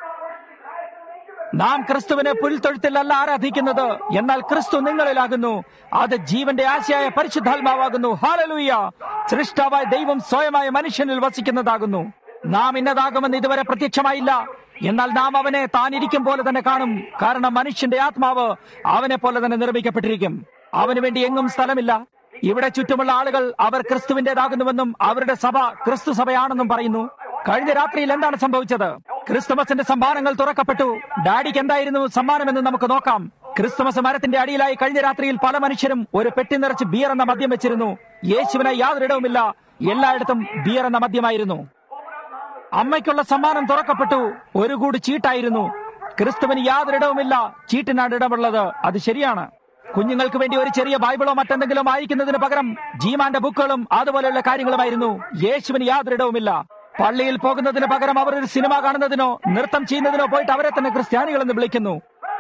B: നാം ക്രിസ്തുവിനെ പുൽത്തൊഴുത്തിലല്ല ആരാധിക്കുന്നത് എന്നാൽ ക്രിസ്തു നിങ്ങളിലാകുന്നു അത് ജീവന്റെ ആശയായ പരിശുദ്ധാത്മാവാകുന്നു ഹാലലൂയ സൃഷ്ടാവായ ദൈവം സ്വയമായ മനുഷ്യനിൽ വസിക്കുന്നതാകുന്നു നാം ഇന്നതാകുമെന്ന് ഇതുവരെ പ്രത്യക്ഷമായില്ല എന്നാൽ നാം അവനെ താൻ ഇരിക്കും പോലെ തന്നെ കാണും കാരണം മനുഷ്യന്റെ ആത്മാവ് അവനെ പോലെ തന്നെ നിർമ്മിക്കപ്പെട്ടിരിക്കും അവന് വേണ്ടി എങ്ങും സ്ഥലമില്ല ഇവിടെ ചുറ്റുമുള്ള ആളുകൾ അവർ ക്രിസ്തുവിന്റേതാകുന്നുവെന്നും അവരുടെ സഭ ക്രിസ്തു സഭയാണെന്നും പറയുന്നു കഴിഞ്ഞ രാത്രിയിൽ എന്താണ് സംഭവിച്ചത് ക്രിസ്തുമസിന്റെ സമ്മാനങ്ങൾ തുറക്കപ്പെട്ടു ഡാഡിക്ക് എന്തായിരുന്നു സമ്മാനമെന്ന് നമുക്ക് നോക്കാം ക്രിസ്തുമസ് മരത്തിന്റെ അടിയിലായി കഴിഞ്ഞ രാത്രിയിൽ പല മനുഷ്യരും ഒരു പെട്ടി നിറച്ച് ബിയർ എന്ന മദ്യം വെച്ചിരുന്നു യേശുവിനെ യാതൊരിടവുമില്ല എല്ലായിടത്തും ബിയർ എന്ന മദ്യമായിരുന്നു അമ്മയ്ക്കുള്ള സമ്മാനം തുറക്കപ്പെട്ടു ഒരു കൂടി ചീട്ടായിരുന്നു ക്രിസ്തുവിന് യാതൊരിടവുമില്ല ചീട്ടിനാണ് ഇടമുള്ളത് അത് ശരിയാണ് കുഞ്ഞുങ്ങൾക്ക് വേണ്ടി ഒരു ചെറിയ ബൈബിളോ മറ്റെന്തെങ്കിലും വായിക്കുന്നതിന് പകരം ജീമാന്റെ ബുക്കുകളും അതുപോലെയുള്ള കാര്യങ്ങളുമായിരുന്നു യേശുവിന് യാതൊരിടവുമില്ല പള്ളിയിൽ പോകുന്നതിന് പകരം അവർ ഒരു സിനിമ കാണുന്നതിനോ നൃത്തം ചെയ്യുന്നതിനോ പോയിട്ട് അവരെ തന്നെ ക്രിസ്ത്യാനികളെന്ന് വിളിക്കുന്നു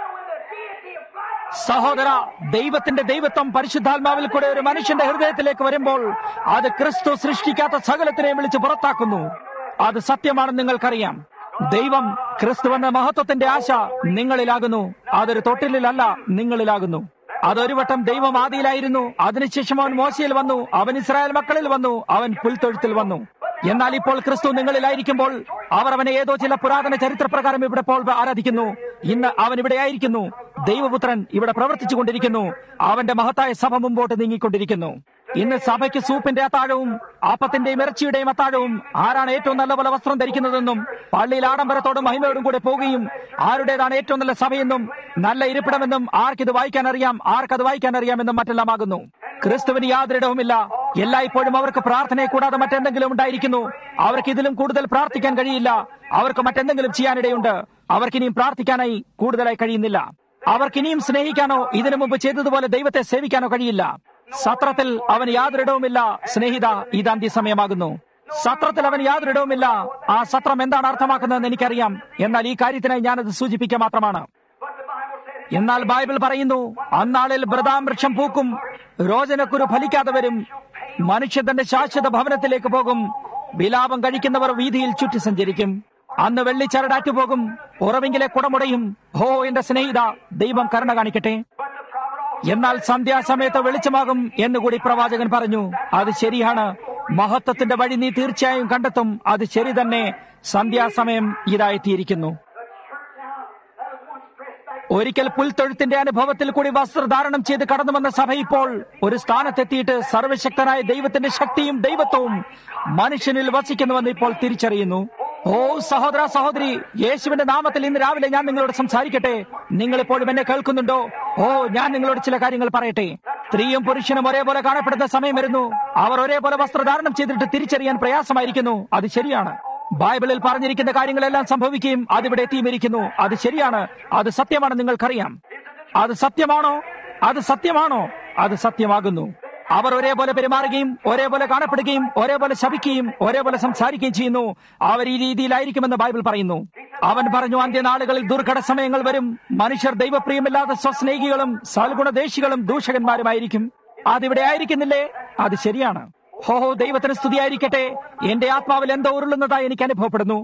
B: സഹോദര ദൈവത്തിന്റെ ദൈവത്വം പരിശുദ്ധാത്മാവിൽ കൂടെ ഒരു മനുഷ്യന്റെ ഹൃദയത്തിലേക്ക് വരുമ്പോൾ അത് ക്രിസ്തു സൃഷ്ടിക്കാത്ത സകലത്തിനെയും വിളിച്ച് പുറത്താക്കുന്നു അത് സത്യമാണെന്ന് നിങ്ങൾക്കറിയാം ദൈവം ക്രിസ്തു എന്ന മഹത്വത്തിന്റെ ആശ നിങ്ങളിലാകുന്നു അതൊരു തൊട്ടിലിലല്ല നിങ്ങളിലാകുന്നു അതൊരു വട്ടം ദൈവം ആദിയിലായിരുന്നു അതിനുശേഷം അവൻ മോശയിൽ വന്നു അവൻ ഇസ്രായേൽ മക്കളിൽ വന്നു അവൻ പുൽത്തൊഴുത്തിൽ വന്നു എന്നാൽ ഇപ്പോൾ ക്രിസ്തു നിങ്ങളിലായിരിക്കുമ്പോൾ അവർ അവനെ ഏതോ ചില പുരാതന ചരിത്രപ്രകാരം ഇവിടെ ഇപ്പോൾ ആരാധിക്കുന്നു ഇന്ന് അവൻ ഇവിടെ ആയിരിക്കുന്നു ദൈവപുത്രൻ ഇവിടെ പ്രവർത്തിച്ചുകൊണ്ടിരിക്കുന്നു അവന്റെ മഹത്തായ സഭ മുമ്പോട്ട് നീങ്ങിക്കൊണ്ടിരിക്കുന്നു ഇന്ന് സഭയ്ക്ക് സൂപ്പിന്റെ അത്താഴവും ആപ്പത്തിന്റെയും ഇറച്ചിയുടെയും അത്താഴവും ആരാണ് ഏറ്റവും നല്ല പോലെ വസ്ത്രം ധരിക്കുന്നതെന്നും പള്ളിയിൽ ആഡംബരത്തോടും മഹിമയോടും കൂടെ പോകുകയും ആരുടേതാണ് ഏറ്റവും നല്ല സഭയെന്നും നല്ല ഇരിപ്പിടമെന്നും ആർക്കിത് വായിക്കാൻ അറിയാം ആർക്കത് വായിക്കാൻ അറിയാമെന്നും മറ്റെല്ലാമാകുന്നു ക്രിസ്തുവിന് യാതൊരിടവുമില്ല എല്ലായ്പ്പോഴും അവർക്ക് പ്രാർത്ഥനയെ കൂടാതെ മറ്റെന്തെങ്കിലും ഉണ്ടായിരിക്കുന്നു അവർക്ക് ഇതിലും കൂടുതൽ പ്രാർത്ഥിക്കാൻ കഴിയില്ല അവർക്ക് മറ്റെന്തെങ്കിലും ചെയ്യാനിടയുണ്ട് അവർക്കിനിയും പ്രാർത്ഥിക്കാനായി കൂടുതലായി കഴിയുന്നില്ല അവർക്കിനിയും സ്നേഹിക്കാനോ ഇതിനു മുമ്പ് ചെയ്തതുപോലെ ദൈവത്തെ സേവിക്കാനോ കഴിയില്ല സത്രത്തിൽ അവന് യാതൊരിടവുമില്ല സ്നേഹിത ഇത് അന്ത്യസമയമാകുന്നു സത്രത്തിൽ അവൻ യാതൊരിടവുമില്ല ആ സത്രം എന്താണ് അർത്ഥമാക്കുന്നതെന്ന് എനിക്കറിയാം എന്നാൽ ഈ കാര്യത്തിനായി ഞാനത് സൂചിപ്പിക്കുക മാത്രമാണ് എന്നാൽ ബൈബിൾ പറയുന്നു അന്നാളിൽ ബൃതാം വൃക്ഷം പൂക്കും രോചനക്കുരു ഫലിക്കാതെ വരും മനുഷ്യൻ തന്റെ ശാശ്വത ഭവനത്തിലേക്ക് പോകും വിലാപം കഴിക്കുന്നവർ വീതിയിൽ ചുറ്റി സഞ്ചരിക്കും അന്ന് വെള്ളിച്ചരടാറ്റു പോകും ഉറവിങ്കിലെ കുടമുടയും ഹോ എന്റെ സ്നേഹിത ദൈവം കരുണ കാണിക്കട്ടെ എന്നാൽ സന്ധ്യാസമയത്ത് വെളിച്ചമാകും എന്നുകൂടി പ്രവാചകൻ പറഞ്ഞു അത് ശരിയാണ് മഹത്വത്തിന്റെ വഴി നീ തീർച്ചയായും കണ്ടെത്തും അത് ശരി തന്നെ സന്ധ്യാസമയം ഇതായെത്തിയിരിക്കുന്നു ഒരിക്കൽ പുൽത്തൊഴുത്തിന്റെ അനുഭവത്തിൽ കൂടി വസ്ത്രധാരണം ചെയ്ത് കടന്നു വന്ന സഭ ഇപ്പോൾ ഒരു സ്ഥാനത്തെത്തിയിട്ട് സർവശക്തനായ ദൈവത്തിന്റെ ശക്തിയും ദൈവത്വവും മനുഷ്യനിൽ വസിക്കുന്നുവെന്ന് ഇപ്പോൾ തിരിച്ചറിയുന്നു ഓ സഹോദര സഹോദരി യേശുവിന്റെ നാമത്തിൽ ഇന്ന് രാവിലെ ഞാൻ നിങ്ങളോട് സംസാരിക്കട്ടെ നിങ്ങൾ ഇപ്പോഴും എന്നെ കേൾക്കുന്നുണ്ടോ ഓ ഞാൻ നിങ്ങളോട് ചില കാര്യങ്ങൾ പറയട്ടെ സ്ത്രീയും പുരുഷനും ഒരേപോലെ കാണപ്പെടുന്ന സമയം വരുന്നു അവർ ഒരേപോലെ വസ്ത്രധാരണം ചെയ്തിട്ട് തിരിച്ചറിയാൻ പ്രയാസമായിരിക്കുന്നു അത് ശരിയാണ് ബൈബിളിൽ പറഞ്ഞിരിക്കുന്ന കാര്യങ്ങളെല്ലാം സംഭവിക്കുകയും അതിവിടെ എത്തിയുമിരിക്കുന്നു അത് ശരിയാണ് അത് സത്യമാണ് നിങ്ങൾക്കറിയാം അത് സത്യമാണോ അത് സത്യമാണോ അത് സത്യമാകുന്നു അവർ ഒരേപോലെ പെരുമാറുകയും ഒരേപോലെ കാണപ്പെടുകയും ഒരേപോലെ ശപിക്കുകയും ഒരേപോലെ സംസാരിക്കുകയും ചെയ്യുന്നു അവർ ഈ രീതിയിലായിരിക്കുമെന്ന് ബൈബിൾ പറയുന്നു അവൻ പറഞ്ഞു അന്ത്യനാളുകളിൽ ദുർഘട സമയങ്ങൾ വരും മനുഷ്യർ ദൈവപ്രിയമില്ലാത്ത സ്വസ്നേഹികളും സൽഗുണദേശികളും ദൂഷകന്മാരുമായിരിക്കും അതിവിടെ ആയിരിക്കുന്നില്ലേ അത് ശരിയാണ് ഹോ ഹോ ദൈവത്തിന് സ്തുതിയായിരിക്കട്ടെ എന്റെ ആത്മാവിൽ എന്തോ ഉരുളുന്നതായി എനിക്ക് അനുഭവപ്പെടുന്നു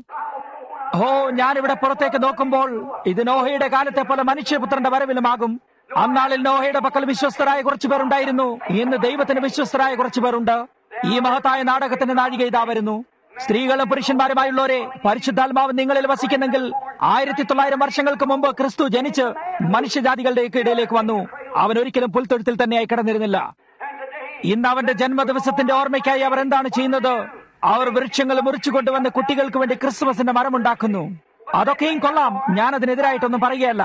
B: ഓ ഞാനിവിടെ പുറത്തേക്ക് നോക്കുമ്പോൾ ഇത് നോഹയുടെ കാലത്തെ പോലെ മനുഷ്യപുത്രന്റെ വരവിലുമാകും അന്നാളിൽ നോഹയുടെ പക്കൽ വിശ്വസ്തരായ കുറച്ചു പേരുണ്ടായിരുന്നു ഇന്ന് ദൈവത്തിന് വിശ്വസ്തരായ കുറച്ചു പേരുണ്ട് ഈ മഹത്തായ നാടകത്തിന്റെ നാഴിക ഇതാ വരുന്നു സ്ത്രീകളും പുരുഷന്മാരുമായുള്ളവരെ പരിശുദ്ധാത്മാവ് നിങ്ങളിൽ വസിക്കുന്നെങ്കിൽ ആയിരത്തി തൊള്ളായിരം വർഷങ്ങൾക്ക് മുമ്പ് ക്രിസ്തു ജനിച്ച് മനുഷ്യജാതികളുടെ ഇടയിലേക്ക് വന്നു അവൻ ഒരിക്കലും പുൽത്തൊഴുത്തിൽ തന്നെയായി കിടന്നിരുന്നില്ല ഇന്ന് അവന്റെ ജന്മദിവസത്തിന്റെ ഓർമ്മയ്ക്കായി അവർ എന്താണ് ചെയ്യുന്നത് അവർ വൃക്ഷങ്ങൾ മുറിച്ചു കൊണ്ടുവന്ന് കുട്ടികൾക്ക് വേണ്ടി ക്രിസ്മസിന്റെ മരമുണ്ടാക്കുന്നു അതൊക്കെയും കൊള്ളാം ഞാൻ അതിനെതിരായിട്ടൊന്നും പറയുകയല്ല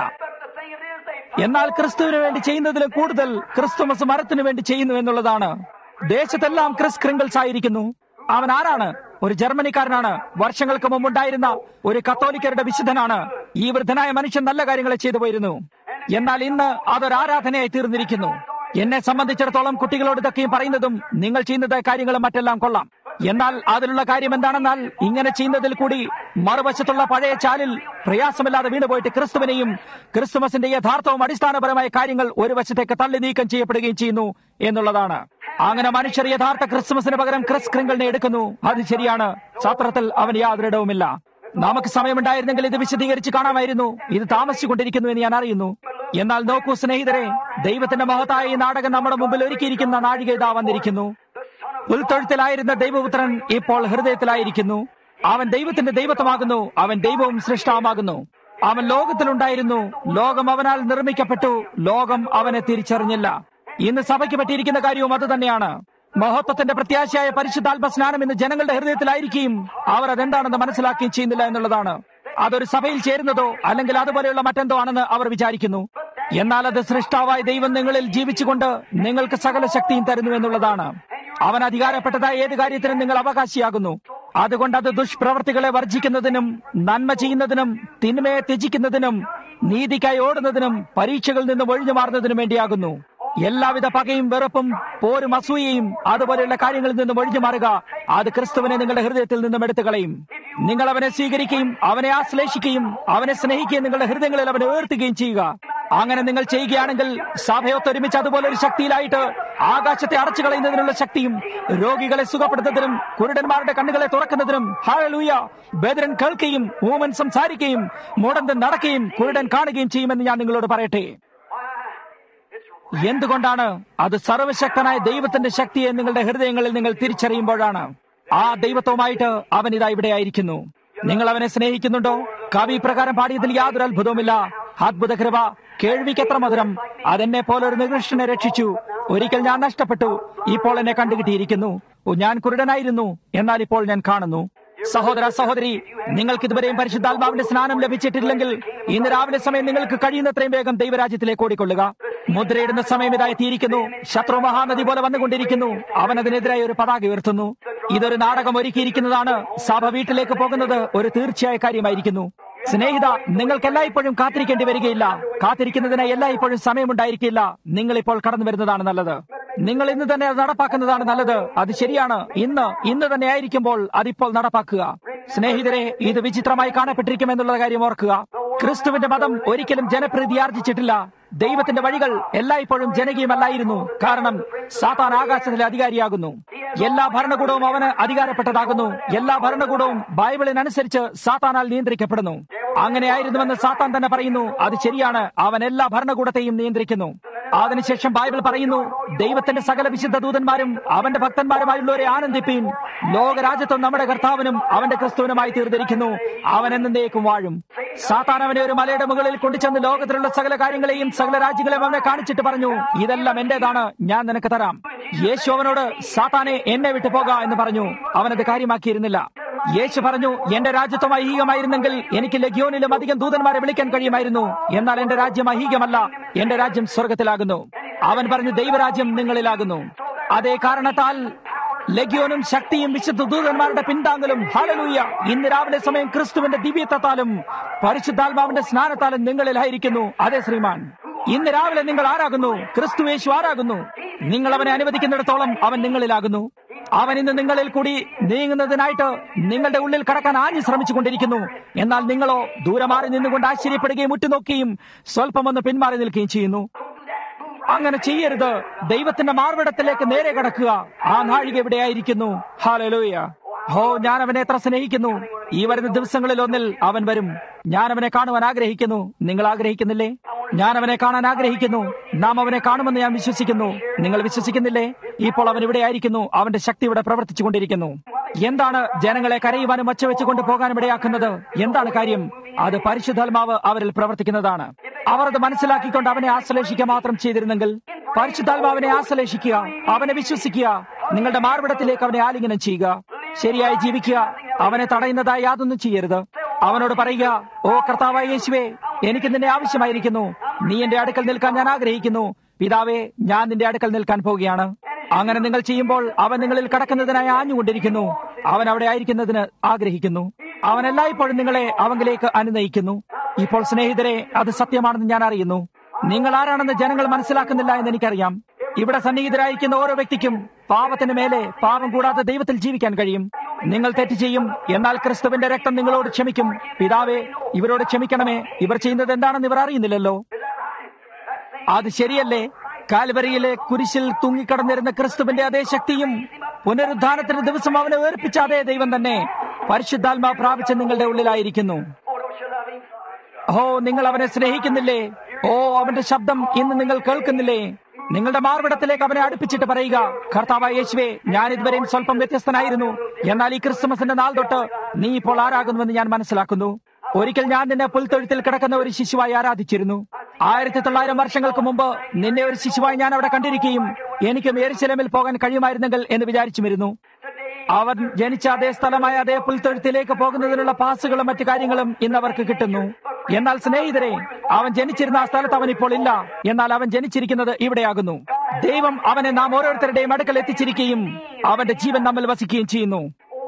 B: എന്നാൽ ക്രിസ്തുവിന് വേണ്ടി ചെയ്യുന്നതിലും കൂടുതൽ ക്രിസ്തുമസ് മരത്തിനു വേണ്ടി ചെയ്യുന്നു എന്നുള്ളതാണ് ദേശത്തെല്ലാം ക്രിസ് ക്രിങ്കിൾസ് ആയിരിക്കുന്നു അവൻ ആരാണ് ഒരു ജർമ്മനിക്കാരനാണ് വർഷങ്ങൾക്ക് മുമ്പുണ്ടായിരുന്ന ഒരു കത്തോലിക്കരുടെ വിശുദ്ധനാണ് ഈ വൃദ്ധനായ മനുഷ്യൻ നല്ല കാര്യങ്ങളെ ചെയ്തു പോയിരുന്നു എന്നാൽ ഇന്ന് അതൊരു ആരാധനയായി തീർന്നിരിക്കുന്നു എന്നെ സംബന്ധിച്ചിടത്തോളം കുട്ടികളോട് ഇതൊക്കെയും പറയുന്നതും നിങ്ങൾ ചെയ്യുന്നത് കാര്യങ്ങളും മറ്റെല്ലാം കൊള്ളാം എന്നാൽ അതിലുള്ള കാര്യം എന്താണെന്നാൽ ഇങ്ങനെ ചെയ്യുന്നതിൽ കൂടി മറുവശത്തുള്ള പഴയ ചാലിൽ പ്രയാസമില്ലാതെ വീണുപോയിട്ട് ക്രിസ്തുവിനെയും ക്രിസ്തുമസിന്റെ യഥാർത്ഥവും അടിസ്ഥാനപരമായ കാര്യങ്ങൾ ഒരു വശത്തേക്ക് തള്ളി നീക്കം ചെയ്യപ്പെടുകയും ചെയ്യുന്നു എന്നുള്ളതാണ് അങ്ങനെ മനുഷ്യർ യഥാർത്ഥ ക്രിസ്തുമസിന് പകരം ക്രിസ് ക്രിങ്കിളിനെ എടുക്കുന്നു അത് ശരിയാണ് ശാസ്ത്രത്തിൽ അവന് യാതൊരു ഇടവുമില്ല നമുക്ക് സമയമുണ്ടായിരുന്നെങ്കിൽ ഇത് വിശദീകരിച്ച് കാണാമായിരുന്നു ഇത് താമസിച്ചുകൊണ്ടിരിക്കുന്നു എന്ന് ഞാൻ അറിയുന്നു എന്നാൽ നോക്കൂ സ്നേഹിതരെ ദൈവത്തിന്റെ മഹത്തായ ഈ നാടകം നമ്മുടെ മുമ്പിൽ ഒരുക്കിയിരിക്കുന്ന നാഴിക ഇതാ വന്നിരിക്കുന്നു ഉൾത്തൊഴുത്തിലായിരുന്ന ദൈവപുത്രൻ ഇപ്പോൾ ഹൃദയത്തിലായിരിക്കുന്നു അവൻ ദൈവത്തിന്റെ ദൈവത്വമാകുന്നു അവൻ ദൈവവും സൃഷ്ടാവുമാകുന്നു അവൻ ലോകത്തിലുണ്ടായിരുന്നു ലോകം അവനാൽ നിർമ്മിക്കപ്പെട്ടു ലോകം അവനെ തിരിച്ചറിഞ്ഞില്ല ഇന്ന് സഭയ്ക്ക് പറ്റിയിരിക്കുന്ന കാര്യവും അത് തന്നെയാണ് മഹത്വത്തിന്റെ പ്രത്യാശയായ പരിശുദ്ധാത്മ സ്നാനം ഇന്ന് ജനങ്ങളുടെ ഹൃദയത്തിലായിരിക്കുകയും അവർ അതെന്താണെന്ന് മനസ്സിലാക്കുകയും ചെയ്യുന്നില്ല എന്നുള്ളതാണ് അതൊരു സഭയിൽ ചേരുന്നതോ അല്ലെങ്കിൽ അതുപോലെയുള്ള മറ്റെന്തോ ആണെന്ന് അവർ വിചാരിക്കുന്നു എന്നാൽ അത് സൃഷ്ടാവായ ദൈവം നിങ്ങളിൽ ജീവിച്ചുകൊണ്ട് നിങ്ങൾക്ക് സകല ശക്തിയും തരുന്നു എന്നുള്ളതാണ് അവൻ അധികാരപ്പെട്ടതായ ഏത് കാര്യത്തിനും നിങ്ങൾ അവകാശിയാകുന്നു അതുകൊണ്ട് അത് ദുഷ്പ്രവർത്തികളെ വർജിക്കുന്നതിനും നന്മ ചെയ്യുന്നതിനും തിന്മയെ ത്യജിക്കുന്നതിനും നീതിക്കായി ഓടുന്നതിനും പരീക്ഷകളിൽ നിന്നും ഒഴിഞ്ഞു മാറുന്നതിനും വേണ്ടിയാകുന്നു എല്ലാവിധ പകയും വെറുപ്പും പോരും അസൂയയും അതുപോലെയുള്ള കാര്യങ്ങളിൽ നിന്നും ഒഴിഞ്ഞു മാറുക അത് ക്രിസ്തുവിനെ നിങ്ങളുടെ ഹൃദയത്തിൽ നിന്നും എടുത്തു കളയും നിങ്ങൾ അവനെ സ്വീകരിക്കുകയും അവനെ ആശ്ലേഷിക്കുകയും അവനെ സ്നേഹിക്കുകയും നിങ്ങളുടെ ഹൃദയങ്ങളിൽ അവനെ ഉയർത്തുകയും ചെയ്യുക അങ്ങനെ നിങ്ങൾ ചെയ്യുകയാണെങ്കിൽ സഭയൊത്തൊരുമിച്ച് അതുപോലെ ഒരു ശക്തിയിലായിട്ട് ആകാശത്തെ അടച്ചു കളയുന്നതിനുള്ള ശക്തിയും രോഗികളെ സുഖപ്പെടുത്തുന്നതിനും കുരുടന്മാരുടെ കണ്ണുകളെ തുറക്കുന്നതിനും ഹാലൂയ ബദരൻ കേൾക്കുകയും ഊമൻ സംസാരിക്കുകയും മുടന്തൻ നടക്കുകയും കുരുടൻ കാണുകയും ചെയ്യുമെന്ന് ഞാൻ നിങ്ങളോട് പറയട്ടെ എന്തുകൊണ്ടാണ് അത് സർവശക്തനായ ദൈവത്തിന്റെ ശക്തിയെ നിങ്ങളുടെ ഹൃദയങ്ങളിൽ നിങ്ങൾ തിരിച്ചറിയുമ്പോഴാണ് ആ ദൈവത്വമായിട്ട് അവൻ ഇതാ ഇവിടെ ആയിരിക്കുന്നു നിങ്ങൾ അവനെ സ്നേഹിക്കുന്നുണ്ടോ കവി പ്രകാരം പാടിയതിൽ യാതൊരു അത്ഭുതവുമില്ല അത്ഭുത കൃപ കേൾവിക്കെത്ര മധുരം അതെന്നെ പോലെ ഒരു നികൃഷ്ടനെ രക്ഷിച്ചു ഒരിക്കൽ ഞാൻ നഷ്ടപ്പെട്ടു ഇപ്പോൾ എന്നെ കണ്ടുകിട്ടിയിരിക്കുന്നു ഞാൻ കുരുടനായിരുന്നു എന്നാൽ ഇപ്പോൾ ഞാൻ കാണുന്നു സഹോദര സഹോദരി നിങ്ങൾക്ക് ഇതുവരെയും പരിശുദ്ധാത്മാവിന്റെ സ്നാനം ലഭിച്ചിട്ടില്ലെങ്കിൽ ഇന്ന് രാവിലെ സമയം നിങ്ങൾക്ക് കഴിയുന്നത്രയും വേഗം ദൈവരാജ്യത്തിലേക്ക് ഓടിക്കൊള്ളുക മുദ്രയിടുന്ന സമയം ഇതായി തീരിക്കുന്നു ശത്രു മഹാനദി പോലെ വന്നുകൊണ്ടിരിക്കുന്നു അവൻ അതിനെതിരായി ഒരു പതാക ഉയർത്തുന്നു ഇതൊരു നാടകം ഒരുക്കിയിരിക്കുന്നതാണ് സഭ വീട്ടിലേക്ക് പോകുന്നത് ഒരു തീർച്ചയായ കാര്യമായിരിക്കുന്നു സ്നേഹിത നിങ്ങൾക്ക് എല്ലായ്പ്പോഴും കാത്തിരിക്കേണ്ടി വരികയില്ല കാത്തിരിക്കുന്നതിന് എല്ലായ്പ്പോഴും സമയമുണ്ടായിരിക്കില്ല നിങ്ങൾ ഇപ്പോൾ കടന്നു വരുന്നതാണ് നല്ലത് നിങ്ങൾ ഇന്ന് തന്നെ അത് നടപ്പാക്കുന്നതാണ് നല്ലത് അത് ശരിയാണ് ഇന്ന് ഇന്ന് തന്നെ ആയിരിക്കുമ്പോൾ അതിപ്പോൾ നടപ്പാക്കുക സ്നേഹിതരെ ഇത് വിചിത്രമായി കാണപ്പെട്ടിരിക്കുമെന്നുള്ള കാര്യം ഓർക്കുക ക്രിസ്തുവിന്റെ മതം ഒരിക്കലും ജനപ്രീതി ആർജിച്ചിട്ടില്ല ദൈവത്തിന്റെ വഴികൾ എല്ലായ്പ്പോഴും ജനകീയമല്ലായിരുന്നു കാരണം സാത്താൻ ആകാശത്തിലെ അധികാരിയാകുന്നു എല്ലാ ഭരണകൂടവും അവന് അധികാരപ്പെട്ടതാകുന്നു എല്ലാ ഭരണകൂടവും ബൈബിളിനനുസരിച്ച് സാത്താനാൽ നിയന്ത്രിക്കപ്പെടുന്നു അങ്ങനെയായിരുന്നുവെന്ന് സാത്താൻ തന്നെ പറയുന്നു അത് ശരിയാണ് അവൻ എല്ലാ ഭരണകൂടത്തെയും നിയന്ത്രിക്കുന്നു അതിനുശേഷം ബൈബിൾ പറയുന്നു ദൈവത്തിന്റെ സകല വിശുദ്ധ ദൂതന്മാരും അവന്റെ ഭക്തന്മാരുമായുള്ളവരെ ആനന്ദിപ്പീൻ ലോകരാജ്യത്വം നമ്മുടെ കർത്താവിനും അവന്റെ ക്രിസ്തുവിനുമായി തീർന്നിരിക്കുന്നു അവൻ എന്നേക്കും വാഴും സാത്താൻ അവനെ ഒരു മലയുടെ മുകളിൽ കൊണ്ടുചെന്ന് ലോകത്തിലുള്ള സകല കാര്യങ്ങളെയും സകല രാജ്യങ്ങളെയും അവനെ കാണിച്ചിട്ട് പറഞ്ഞു ഇതെല്ലാം എന്റേതാണ് ഞാൻ നിനക്ക് തരാം യേശു അവനോട് സാത്താനെ എന്നെ വിട്ടു പോക എന്ന് പറഞ്ഞു അവനത് കാര്യമാക്കിയിരുന്നില്ല യേശു പറഞ്ഞു എന്റെ രാജ്യത്വം ഐഹികമായിരുന്നെങ്കിൽ എനിക്ക് ലഗ്യോനിലും അധികം ദൂതന്മാരെ വിളിക്കാൻ കഴിയുമായിരുന്നു എന്നാൽ എന്റെ രാജ്യം അഹീകമല്ല എന്റെ രാജ്യം സ്വർഗത്തിലാകുന്നു അവൻ പറഞ്ഞു ദൈവരാജ്യം നിങ്ങളിലാകുന്നു അതേ കാരണത്താൽ ലഗ്യോനും ശക്തിയും വിശുദ്ധ ദൂതന്മാരുടെ പിന്താങ്ങലും ഹലലൂയ ഇന്ന് രാവിലെ സമയം ക്രിസ്തുവിന്റെ ദിവ്യത്വത്താലും പരിശുദ്ധാത്മാവിന്റെ സ്നാനത്താലും നിങ്ങളിലായിരിക്കുന്നു അതെ ശ്രീമാൻ ഇന്ന് രാവിലെ നിങ്ങൾ ആരാകുന്നു ക്രിസ്തു യേശു ആരാകുന്നു നിങ്ങൾ അവനെ അനുവദിക്കുന്നിടത്തോളം അവൻ നിങ്ങളിലാകുന്നു അവൻ ഇന്ന് നിങ്ങളിൽ കൂടി നീങ്ങുന്നതിനായിട്ട് നിങ്ങളുടെ ഉള്ളിൽ കടക്കാൻ ആഞ്ഞു ശ്രമിച്ചുകൊണ്ടിരിക്കുന്നു എന്നാൽ നിങ്ങളോ ദൂരെ മാറി നിന്നുകൊണ്ട് ആശ്ചര്യപ്പെടുകയും ഉറ്റുനോക്കുകയും സ്വല്പമൊന്ന് പിന്മാറി നിൽക്കുകയും ചെയ്യുന്നു അങ്ങനെ ചെയ്യരുത് ദൈവത്തിന്റെ മാർവിടത്തിലേക്ക് നേരെ കടക്കുക ആ നാഴിക എവിടെയായിരിക്കുന്നു ഹാലലോയ ഹോ ഞാൻ അവനെ എത്ര സ്നേഹിക്കുന്നു ഈ വരുന്ന ദിവസങ്ങളിൽ ഒന്നിൽ അവൻ വരും ഞാൻ അവനെ കാണുവാൻ ആഗ്രഹിക്കുന്നു നിങ്ങൾ ആഗ്രഹിക്കുന്നില്ലേ ഞാൻ അവനെ കാണാൻ ആഗ്രഹിക്കുന്നു നാം അവനെ കാണുമെന്ന് ഞാൻ വിശ്വസിക്കുന്നു നിങ്ങൾ വിശ്വസിക്കുന്നില്ലേ ഇപ്പോൾ അവൻ ഇവിടെ ആയിരിക്കുന്നു അവന്റെ ശക്തി ഇവിടെ പ്രവർത്തിച്ചുകൊണ്ടിരിക്കുന്നു എന്താണ് ജനങ്ങളെ കരയുവാനും ഒച്ച വെച്ചുകൊണ്ട് പോകാനും ഇടയാക്കുന്നത് എന്താണ് കാര്യം അത് പരിശുദ്ധാത്മാവ് അവരിൽ പ്രവർത്തിക്കുന്നതാണ് അവർ അത് മനസ്സിലാക്കിക്കൊണ്ട് അവനെ ആശ്ലേഷിക്കുക മാത്രം ചെയ്തിരുന്നെങ്കിൽ പരിശുദ്ധാത്മാവിനെ ആശ്ലേഷിക്കുക അവനെ വിശ്വസിക്കുക നിങ്ങളുടെ മാർവിടത്തിലേക്ക് അവനെ ആലിംഗനം ചെയ്യുക ശരിയായി ജീവിക്കുക അവനെ തടയുന്നതായി യാതൊന്നും ചെയ്യരുത് അവനോട് പറയുക ഓ കർത്താവായ യേശുവേ എനിക്ക് നിന്നെ ആവശ്യമായിരിക്കുന്നു നീ എന്റെ അടുക്കൽ നിൽക്കാൻ ഞാൻ ആഗ്രഹിക്കുന്നു പിതാവേ ഞാൻ നിന്റെ അടുക്കൽ നിൽക്കാൻ പോവുകയാണ് അങ്ങനെ നിങ്ങൾ ചെയ്യുമ്പോൾ അവൻ നിങ്ങളിൽ കടക്കുന്നതിനായി ആഞ്ഞുകൊണ്ടിരിക്കുന്നു അവൻ അവിടെ ആയിരിക്കുന്നതിന് ആഗ്രഹിക്കുന്നു അവൻ എല്ലായ്പ്പോഴും നിങ്ങളെ അവങ്കിലേക്ക് അനുനയിക്കുന്നു ഇപ്പോൾ സ്നേഹിതരെ അത് സത്യമാണെന്ന് ഞാൻ അറിയുന്നു നിങ്ങൾ ആരാണെന്ന് ജനങ്ങൾ മനസ്സിലാക്കുന്നില്ല എന്ന് എനിക്കറിയാം ഇവിടെ സന്നിഹിതരായിരിക്കുന്ന ഓരോ വ്യക്തിക്കും പാപത്തിന് മേലെ പാപം കൂടാതെ ദൈവത്തിൽ ജീവിക്കാൻ കഴിയും നിങ്ങൾ തെറ്റ് ചെയ്യും എന്നാൽ ക്രിസ്തുവിന്റെ രക്തം നിങ്ങളോട് ക്ഷമിക്കും പിതാവേ ഇവരോട് ക്ഷമിക്കണമേ ഇവർ ചെയ്യുന്നത് എന്താണെന്ന് ഇവർ അറിയുന്നില്ലല്ലോ അത് ശരിയല്ലേ കാൽവരിയിലെ കുരിശിൽ തൂങ്ങിക്കടന്നിരുന്ന ക്രിസ്തുവിന്റെ അതേ ശക്തിയും പുനരുദ്ധാനത്തിന് ദിവസം അവനെ ഏർപ്പിച്ച അതേ ദൈവം തന്നെ പരിശുദ്ധാത്മാ പ്രാപിച്ച നിങ്ങളുടെ ഉള്ളിലായിരിക്കുന്നു ഓ നിങ്ങൾ അവനെ സ്നേഹിക്കുന്നില്ലേ ഓ അവന്റെ ശബ്ദം ഇന്ന് നിങ്ങൾ കേൾക്കുന്നില്ലേ നിങ്ങളുടെ മാർവിടത്തിലേക്ക് അവനെ അടുപ്പിച്ചിട്ട് പറയുക കർത്താവായ യേശുവേ ഞാൻ ഇതുവരെയും സ്വല്പം വ്യത്യസ്തനായിരുന്നു എന്നാൽ ഈ ക്രിസ്മസിന്റെ നാൾ തൊട്ട് നീ ഇപ്പോൾ ആരാകുന്നുവെന്ന് ഞാൻ മനസ്സിലാക്കുന്നു ഒരിക്കൽ ഞാൻ നിന്നെ പുൽത്തൊഴുത്തിൽ കിടക്കുന്ന ഒരു ശിശുവായി ആരാധിച്ചിരുന്നു ആയിരത്തി തൊള്ളായിരം വർഷങ്ങൾക്ക് മുമ്പ് നിന്നെ ഒരു ശിശുവായി ഞാൻ അവിടെ കണ്ടിരിക്കുകയും എനിക്കും എരിശിലമിൽ പോകാൻ കഴിയുമായിരുന്നെങ്കിൽ എന്ന് വിചാരിച്ചുമിരുന്നു അവൻ ജനിച്ച അതേ സ്ഥലമായ അതേ പുൽത്തൊഴുത്തിലേക്ക് പോകുന്നതിനുള്ള പാസുകളും മറ്റു കാര്യങ്ങളും ഇന്ന് അവർക്ക് കിട്ടുന്നു എന്നാൽ സ്നേഹിതരെ അവൻ ജനിച്ചിരുന്ന ആ സ്ഥലത്ത് അവൻ ഇപ്പോൾ ഇല്ല എന്നാൽ അവൻ ജനിച്ചിരിക്കുന്നത് ഇവിടെയാകുന്നു ദൈവം അവനെ നാം ഓരോരുത്തരുടെയും അടുക്കൽ എത്തിച്ചിരിക്കുകയും അവന്റെ ജീവൻ നമ്മിൽ വസിക്കുകയും ചെയ്യുന്നു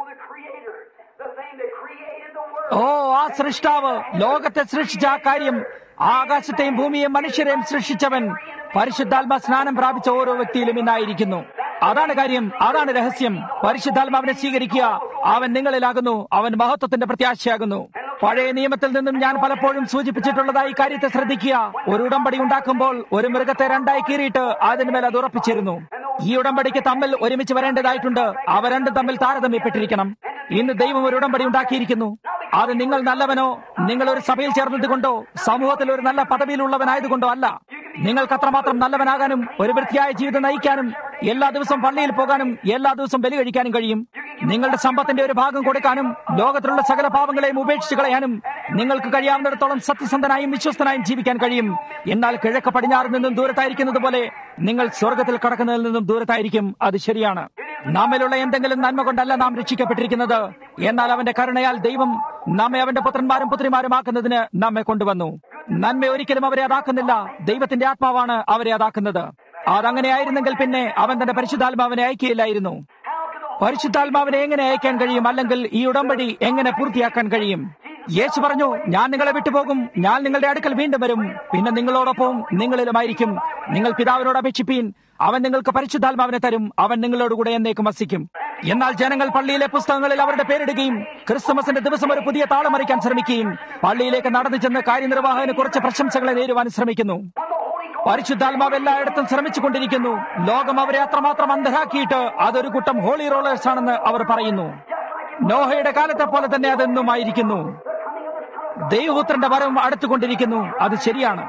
B: ഓ ആ സൃഷ്ടാവ് ലോകത്തെ സൃഷ്ടിച്ച ആ കാര്യം ആകാശത്തെയും ഭൂമിയെയും മനുഷ്യരെയും സൃഷ്ടിച്ചവൻ പരിശുദ്ധാത്മ സ്നാനം പ്രാപിച്ച ഓരോ വ്യക്തിയിലും ഇന്നായിരിക്കുന്നു അതാണ് കാര്യം അതാണ് രഹസ്യം പരിശുദ്ധാത്മാവിനെ സ്വീകരിക്കുക അവൻ നിങ്ങളിലാകുന്നു അവൻ മഹത്വത്തിന്റെ പ്രത്യാശയാകുന്നു പഴയ നിയമത്തിൽ നിന്നും ഞാൻ പലപ്പോഴും സൂചിപ്പിച്ചിട്ടുള്ളതായി കാര്യത്തെ ശ്രദ്ധിക്കുക ഒരു ഉടമ്പടി ഉണ്ടാക്കുമ്പോൾ ഒരു മൃഗത്തെ രണ്ടായി കീറിയിട്ട് അതിന്മേൽ അത് ഉറപ്പിച്ചിരുന്നു ഈ ഉടമ്പടിക്ക് തമ്മിൽ ഒരുമിച്ച് വരേണ്ടതായിട്ടുണ്ട് അവ രണ്ടും തമ്മിൽ താരതമ്യപ്പെട്ടിരിക്കണം ഇന്ന് ദൈവം ഒരു ഉടമ്പടി ഉണ്ടാക്കിയിരിക്കുന്നു അത് നിങ്ങൾ നല്ലവനോ നിങ്ങൾ ഒരു സഭയിൽ ചേർന്നത് കൊണ്ടോ സമൂഹത്തിൽ ഒരു നല്ല പദവിയിലുള്ളവനായതുകൊണ്ടോ അല്ല നിങ്ങൾക്ക് അത്രമാത്രം നല്ലവനാകാനും ഒരു വൃത്തിയായ ജീവിതം നയിക്കാനും എല്ലാ ദിവസവും പള്ളിയിൽ പോകാനും എല്ലാ ദിവസവും ബലി കഴിക്കാനും കഴിയും നിങ്ങളുടെ സമ്പത്തിന്റെ ഒരു ഭാഗം കൊടുക്കാനും ലോകത്തിലുള്ള സകല പാവങ്ങളെയും ഉപേക്ഷിച്ച് കളയാനും നിങ്ങൾക്ക് കഴിയാവുന്നിടത്തോളം സത്യസന്ധനായും വിശ്വസ്തനായും ജീവിക്കാൻ കഴിയും എന്നാൽ കിഴക്ക് പടിഞ്ഞാറ് നിന്നും ദൂരത്തായിരിക്കുന്നത് പോലെ നിങ്ങൾ സ്വർഗത്തിൽ കടക്കുന്നതിൽ നിന്നും ദൂരത്തായിരിക്കും അത് ശരിയാണ് നമ്മിലുള്ള എന്തെങ്കിലും നന്മ കൊണ്ടല്ല നാം രക്ഷിക്കപ്പെട്ടിരിക്കുന്നത് എന്നാൽ അവന്റെ കരുണയാൽ ദൈവം നമ്മെ അവന്റെ പുത്രന്മാരും പുത്രിമാരുമാക്കുന്നതിന് നമ്മെ കൊണ്ടുവന്നു നന്മ ഒരിക്കലും അവരെ അതാക്കുന്നില്ല ദൈവത്തിന്റെ ആത്മാവാണ് അവരെ അതാക്കുന്നത് അതങ്ങനെയായിരുന്നെങ്കിൽ പിന്നെ അവൻ തന്റെ പരിശുദ്ധാത്മാവിനെ അയക്കുകയില്ലായിരുന്നു പരിശുദ്ധാത്മാവിനെ എങ്ങനെ അയക്കാൻ കഴിയും അല്ലെങ്കിൽ ഈ ഉടമ്പടി എങ്ങനെ പൂർത്തിയാക്കാൻ കഴിയും യേശു പറഞ്ഞു ഞാൻ നിങ്ങളെ വിട്ടുപോകും ഞാൻ നിങ്ങളുടെ അടുക്കൽ വീണ്ടും വരും പിന്നെ നിങ്ങളോടൊപ്പം നിങ്ങളിലുമായിരിക്കും നിങ്ങൾ പിതാവിനോട് അപേക്ഷിപ്പീൻ അവൻ നിങ്ങൾക്ക് പരിശുദ്ധാത്മാവിനെ തരും അവൻ നിങ്ങളോടുകൂടെ എന്നേക്കും വസിക്കും എന്നാൽ ജനങ്ങൾ പള്ളിയിലെ പുസ്തകങ്ങളിൽ അവരുടെ പേരിടുകയും ക്രിസ്തുമസിന്റെ ദിവസം ഒരു പുതിയ താളമറിക്കാൻ ശ്രമിക്കുകയും പള്ളിയിലേക്ക് നടന്നു ചെന്ന് കാര്യനിർവാഹകന് കുറച്ച് പ്രശംസകളെ നേരുവാൻ ശ്രമിക്കുന്നു പരിശുദ്ധാത്മാവ് എല്ലായിടത്തും ശ്രമിച്ചുകൊണ്ടിരിക്കുന്നു ലോകം അവരെ അത്രമാത്രം അന്ധരാക്കിയിട്ട് അതൊരു കൂട്ടം ഹോളി റോളേഴ്സ് ആണെന്ന് അവർ പറയുന്നു നോഹയുടെ കാലത്തെ പോലെ തന്നെ അതെന്നും ആയിരിക്കുന്നു ദൈവപുത്രന്റെ വരവും അടുത്തുകൊണ്ടിരിക്കുന്നു അത് ശരിയാണ്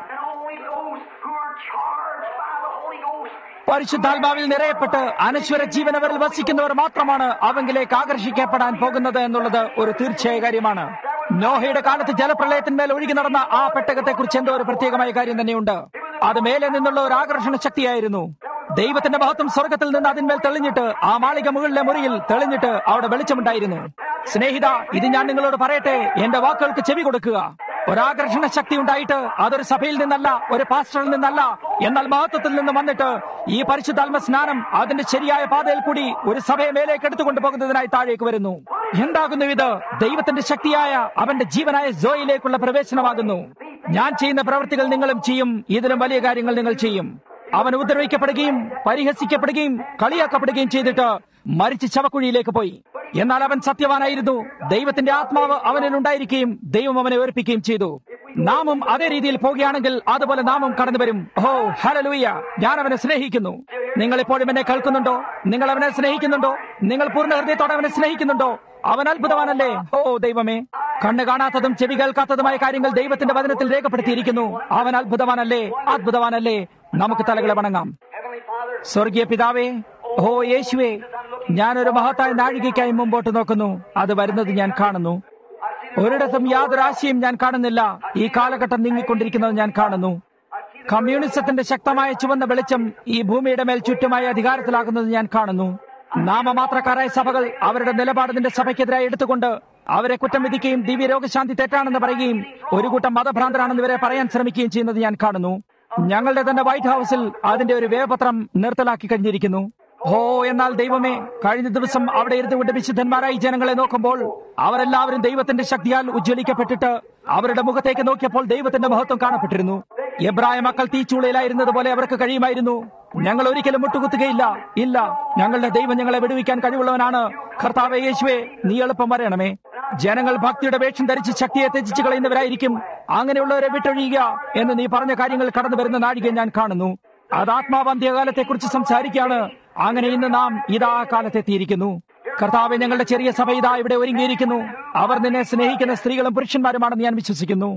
B: പരിശുദ്ധാത്മാവിൽ നിറയപ്പെട്ട് അനശ്വര ജീവനവരിൽ വസിക്കുന്നവർ മാത്രമാണ് അവങ്കിലേക്ക് ആകർഷിക്കപ്പെടാൻ പോകുന്നത് എന്നുള്ളത് ഒരു തീർച്ചയായ കാര്യമാണ് നോഹയുടെ കാലത്ത് ജലപ്രളയത്തിന്മേൽ ഒഴുകി നടന്ന ആ പെട്ടകത്തെക്കുറിച്ച് എന്തോ ഒരു പ്രത്യേകമായ കാര്യം തന്നെയുണ്ട് അത് മേലെ നിന്നുള്ള ഒരു ആകർഷണ ശക്തിയായിരുന്നു ദൈവത്തിന്റെ മഹത്വം സ്വർഗത്തിൽ നിന്ന് അതിന്മേൽ തെളിഞ്ഞിട്ട് ആ മാളിക മുകളിലെ മുറിയിൽ തെളിഞ്ഞിട്ട് അവിടെ വെളിച്ചമുണ്ടായിരുന്നു സ്നേഹിത ഇത് ഞാൻ നിങ്ങളോട് പറയട്ടെ എന്റെ വാക്കുകൾക്ക് ചെവി കൊടുക്കുക ഒരാകർഷണ ശക്തി ഉണ്ടായിട്ട് അതൊരു സഭയിൽ നിന്നല്ല ഒരു പാസ്റ്ററിൽ നിന്നല്ല എന്നാൽ മഹത്വത്തിൽ നിന്ന് വന്നിട്ട് ഈ പരിശുദ്ധാത്മ സ്നാനം അതിന്റെ ശരിയായ പാതയിൽ കൂടി ഒരു സഭയെ മേലേക്ക് എടുത്തുകൊണ്ട് പോകുന്നതിനായി താഴേക്ക് വരുന്നു എന്താകുന്നു ഇത് ദൈവത്തിന്റെ ശക്തിയായ അവന്റെ ജീവനായ ജോയിലേക്കുള്ള പ്രവേശനമാകുന്നു ഞാൻ ചെയ്യുന്ന പ്രവൃത്തികൾ നിങ്ങളും ചെയ്യും ഇതിലും വലിയ കാര്യങ്ങൾ നിങ്ങൾ ചെയ്യും അവൻ ഉപദ്രവിക്കപ്പെടുകയും പരിഹസിക്കപ്പെടുകയും കളിയാക്കപ്പെടുകയും ചെയ്തിട്ട് മരിച്ച് ശവക്കുഴിയിലേക്ക് പോയി എന്നാൽ അവൻ സത്യവാനായിരുന്നു ദൈവത്തിന്റെ ആത്മാവ് അവനിൽ ഉണ്ടായിരിക്കുകയും ദൈവം അവനെ ഉയർപ്പിക്കുകയും ചെയ്തു നാമും അതേ രീതിയിൽ പോകുകയാണെങ്കിൽ അതുപോലെ നാമും കടന്നു വരും ഓ ഹലലൂയ ഞാൻ അവനെ സ്നേഹിക്കുന്നു നിങ്ങൾ ഇപ്പോഴും എന്നെ കേൾക്കുന്നുണ്ടോ നിങ്ങൾ അവനെ സ്നേഹിക്കുന്നുണ്ടോ നിങ്ങൾ പൂർണ്ണ ഹൃദയത്തോടെ അവനെ സ്നേഹിക്കുന്നുണ്ടോ അവൻ അത്ഭുതവാനല്ലേ ഓ ദൈവമേ കണ്ണ് കാണാത്തതും ചെവി കേൾക്കാത്തതുമായ കാര്യങ്ങൾ ദൈവത്തിന്റെ വചനത്തിൽ രേഖപ്പെടുത്തിയിരിക്കുന്നു അവൻ അത്ഭുതവാനല്ലേ അത്ഭുതവാനല്ലേ നമുക്ക് തലകളെ വണങ്ങാം
A: Heavenly Father,
B: സ്വർഗീയ പിതാവേ ഓ യേശുവേ ഞാനൊരു മഹത്തായ നാഴികയ്ക്കായി മുമ്പോട്ട് നോക്കുന്നു അത് വരുന്നത് ഞാൻ കാണുന്നു ഒരിടത്തും യാതൊരു ആശയും ഞാൻ കാണുന്നില്ല ഈ കാലഘട്ടം നീങ്ങിക്കൊണ്ടിരിക്കുന്നത് ഞാൻ കാണുന്നു കമ്മ്യൂണിസത്തിന്റെ ശക്തമായ ചുവന്ന വെളിച്ചം ഈ ഭൂമിയുടെ മേൽ ചുറ്റുമായി അധികാരത്തിലാകുന്നത് ഞാൻ കാണുന്നു നാമമാത്രക്കാരായ സഭകൾ അവരുടെ നിലപാടിന്റെ സഭയ്ക്കെതിരായി എടുത്തുകൊണ്ട് അവരെ കുറ്റം വിധിക്കുകയും ദിവ്യ രോഗശാന്തി തെറ്റാണെന്ന് പറയുകയും ഒരു കൂട്ടം മതഭ്രാന്തരാണെന്ന് ഇവരെ പറയാൻ ശ്രമിക്കുകയും ചെയ്യുന്നത് ഞാൻ കാണുന്നു ഞങ്ങളുടെ തന്നെ വൈറ്റ് ഹൌസിൽ അതിന്റെ ഒരു വേപത്രം നിർത്തലാക്കി കഴിഞ്ഞിരിക്കുന്നു ഓ എന്നാൽ ദൈവമേ കഴിഞ്ഞ ദിവസം അവിടെ ഇരുന്നുകൊണ്ട് വിശുദ്ധന്മാരായി ജനങ്ങളെ നോക്കുമ്പോൾ അവരെല്ലാവരും ദൈവത്തിന്റെ ശക്തിയാൽ ഉജ്ജ്വലിക്കപ്പെട്ടിട്ട് അവരുടെ മുഖത്തേക്ക് നോക്കിയപ്പോൾ ദൈവത്തിന്റെ മഹത്വം കാണപ്പെട്ടിരുന്നു എബ്രായ മക്കൾ തീച്ചൂളയിലായിരുന്നത് പോലെ അവർക്ക് കഴിയുമായിരുന്നു ഞങ്ങൾ ഒരിക്കലും മുട്ടുകുത്തുകയില്ല ഇല്ല ഞങ്ങളുടെ ദൈവം ഞങ്ങളെ വിടുവിക്കാൻ കഴിവുള്ളവനാണ് കർത്താവെ യേശുവേ നീ എളുപ്പം വരണമേ ജനങ്ങൾ ഭക്തിയുടെ വേഷം ധരിച്ച് ശക്തിയെ ത്യജിച്ചു കളയുന്നവരായിരിക്കും അങ്ങനെയുള്ളവരെ വിട്ടൊഴിയുക എന്ന് നീ പറഞ്ഞ കാര്യങ്ങൾ കടന്നു വരുന്ന നാഴിക ഞാൻ കാണുന്നു അത് ആത്മാവന്ത്യകാലത്തെ കുറിച്ച് സംസാരിക്കുകയാണ് അങ്ങനെ ഇന്ന് നാം ഇതാ കാലത്തെത്തിയിരിക്കുന്നു കർത്താവ് ഞങ്ങളുടെ ചെറിയ സഭ ഇതാ ഇവിടെ ഒരുങ്ങിയിരിക്കുന്നു അവർ നിന്നെ സ്നേഹിക്കുന്ന സ്ത്രീകളും പുരുഷന്മാരുമാണെന്ന് ഞാൻ വിശ്വസിക്കുന്നു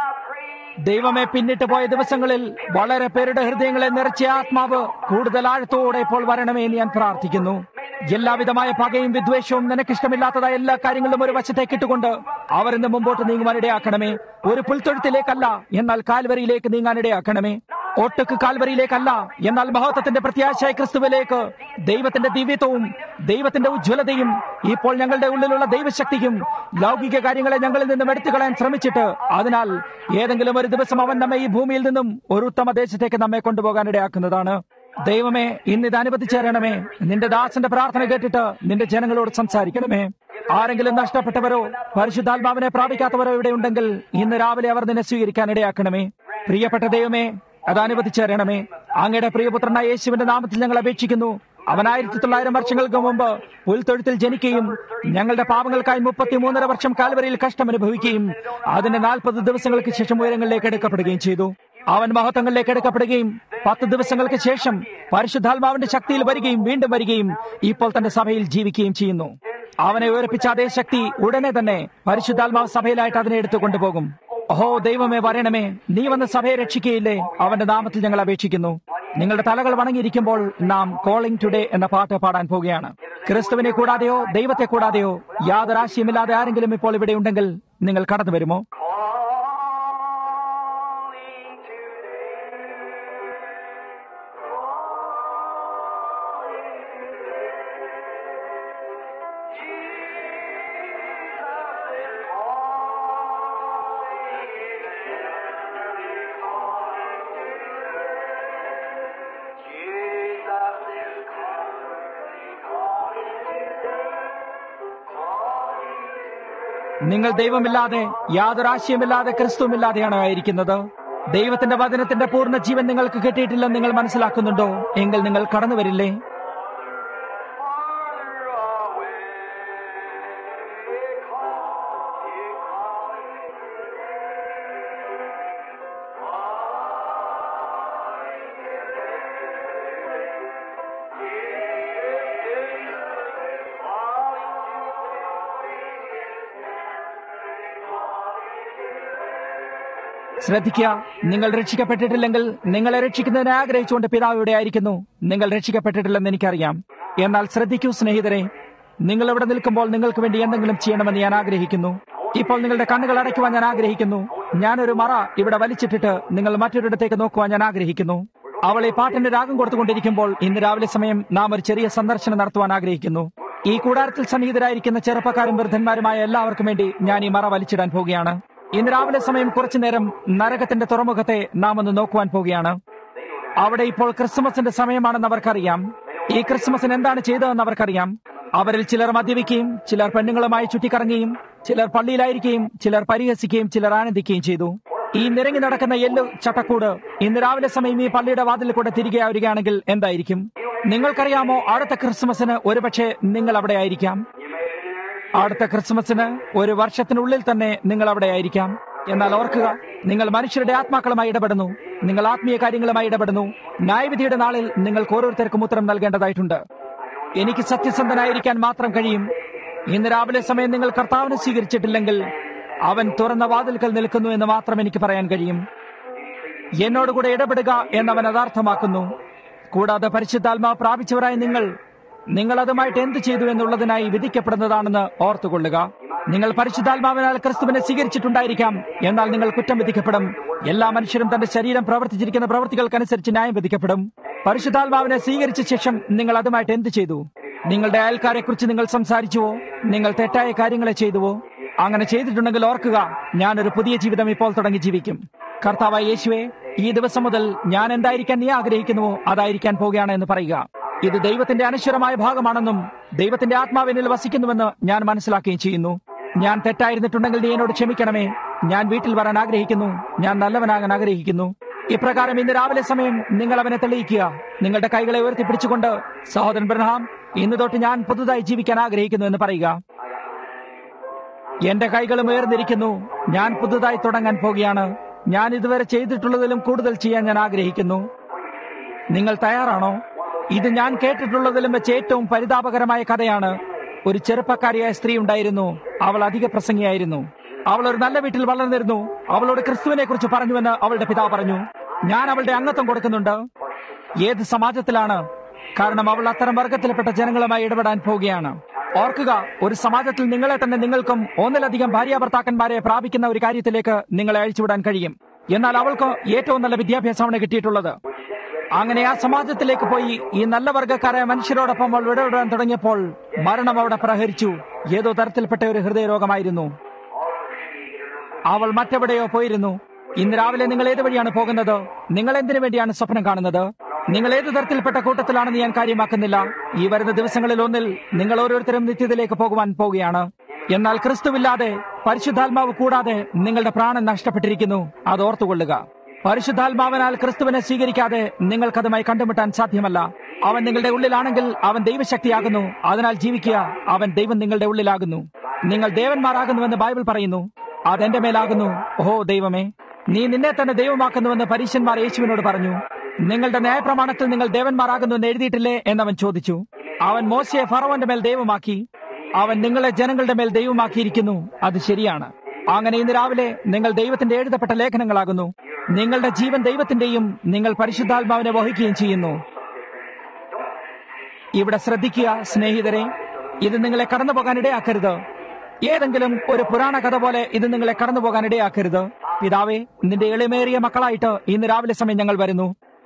B: ദൈവമേ പിന്നിട്ട് പോയ ദിവസങ്ങളിൽ വളരെ പേരുടെ ഹൃദയങ്ങളെ നിറച്ച ആത്മാവ് കൂടുതൽ ആഴത്തോടെ ഇപ്പോൾ വരണമേ എന്ന് ഞാൻ പ്രാർത്ഥിക്കുന്നു എല്ലാവിധമായ പകയും വിദ്വേഷവും നിനക്കിഷ്ടമില്ലാത്തതായ എല്ലാ കാര്യങ്ങളും ഒരു വശത്തേക്ക് ഇട്ടുകൊണ്ട് അവർ ഇന്ന് മുമ്പോട്ട് നീങ്ങുവാൻ ഇടയാക്കണമേ ഒരു പുൽത്തൊഴുത്തിലേക്കല്ല എന്നാൽ കാൽവരിയിലേക്ക് നീങ്ങാൻ ഇടയാക്കണമേ ഒട്ടുക്ക് കാൽവരിയിലേക്കല്ല എന്നാൽ മഹത്വത്തിന്റെ പ്രത്യാശയ ക്രിസ്തുവിലേക്ക് ദൈവത്തിന്റെ ദിവ്യത്വവും ദൈവത്തിന്റെ ഉജ്ജ്വലതയും ഇപ്പോൾ ഞങ്ങളുടെ ഉള്ളിലുള്ള ദൈവശക്തിയും ലൗകിക കാര്യങ്ങളെ ഞങ്ങളിൽ നിന്നും എടുത്തു കളയാൻ ശ്രമിച്ചിട്ട് അതിനാൽ ഏതെങ്കിലും ഒരു ദിവസം അവൻ നമ്മെ ഈ ഭൂമിയിൽ നിന്നും ഒരു ഉത്തമ ദേശത്തേക്ക് നമ്മെ കൊണ്ടുപോകാൻ ഇടയാക്കുന്നതാണ് ദൈവമേ ഇന്ന് ഇത് അനുവദിച്ചേരണമേ നിന്റെ ദാസന്റെ പ്രാർത്ഥന കേട്ടിട്ട് നിന്റെ ജനങ്ങളോട് സംസാരിക്കണമേ ആരെങ്കിലും നഷ്ടപ്പെട്ടവരോ പരിശുദ്ധാത്മാവിനെ പ്രാപിക്കാത്തവരോ ഇവിടെ ഉണ്ടെങ്കിൽ ഇന്ന് രാവിലെ അവർ നിന്നെ സ്വീകരിക്കാൻ ഇടയാക്കണമേ പ്രിയപ്പെട്ട ദൈവമേ അത് അനുവദിച്ചേരണമേ അങ്ങയുടെ പ്രിയപുത്രനായ യേശുവിന്റെ നാമത്തിൽ ഞങ്ങൾ അപേക്ഷിക്കുന്നു അവൻ ആയിരത്തി തൊള്ളായിരം വർഷങ്ങൾക്ക് മുമ്പ് പുൽത്തൊഴുത്തിൽ ജനിക്കുകയും ഞങ്ങളുടെ പാപങ്ങൾക്കായി മുപ്പത്തിമൂന്നര വർഷം കാൽവരിയിൽ കഷ്ടം അനുഭവിക്കുകയും അതിന്റെ നാൽപ്പത് ദിവസങ്ങൾക്ക് ശേഷം ഉയരങ്ങളിലേക്ക് എടുക്കപ്പെടുകയും ചെയ്തു അവൻ മഹത്വങ്ങളിലേക്ക് എടുക്കപ്പെടുകയും പത്ത് ദിവസങ്ങൾക്ക് ശേഷം പരിശുദ്ധാത്മാവിന്റെ ശക്തിയിൽ വരികയും വീണ്ടും വരികയും ഇപ്പോൾ തന്റെ സഭയിൽ ജീവിക്കുകയും ചെയ്യുന്നു അവനെ ഉയർപ്പിച്ച അതേ ശക്തി ഉടനെ തന്നെ പരിശുദ്ധാത്മാവ് സഭയിലായിട്ട് അതിനെ എടുത്തുകൊണ്ടുപോകും ഓഹോ ദൈവമേ വരണമേ നീ വന്ന് സഭയെ രക്ഷിക്കുകയില്ലേ അവന്റെ നാമത്തിൽ ഞങ്ങൾ അപേക്ഷിക്കുന്നു നിങ്ങളുടെ തലകൾ വണങ്ങിയിരിക്കുമ്പോൾ നാം കോളിംഗ് ടുഡേ എന്ന പാട്ട് പാടാൻ പോവുകയാണ് ക്രിസ്തുവിനെ കൂടാതെയോ ദൈവത്തെ കൂടാതെയോ യാതൊരു ആശയമില്ലാതെ ആരെങ്കിലും ഇപ്പോൾ ഇവിടെ ഉണ്ടെങ്കിൽ നിങ്ങൾ കടന്നു വരുമോ
A: calling Jesus is calling, calling
B: നിങ്ങൾ ദൈവമില്ലാതെ യാതൊരു ആശയമില്ലാതെ ക്രിസ്തുവില്ലാതെയാണ് ആയിരിക്കുന്നത് ദൈവത്തിന്റെ വചനത്തിന്റെ പൂർണ്ണ ജീവൻ നിങ്ങൾക്ക് കിട്ടിയിട്ടില്ലെന്ന് നിങ്ങൾ മനസ്സിലാക്കുന്നുണ്ടോ എങ്കിൽ നിങ്ങൾ കടന്നു വരില്ലേ
A: farther away. Calling, calling.
B: ശ്രദ്ധിക്കുക നിങ്ങൾ രക്ഷിക്കപ്പെട്ടിട്ടില്ലെങ്കിൽ നിങ്ങളെ രക്ഷിക്കുന്നതിനെ ആഗ്രഹിച്ചുകൊണ്ട് പിതാവ് ഇവിടെ ആയിരിക്കുന്നു നിങ്ങൾ രക്ഷിക്കപ്പെട്ടിട്ടില്ലെന്ന് എനിക്കറിയാം എന്നാൽ ശ്രദ്ധിക്കൂ സ്നേഹിതരെ നിങ്ങൾ ഇവിടെ നിൽക്കുമ്പോൾ നിങ്ങൾക്ക് വേണ്ടി എന്തെങ്കിലും ചെയ്യണമെന്ന് ഞാൻ ആഗ്രഹിക്കുന്നു ഇപ്പോൾ നിങ്ങളുടെ കണ്ണുകൾ അടയ്ക്കുവാൻ ഞാൻ ആഗ്രഹിക്കുന്നു ഞാനൊരു മറ ഇവിടെ വലിച്ചിട്ടിട്ട് നിങ്ങൾ മറ്റൊരിടത്തേക്ക് നോക്കുവാൻ ഞാൻ ആഗ്രഹിക്കുന്നു അവൾ ഈ പാട്ടിന്റെ രാഗം കൊടുത്തുകൊണ്ടിരിക്കുമ്പോൾ ഇന്ന് രാവിലെ സമയം നാം ഒരു ചെറിയ സന്ദർശനം നടത്തുവാൻ ആഗ്രഹിക്കുന്നു ഈ കൂടാരത്തിൽ സന്നിഹിതരായിരിക്കുന്ന ചെറുപ്പക്കാരും വൃദ്ധന്മാരുമായ എല്ലാവർക്കും വേണ്ടി ഞാൻ ഈ മറ വലിച്ചിടാൻ പോവുകയാണ് ഇന്ന് രാവിലെ സമയം കുറച്ചു നേരം നരകത്തിന്റെ തുറമുഖത്തെ നാം ഒന്ന് നോക്കുവാൻ പോവുകയാണ് അവിടെ ഇപ്പോൾ ക്രിസ്മസിന്റെ സമയമാണെന്ന് അവർക്കറിയാം ഈ ക്രിസ്മസിന് എന്താണ് ചെയ്തതെന്ന് അവർക്കറിയാം അവരിൽ ചിലർ മദ്യപിക്കുകയും ചിലർ പെണ്ണുങ്ങളുമായി ചുറ്റിക്കറങ്ങുകയും ചിലർ പള്ളിയിലായിരിക്കുകയും ചിലർ പരിഹസിക്കുകയും ചിലർ ആനന്ദിക്കുകയും ചെയ്തു ഈ നിരങ്ങി നടക്കുന്ന എല്ലു ചട്ടക്കൂട് ഇന്ന് രാവിലെ സമയം ഈ പള്ളിയുടെ വാതിൽ കൂടെ തിരികെ വരികയാണെങ്കിൽ എന്തായിരിക്കും നിങ്ങൾക്കറിയാമോ അടുത്ത ക്രിസ്മസിന് ഒരുപക്ഷെ നിങ്ങൾ അവിടെ ആയിരിക്കാം അടുത്ത ക്രിസ്മസിന് ഒരു വർഷത്തിനുള്ളിൽ തന്നെ നിങ്ങൾ അവിടെ ആയിരിക്കാം എന്നാൽ ഓർക്കുക നിങ്ങൾ മനുഷ്യരുടെ ആത്മാക്കളുമായി ഇടപെടുന്നു നിങ്ങൾ ആത്മീയ കാര്യങ്ങളുമായി ഇടപെടുന്നു ന്യായവിധിയുടെ നാളിൽ നിങ്ങൾക്ക് ഓരോരുത്തർക്കും ഉത്തരം നൽകേണ്ടതായിട്ടുണ്ട് എനിക്ക് സത്യസന്ധനായിരിക്കാൻ മാത്രം കഴിയും ഇന്ന് രാവിലെ സമയം നിങ്ങൾ കർത്താവിനെ സ്വീകരിച്ചിട്ടില്ലെങ്കിൽ അവൻ തുറന്ന വാതിൽക്കൽ നിൽക്കുന്നു എന്ന് മാത്രം എനിക്ക് പറയാൻ കഴിയും എന്നോടുകൂടെ ഇടപെടുക എന്നവൻ യഥാർത്ഥമാക്കുന്നു കൂടാതെ പരിശുദ്ധാത്മാ പ്രാപിച്ചവരായ നിങ്ങൾ നിങ്ങൾ അതുമായിട്ട് എന്ത് ചെയ്തു എന്നുള്ളതിനായി വിധിക്കപ്പെടുന്നതാണെന്ന് ഓർത്തുകൊള്ളുക നിങ്ങൾ പരിശുദ്ധാത്മാവിനാൽ ക്രിസ്തുവിനെ സ്വീകരിച്ചിട്ടുണ്ടായിരിക്കാം എന്നാൽ നിങ്ങൾ കുറ്റം വിധിക്കപ്പെടും എല്ലാ മനുഷ്യരും തന്റെ ശരീരം പ്രവർത്തിച്ചിരിക്കുന്ന പ്രവൃത്തികൾക്കനുസരിച്ച് ന്യായം വിധിക്കപ്പെടും പരിശുദ്ധാത്മാവിനെ സ്വീകരിച്ച ശേഷം നിങ്ങൾ അതുമായിട്ട് എന്ത് ചെയ്തു നിങ്ങളുടെ അയൽക്കാരെ കുറിച്ച് നിങ്ങൾ സംസാരിച്ചുവോ നിങ്ങൾ തെറ്റായ കാര്യങ്ങളെ ചെയ്തുവോ അങ്ങനെ ചെയ്തിട്ടുണ്ടെങ്കിൽ ഓർക്കുക ഞാനൊരു പുതിയ ജീവിതം ഇപ്പോൾ തുടങ്ങി ജീവിക്കും കർത്താവായ യേശുവെ ഈ ദിവസം മുതൽ ഞാൻ എന്തായിരിക്കാൻ നീ ആഗ്രഹിക്കുന്നുവോ അതായിരിക്കാൻ പോവുകയാണ് എന്ന് പറയുക ഇത് ദൈവത്തിന്റെ അനശ്വരമായ ഭാഗമാണെന്നും ദൈവത്തിന്റെ ആത്മാവിനിൽ വസിക്കുന്നുവെന്ന് ഞാൻ മനസ്സിലാക്കുകയും ചെയ്യുന്നു ഞാൻ തെറ്റായിരുന്നിട്ടുണ്ടെങ്കിൽ നീ എന്നോട് ക്ഷമിക്കണമേ ഞാൻ വീട്ടിൽ വരാൻ ആഗ്രഹിക്കുന്നു ഞാൻ നല്ലവനാകാൻ ആഗ്രഹിക്കുന്നു ഇപ്രകാരം ഇന്ന് രാവിലെ സമയം നിങ്ങൾ അവനെ തെളിയിക്കുക നിങ്ങളുടെ കൈകളെ ഉയർത്തിപ്പിടിച്ചുകൊണ്ട് സഹോദരൻ ബ്രഹാം ഇന്ന് തൊട്ട് ഞാൻ പുതുതായി ജീവിക്കാൻ ആഗ്രഹിക്കുന്നു എന്ന് പറയുക എന്റെ കൈകളും ഉയർന്നിരിക്കുന്നു ഞാൻ പുതുതായി തുടങ്ങാൻ പോകുകയാണ് ഞാൻ ഇതുവരെ ചെയ്തിട്ടുള്ളതിലും കൂടുതൽ ചെയ്യാൻ ഞാൻ ആഗ്രഹിക്കുന്നു നിങ്ങൾ തയ്യാറാണോ ഇത് ഞാൻ കേട്ടിട്ടുള്ളതിലും വെച്ച് ഏറ്റവും പരിതാപകരമായ കഥയാണ് ഒരു ചെറുപ്പക്കാരിയായ സ്ത്രീ ഉണ്ടായിരുന്നു അവൾ അധിക പ്രസംഗിയായിരുന്നു അവൾ ഒരു നല്ല വീട്ടിൽ വളർന്നിരുന്നു അവളോട് ക്രിസ്തുവിനെ കുറിച്ച് പറഞ്ഞുവെന്ന് അവളുടെ പിതാവ് പറഞ്ഞു ഞാൻ അവളുടെ അംഗത്വം കൊടുക്കുന്നുണ്ട് ഏത് സമാജത്തിലാണ് കാരണം അവൾ അത്തരം വർഗത്തിൽപ്പെട്ട ജനങ്ങളുമായി ഇടപെടാൻ പോവുകയാണ് ഓർക്കുക ഒരു സമാജത്തിൽ നിങ്ങളെ തന്നെ നിങ്ങൾക്കും ഒന്നിലധികം ഭാര്യാഭർത്താക്കന്മാരെ പ്രാപിക്കുന്ന ഒരു കാര്യത്തിലേക്ക് നിങ്ങളെ അഴിച്ചുവിടാൻ കഴിയും എന്നാൽ അവൾക്ക് ഏറ്റവും നല്ല വിദ്യാഭ്യാസമാണ് കിട്ടിയിട്ടുള്ളത് അങ്ങനെ ആ സമാജത്തിലേക്ക് പോയി ഈ നല്ല വർഗ്ഗക്കാരായ മനുഷ്യരോടൊപ്പം അവൾ ഇടപെടാൻ തുടങ്ങിയപ്പോൾ മരണം അവിടെ പ്രഹരിച്ചു ഏതോ തരത്തിൽപ്പെട്ട ഒരു ഹൃദയരോഗമായിരുന്നു അവൾ മറ്റെവിടെയോ പോയിരുന്നു ഇന്ന് രാവിലെ നിങ്ങൾ ഏത് വഴിയാണ് പോകുന്നത് നിങ്ങൾ എന്തിനു വേണ്ടിയാണ് സ്വപ്നം കാണുന്നത് നിങ്ങൾ ഏത് തരത്തിൽപ്പെട്ട കൂട്ടത്തിലാണെന്ന് ഞാൻ കാര്യമാക്കുന്നില്ല ഈ വരുന്ന ദിവസങ്ങളിൽ ഒന്നിൽ നിങ്ങൾ ഓരോരുത്തരും നിത്യത്തിലേക്ക് പോകുവാൻ പോവുകയാണ് എന്നാൽ ക്രിസ്തുവില്ലാതെ പരിശുദ്ധാത്മാവ് കൂടാതെ നിങ്ങളുടെ പ്രാണൻ നഷ്ടപ്പെട്ടിരിക്കുന്നു അത് ഓർത്തുകൊള്ളുക പരിശുദ്ധാത്മാവിനാൽ ക്രിസ്തുവിനെ സ്വീകരിക്കാതെ നിങ്ങൾക്കതുമായി കണ്ടുമുട്ടാൻ സാധ്യമല്ല അവൻ നിങ്ങളുടെ ഉള്ളിലാണെങ്കിൽ അവൻ ദൈവശക്തിയാകുന്നു അതിനാൽ ജീവിക്കുക അവൻ ദൈവം നിങ്ങളുടെ ഉള്ളിലാകുന്നു നിങ്ങൾ ദേവന്മാരാകുന്നുവെന്ന് ബൈബിൾ പറയുന്നു അതെന്റെ മേലാകുന്നു ഓഹോ ദൈവമേ നീ നിന്നെ തന്നെ ദൈവമാക്കുന്നുവെന്ന് പരീശന്മാർ യേശുവിനോട് പറഞ്ഞു നിങ്ങളുടെ ന്യായപ്രമാണത്തിൽ നിങ്ങൾ ദേവന്മാരാകുന്നുവെന്ന് എഴുതിയിട്ടില്ലേ എന്നവൻ ചോദിച്ചു അവൻ മോശയെ ഫറവന്റെ മേൽ ദൈവമാക്കി അവൻ നിങ്ങളെ ജനങ്ങളുടെ മേൽ ദൈവമാക്കിയിരിക്കുന്നു അത് ശരിയാണ് അങ്ങനെ ഇന്ന് രാവിലെ നിങ്ങൾ ദൈവത്തിന്റെ എഴുതപ്പെട്ട ലേഖനങ്ങളാകുന്നു നിങ്ങളുടെ ജീവൻ ദൈവത്തിന്റെയും നിങ്ങൾ പരിശുദ്ധാത്മാവിനെ വഹിക്കുകയും ചെയ്യുന്നു ഇവിടെ ശ്രദ്ധിക്കുക സ്നേഹിതരെ ഇത് നിങ്ങളെ കടന്നു പോകാൻ ഇടയാക്കരുത് ഏതെങ്കിലും ഒരു പുരാണ കഥ പോലെ ഇത് നിങ്ങളെ കടന്നു പോകാൻ ഇടയാക്കരുത് പിതാവേ നിന്റെ എളിമേറിയ മക്കളായിട്ട് ഇന്ന് രാവിലെ സമയം ഞങ്ങൾ വരുന്നു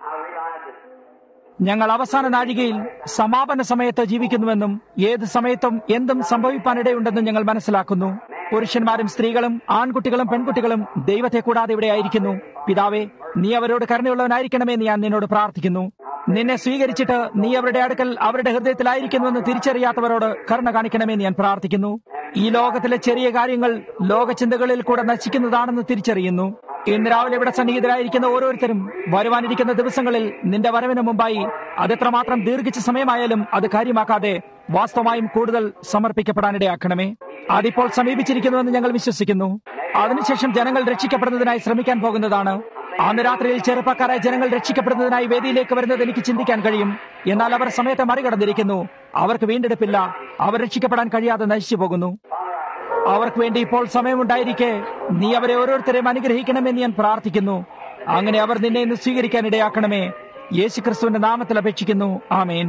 B: ഞങ്ങൾ അവസാന നാഴികയിൽ സമാപന സമയത്ത് ജീവിക്കുന്നുവെന്നും ഏത് സമയത്തും എന്തും സംഭവിപ്പാനിടയുണ്ടെന്നും ഞങ്ങൾ മനസ്സിലാക്കുന്നു പുരുഷന്മാരും സ്ത്രീകളും ആൺകുട്ടികളും പെൺകുട്ടികളും ദൈവത്തെ കൂടാതെ ഇവിടെ ആയിരിക്കുന്നു പിതാവേ നീ അവരോട് കരുണയുള്ളവനായിരിക്കണമെന്ന് ഞാൻ നിന്നോട് പ്രാർത്ഥിക്കുന്നു നിന്നെ സ്വീകരിച്ചിട്ട് നീ അവരുടെ അടുക്കൽ അവരുടെ ഹൃദയത്തിലായിരിക്കുന്നുവെന്ന് തിരിച്ചറിയാത്തവരോട് കരുണ കാണിക്കണമെന്ന് ഞാൻ പ്രാർത്ഥിക്കുന്നു ഈ ലോകത്തിലെ ചെറിയ കാര്യങ്ങൾ ലോകചിന്തകളിൽ കൂടെ നശിക്കുന്നതാണെന്ന് തിരിച്ചറിയുന്നു ഇന്ന് രാവിലെ ഇവിടെ സന്നിഹിതരായിരിക്കുന്ന ഓരോരുത്തരും വരുവാനിരിക്കുന്ന ദിവസങ്ങളിൽ നിന്റെ വരവിന് മുമ്പായി അതെത്രമാത്രം ദീർഘിച്ച സമയമായാലും അത് കാര്യമാക്കാതെ വാസ്തവമായും കൂടുതൽ സമർപ്പിക്കപ്പെടാനിടയാക്കണമേ അതിപ്പോൾ സമീപിച്ചിരിക്കുന്നുവെന്ന് ഞങ്ങൾ വിശ്വസിക്കുന്നു അതിനുശേഷം ജനങ്ങൾ രക്ഷിക്കപ്പെടുന്നതിനായി ശ്രമിക്കാൻ പോകുന്നതാണ് അന്ന് രാത്രിയിൽ ചെറുപ്പക്കാരായ ജനങ്ങൾ രക്ഷിക്കപ്പെടുന്നതിനായി വേദിയിലേക്ക് വരുന്നത് എനിക്ക് ചിന്തിക്കാൻ കഴിയും എന്നാൽ അവർ സമയത്തെ മറികടന്നിരിക്കുന്നു അവർക്ക് വീണ്ടെടുപ്പില്ല അവർ രക്ഷിക്കപ്പെടാൻ കഴിയാതെ നശിച്ചു പോകുന്നു അവർക്ക് വേണ്ടി ഇപ്പോൾ സമയമുണ്ടായിരിക്കെ നീ അവരെ ഓരോരുത്തരെയും അനുഗ്രഹിക്കണമെന്ന് ഞാൻ പ്രാർത്ഥിക്കുന്നു അങ്ങനെ അവർ നിന്നെ ഇന്ന് സ്വീകരിക്കാൻ ഇടയാക്കണമേ യേശു ക്രിസ്തുവിന്റെ നാമത്തിൽ അപേക്ഷിക്കുന്നു ആമേൻ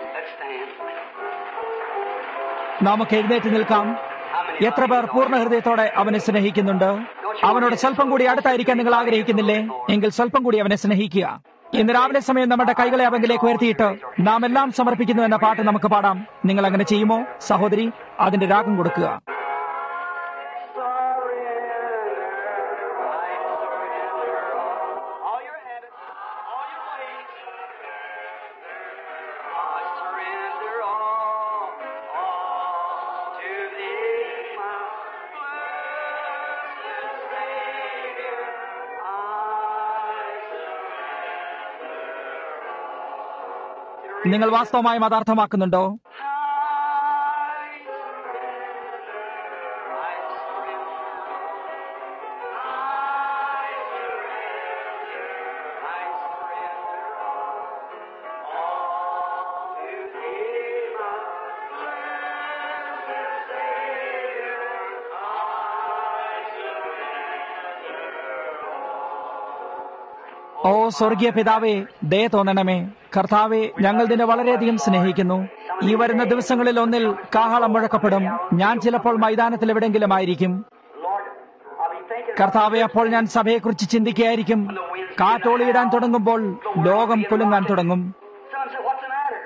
B: നമുക്ക് എഴുന്നേറ്റ് നിൽക്കാം എത്ര പേർ പൂർണ്ണ ഹൃദയത്തോടെ അവനെ സ്നേഹിക്കുന്നുണ്ട് അവനോട് സ്വല്പം കൂടി അടുത്തായിരിക്കാൻ നിങ്ങൾ ആഗ്രഹിക്കുന്നില്ലേ എങ്കിൽ സ്വല്പം കൂടി അവനെ സ്നേഹിക്കുക ഇന്ന് രാവിലെ സമയം നമ്മുടെ കൈകളെ അവങ്കിലേക്ക് ഉയർത്തിയിട്ട് നാം എല്ലാം സമർപ്പിക്കുന്നു എന്ന പാട്ട് നമുക്ക് പാടാം നിങ്ങൾ അങ്ങനെ ചെയ്യുമോ സഹോദരി അതിന്റെ രാഗം കൊടുക്കുക
C: Surrender
B: നിങ്ങൾ വാസ്തവമായും അത് അർത്ഥമാക്കുന്നുണ്ടോ ഓ സ്വർഗീയ പിതാവേ ദയ തോന്നണമേ കർത്താവെ ഞങ്ങൾ നിന്നെ വളരെയധികം സ്നേഹിക്കുന്നു ഈ വരുന്ന ദിവസങ്ങളിൽ ഒന്നിൽ കാഹളം മുഴക്കപ്പെടും ഞാൻ ചിലപ്പോൾ മൈതാനത്തിൽ എവിടെങ്കിലും ആയിരിക്കും
A: Lord, I'll be thinking
B: കർത്താവെ അപ്പോൾ ഞാൻ സഭയെക്കുറിച്ച് ചിന്തിക്കുകയായിരിക്കും കാറ്റോളിയിടാൻ തുടങ്ങുമ്പോൾ ലോകം കുലുങ്ങാൻ തുടങ്ങും
A: Someone said, What's the matter?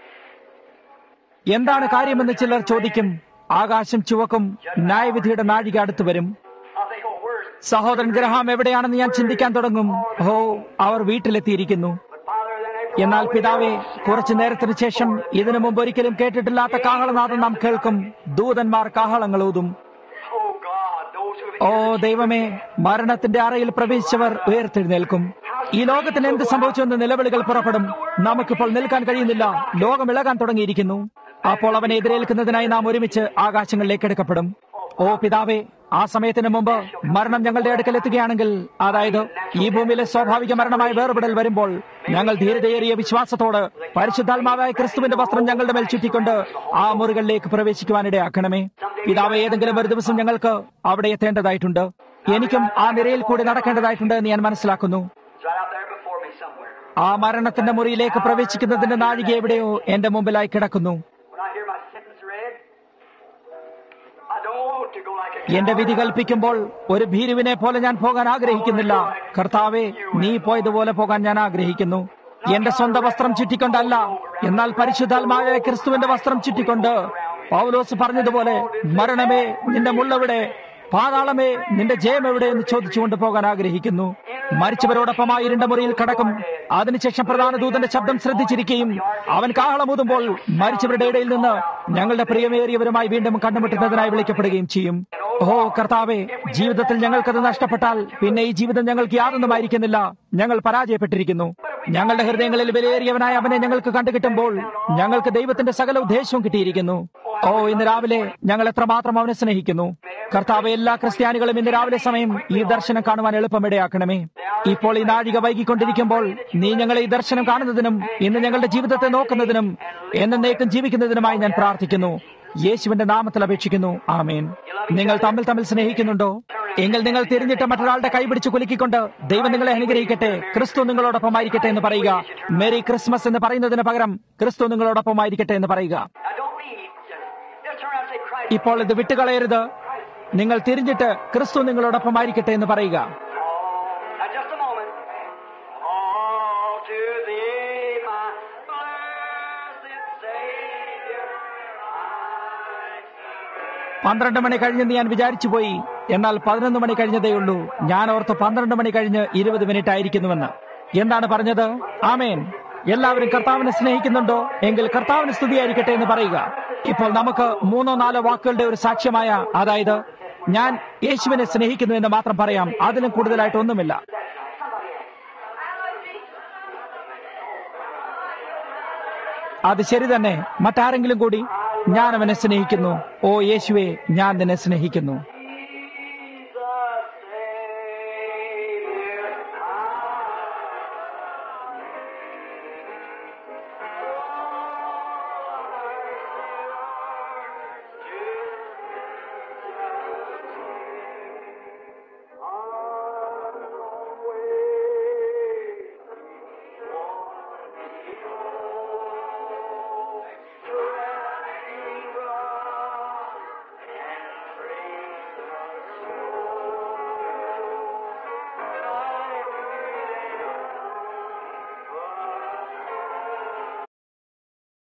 B: എന്താണ് കാര്യമെന്ന് ചിലർ ചോദിക്കും ആകാശം ചുവക്കും ന്യായവിധിയുടെ നാഴിക അടുത്തു വരും
A: I'll think, Oh, where's
B: സഹോദരൻ ഗ്രഹാം എവിടെയാണെന്ന് ഞാൻ ചിന്തിക്കാൻ തുടങ്ങും ഓ അവർ വീട്ടിലെത്തിയിരിക്കുന്നു
A: But Father, then after
B: എന്നാൽ പിതാവെ കുറച്ചു നേരത്തിന് ശേഷം ഇതിനു മുമ്പ് ഒരിക്കലും കേട്ടിട്ടില്ലാത്ത കാഹളനാദം നാം കേൾക്കും ദൂതന്മാർ കാഹളങ്ങൾ ഊതും
A: Oh God, those who have
B: ഓ ദൈവമേ മരണത്തിന്റെ അറയിൽ പ്രവേശിച്ചവർ ഉയർത്തെഴുന്നേൽക്കും ഈ ലോകത്തിന് എന്ത് സംഭവിച്ചുവെന്ന് നിലവിളികൾ പുറപ്പെടും നമുക്കിപ്പോൾ നിൽക്കാൻ കഴിയുന്നില്ല ലോകം ഇളകാൻ തുടങ്ങിയിരിക്കുന്നു അപ്പോൾ അവനെ എതിരേൽക്കുന്നതിനായി നാം ഒരുമിച്ച് ആകാശങ്ങളിലേക്ക് എടുക്കപ്പെടും ഓ പിതാവേ ആ സമയത്തിന് മുമ്പ് മരണം ഞങ്ങളുടെ അടുക്കൽ എത്തുകയാണെങ്കിൽ അതായത് ഈ ഭൂമിയിലെ സ്വാഭാവിക മരണമായ വേർപെടൽ വരുമ്പോൾ ഞങ്ങൾ ധീരതയേറിയ വിശ്വാസത്തോട് പരിശുദ്ധാത്മാവായ ക്രിസ്തുവിന്റെ വസ്ത്രം ഞങ്ങളുടെ മേൽ ചുറ്റിക്കൊണ്ട് ആ മുറികളിലേക്ക് പ്രവേശിക്കുവാനിടയാക്കണമേ പിതാവ് ഏതെങ്കിലും ഒരു ദിവസം ഞങ്ങൾക്ക് അവിടെ എത്തേണ്ടതായിട്ടുണ്ട് എനിക്കും ആ നിരയിൽ കൂടി നടക്കേണ്ടതായിട്ടുണ്ട് എന്ന് ഞാൻ മനസ്സിലാക്കുന്നു
A: It's right out there before me somewhere.
B: ആ മരണത്തിന്റെ മുറിയിലേക്ക് പ്രവേശിക്കുന്നതിന്റെ നാഴിക എവിടെയോ എന്റെ മുമ്പിലായി കിടക്കുന്നു
A: When I hear my sentence read, I don't want to go like a
B: എന്റെ വിധി കൽപ്പിക്കുമ്പോൾ ഒരു ഭീരുവിനെ പോലെ ഞാൻ പോകാൻ ആഗ്രഹിക്കുന്നില്ല കർത്താവെ നീ പോയതുപോലെ പോകാൻ ഞാൻ ആഗ്രഹിക്കുന്നു എന്റെ സ്വന്തം വസ്ത്രം ചുറ്റിക്കൊണ്ടല്ല എന്നാൽ പരിശുദ്ധാത്മായ ക്രിസ്തുവിന്റെ വസ്ത്രം ചുറ്റിക്കൊണ്ട് പൗലോസ് പറഞ്ഞതുപോലെ മരണമേ നിന്റെ മുള്ളെവിടെ പാതാളമേ നിന്റെ ജയം എവിടെ എന്ന് ചോദിച്ചുകൊണ്ട് പോകാൻ ആഗ്രഹിക്കുന്നു മരിച്ചവരോടൊപ്പം ആ ഇരുണ്ട മുറിയിൽ കടക്കും അതിനുശേഷം പ്രധാന ദൂതന്റെ ശബ്ദം ശ്രദ്ധിച്ചിരിക്കുകയും അവൻ കാഹളമൂതുമ്പോൾ മരിച്ചവരുടെ ഇടയിൽ നിന്ന് ഞങ്ങളുടെ പ്രിയമേറിയവരുമായി വീണ്ടും കണ്ടുമുട്ടുന്നതിനായി വിളിക്കപ്പെടുകയും ചെയ്യും ഓ കർത്താവെ ജീവിതത്തിൽ ഞങ്ങൾക്കത് നഷ്ടപ്പെട്ടാൽ പിന്നെ ഈ ജീവിതം ഞങ്ങൾക്ക് യാതൊന്നുമായിരിക്കുന്നില്ല ഞങ്ങൾ പരാജയപ്പെട്ടിരിക്കുന്നു ഞങ്ങളുടെ ഹൃദയങ്ങളിൽ വിലയേറിയവനായ അവനെ ഞങ്ങൾക്ക് കണ്ടുകിട്ടുമ്പോൾ ഞങ്ങൾക്ക് ദൈവത്തിന്റെ സകല ഉദ്ദേശവും കിട്ടിയിരിക്കുന്നു ഓ ഇന്ന് രാവിലെ ഞങ്ങൾ എത്രമാത്രം അവനെ സ്നേഹിക്കുന്നു കർത്താവ് എല്ലാ ക്രിസ്ത്യാനികളും ഇന്ന് രാവിലെ സമയം ഈ ദർശനം കാണുവാൻ എളുപ്പമിടയാക്കണമേ ഇപ്പോൾ ഈ നാഴിക വൈകിക്കൊണ്ടിരിക്കുമ്പോൾ നീ ഞങ്ങളെ ഈ ദർശനം കാണുന്നതിനും ഇന്ന് ഞങ്ങളുടെ ജീവിതത്തെ നോക്കുന്നതിനും എന്നേക്കും ജീവിക്കുന്നതിനുമായി ഞാൻ പ്രാർത്ഥിക്കുന്നു യേശുവിന്റെ നാമത്തിൽ അപേക്ഷിക്കുന്നു ആമേൻ നിങ്ങൾ തമ്മിൽ തമ്മിൽ സ്നേഹിക്കുന്നുണ്ടോ എങ്കിൽ നിങ്ങൾ തിരിഞ്ഞിട്ട് മറ്റൊരാളുടെ കൈപിടിച്ച് കുലുക്കിക്കൊണ്ട് ദൈവം നിങ്ങളെ അനുഗ്രഹിക്കട്ടെ ക്രിസ്തു നിങ്ങളോടൊപ്പമായിരിക്കട്ടെ എന്ന് പറയുക മേരി ക്രിസ്മസ് എന്ന് പറയുന്നതിന് പകരം ക്രിസ്തു നിങ്ങളോടൊപ്പമായിരിക്കട്ടെ എന്ന് പറയുക
A: I don't need just, just turn around and say Christ.
B: ഇപ്പോൾ ഇത് വിട്ടുകളയരുത് നിങ്ങൾ തിരിഞ്ഞിട്ട് ക്രിസ്തു നിങ്ങളോടൊപ്പമായിരിക്കട്ടെ എന്ന് പറയുക
A: Now just a moment. All to thee, my blessed Savior, I
B: പന്ത്രണ്ട് മണി കഴിഞ്ഞെന്ന് ഞാൻ വിചാരിച്ചു പോയി എന്നാൽ പതിനൊന്ന് മണി കഴിഞ്ഞതേയുള്ളൂ ഞാൻ ഓർത്ത് പന്ത്രണ്ട് മണി കഴിഞ്ഞ് ഇരുപത് മിനിറ്റ് ആയിരിക്കുന്നുവെന്ന് എന്താണ് പറഞ്ഞത് ആമേൻ എല്ലാവരും കർത്താവിനെ സ്നേഹിക്കുന്നുണ്ടോ എങ്കിൽ കർത്താവിന് സ്തുതിയായിരിക്കട്ടെ എന്ന് പറയുക ഇപ്പോൾ നമുക്ക് മൂന്നോ നാലോ വാക്കുകളുടെ ഒരു സാക്ഷ്യമായ അതായത് ഞാൻ യേശുവിനെ സ്നേഹിക്കുന്നു എന്ന് മാത്രം പറയാം അതിലും കൂടുതലായിട്ട് ഒന്നുമില്ല അത് ശരി തന്നെ മറ്റാരെങ്കിലും കൂടി ഞാൻ അവനെ സ്നേഹിക്കുന്നു ഓ യേശുവെ ഞാൻ നിന്നെ സ്നേഹിക്കുന്നു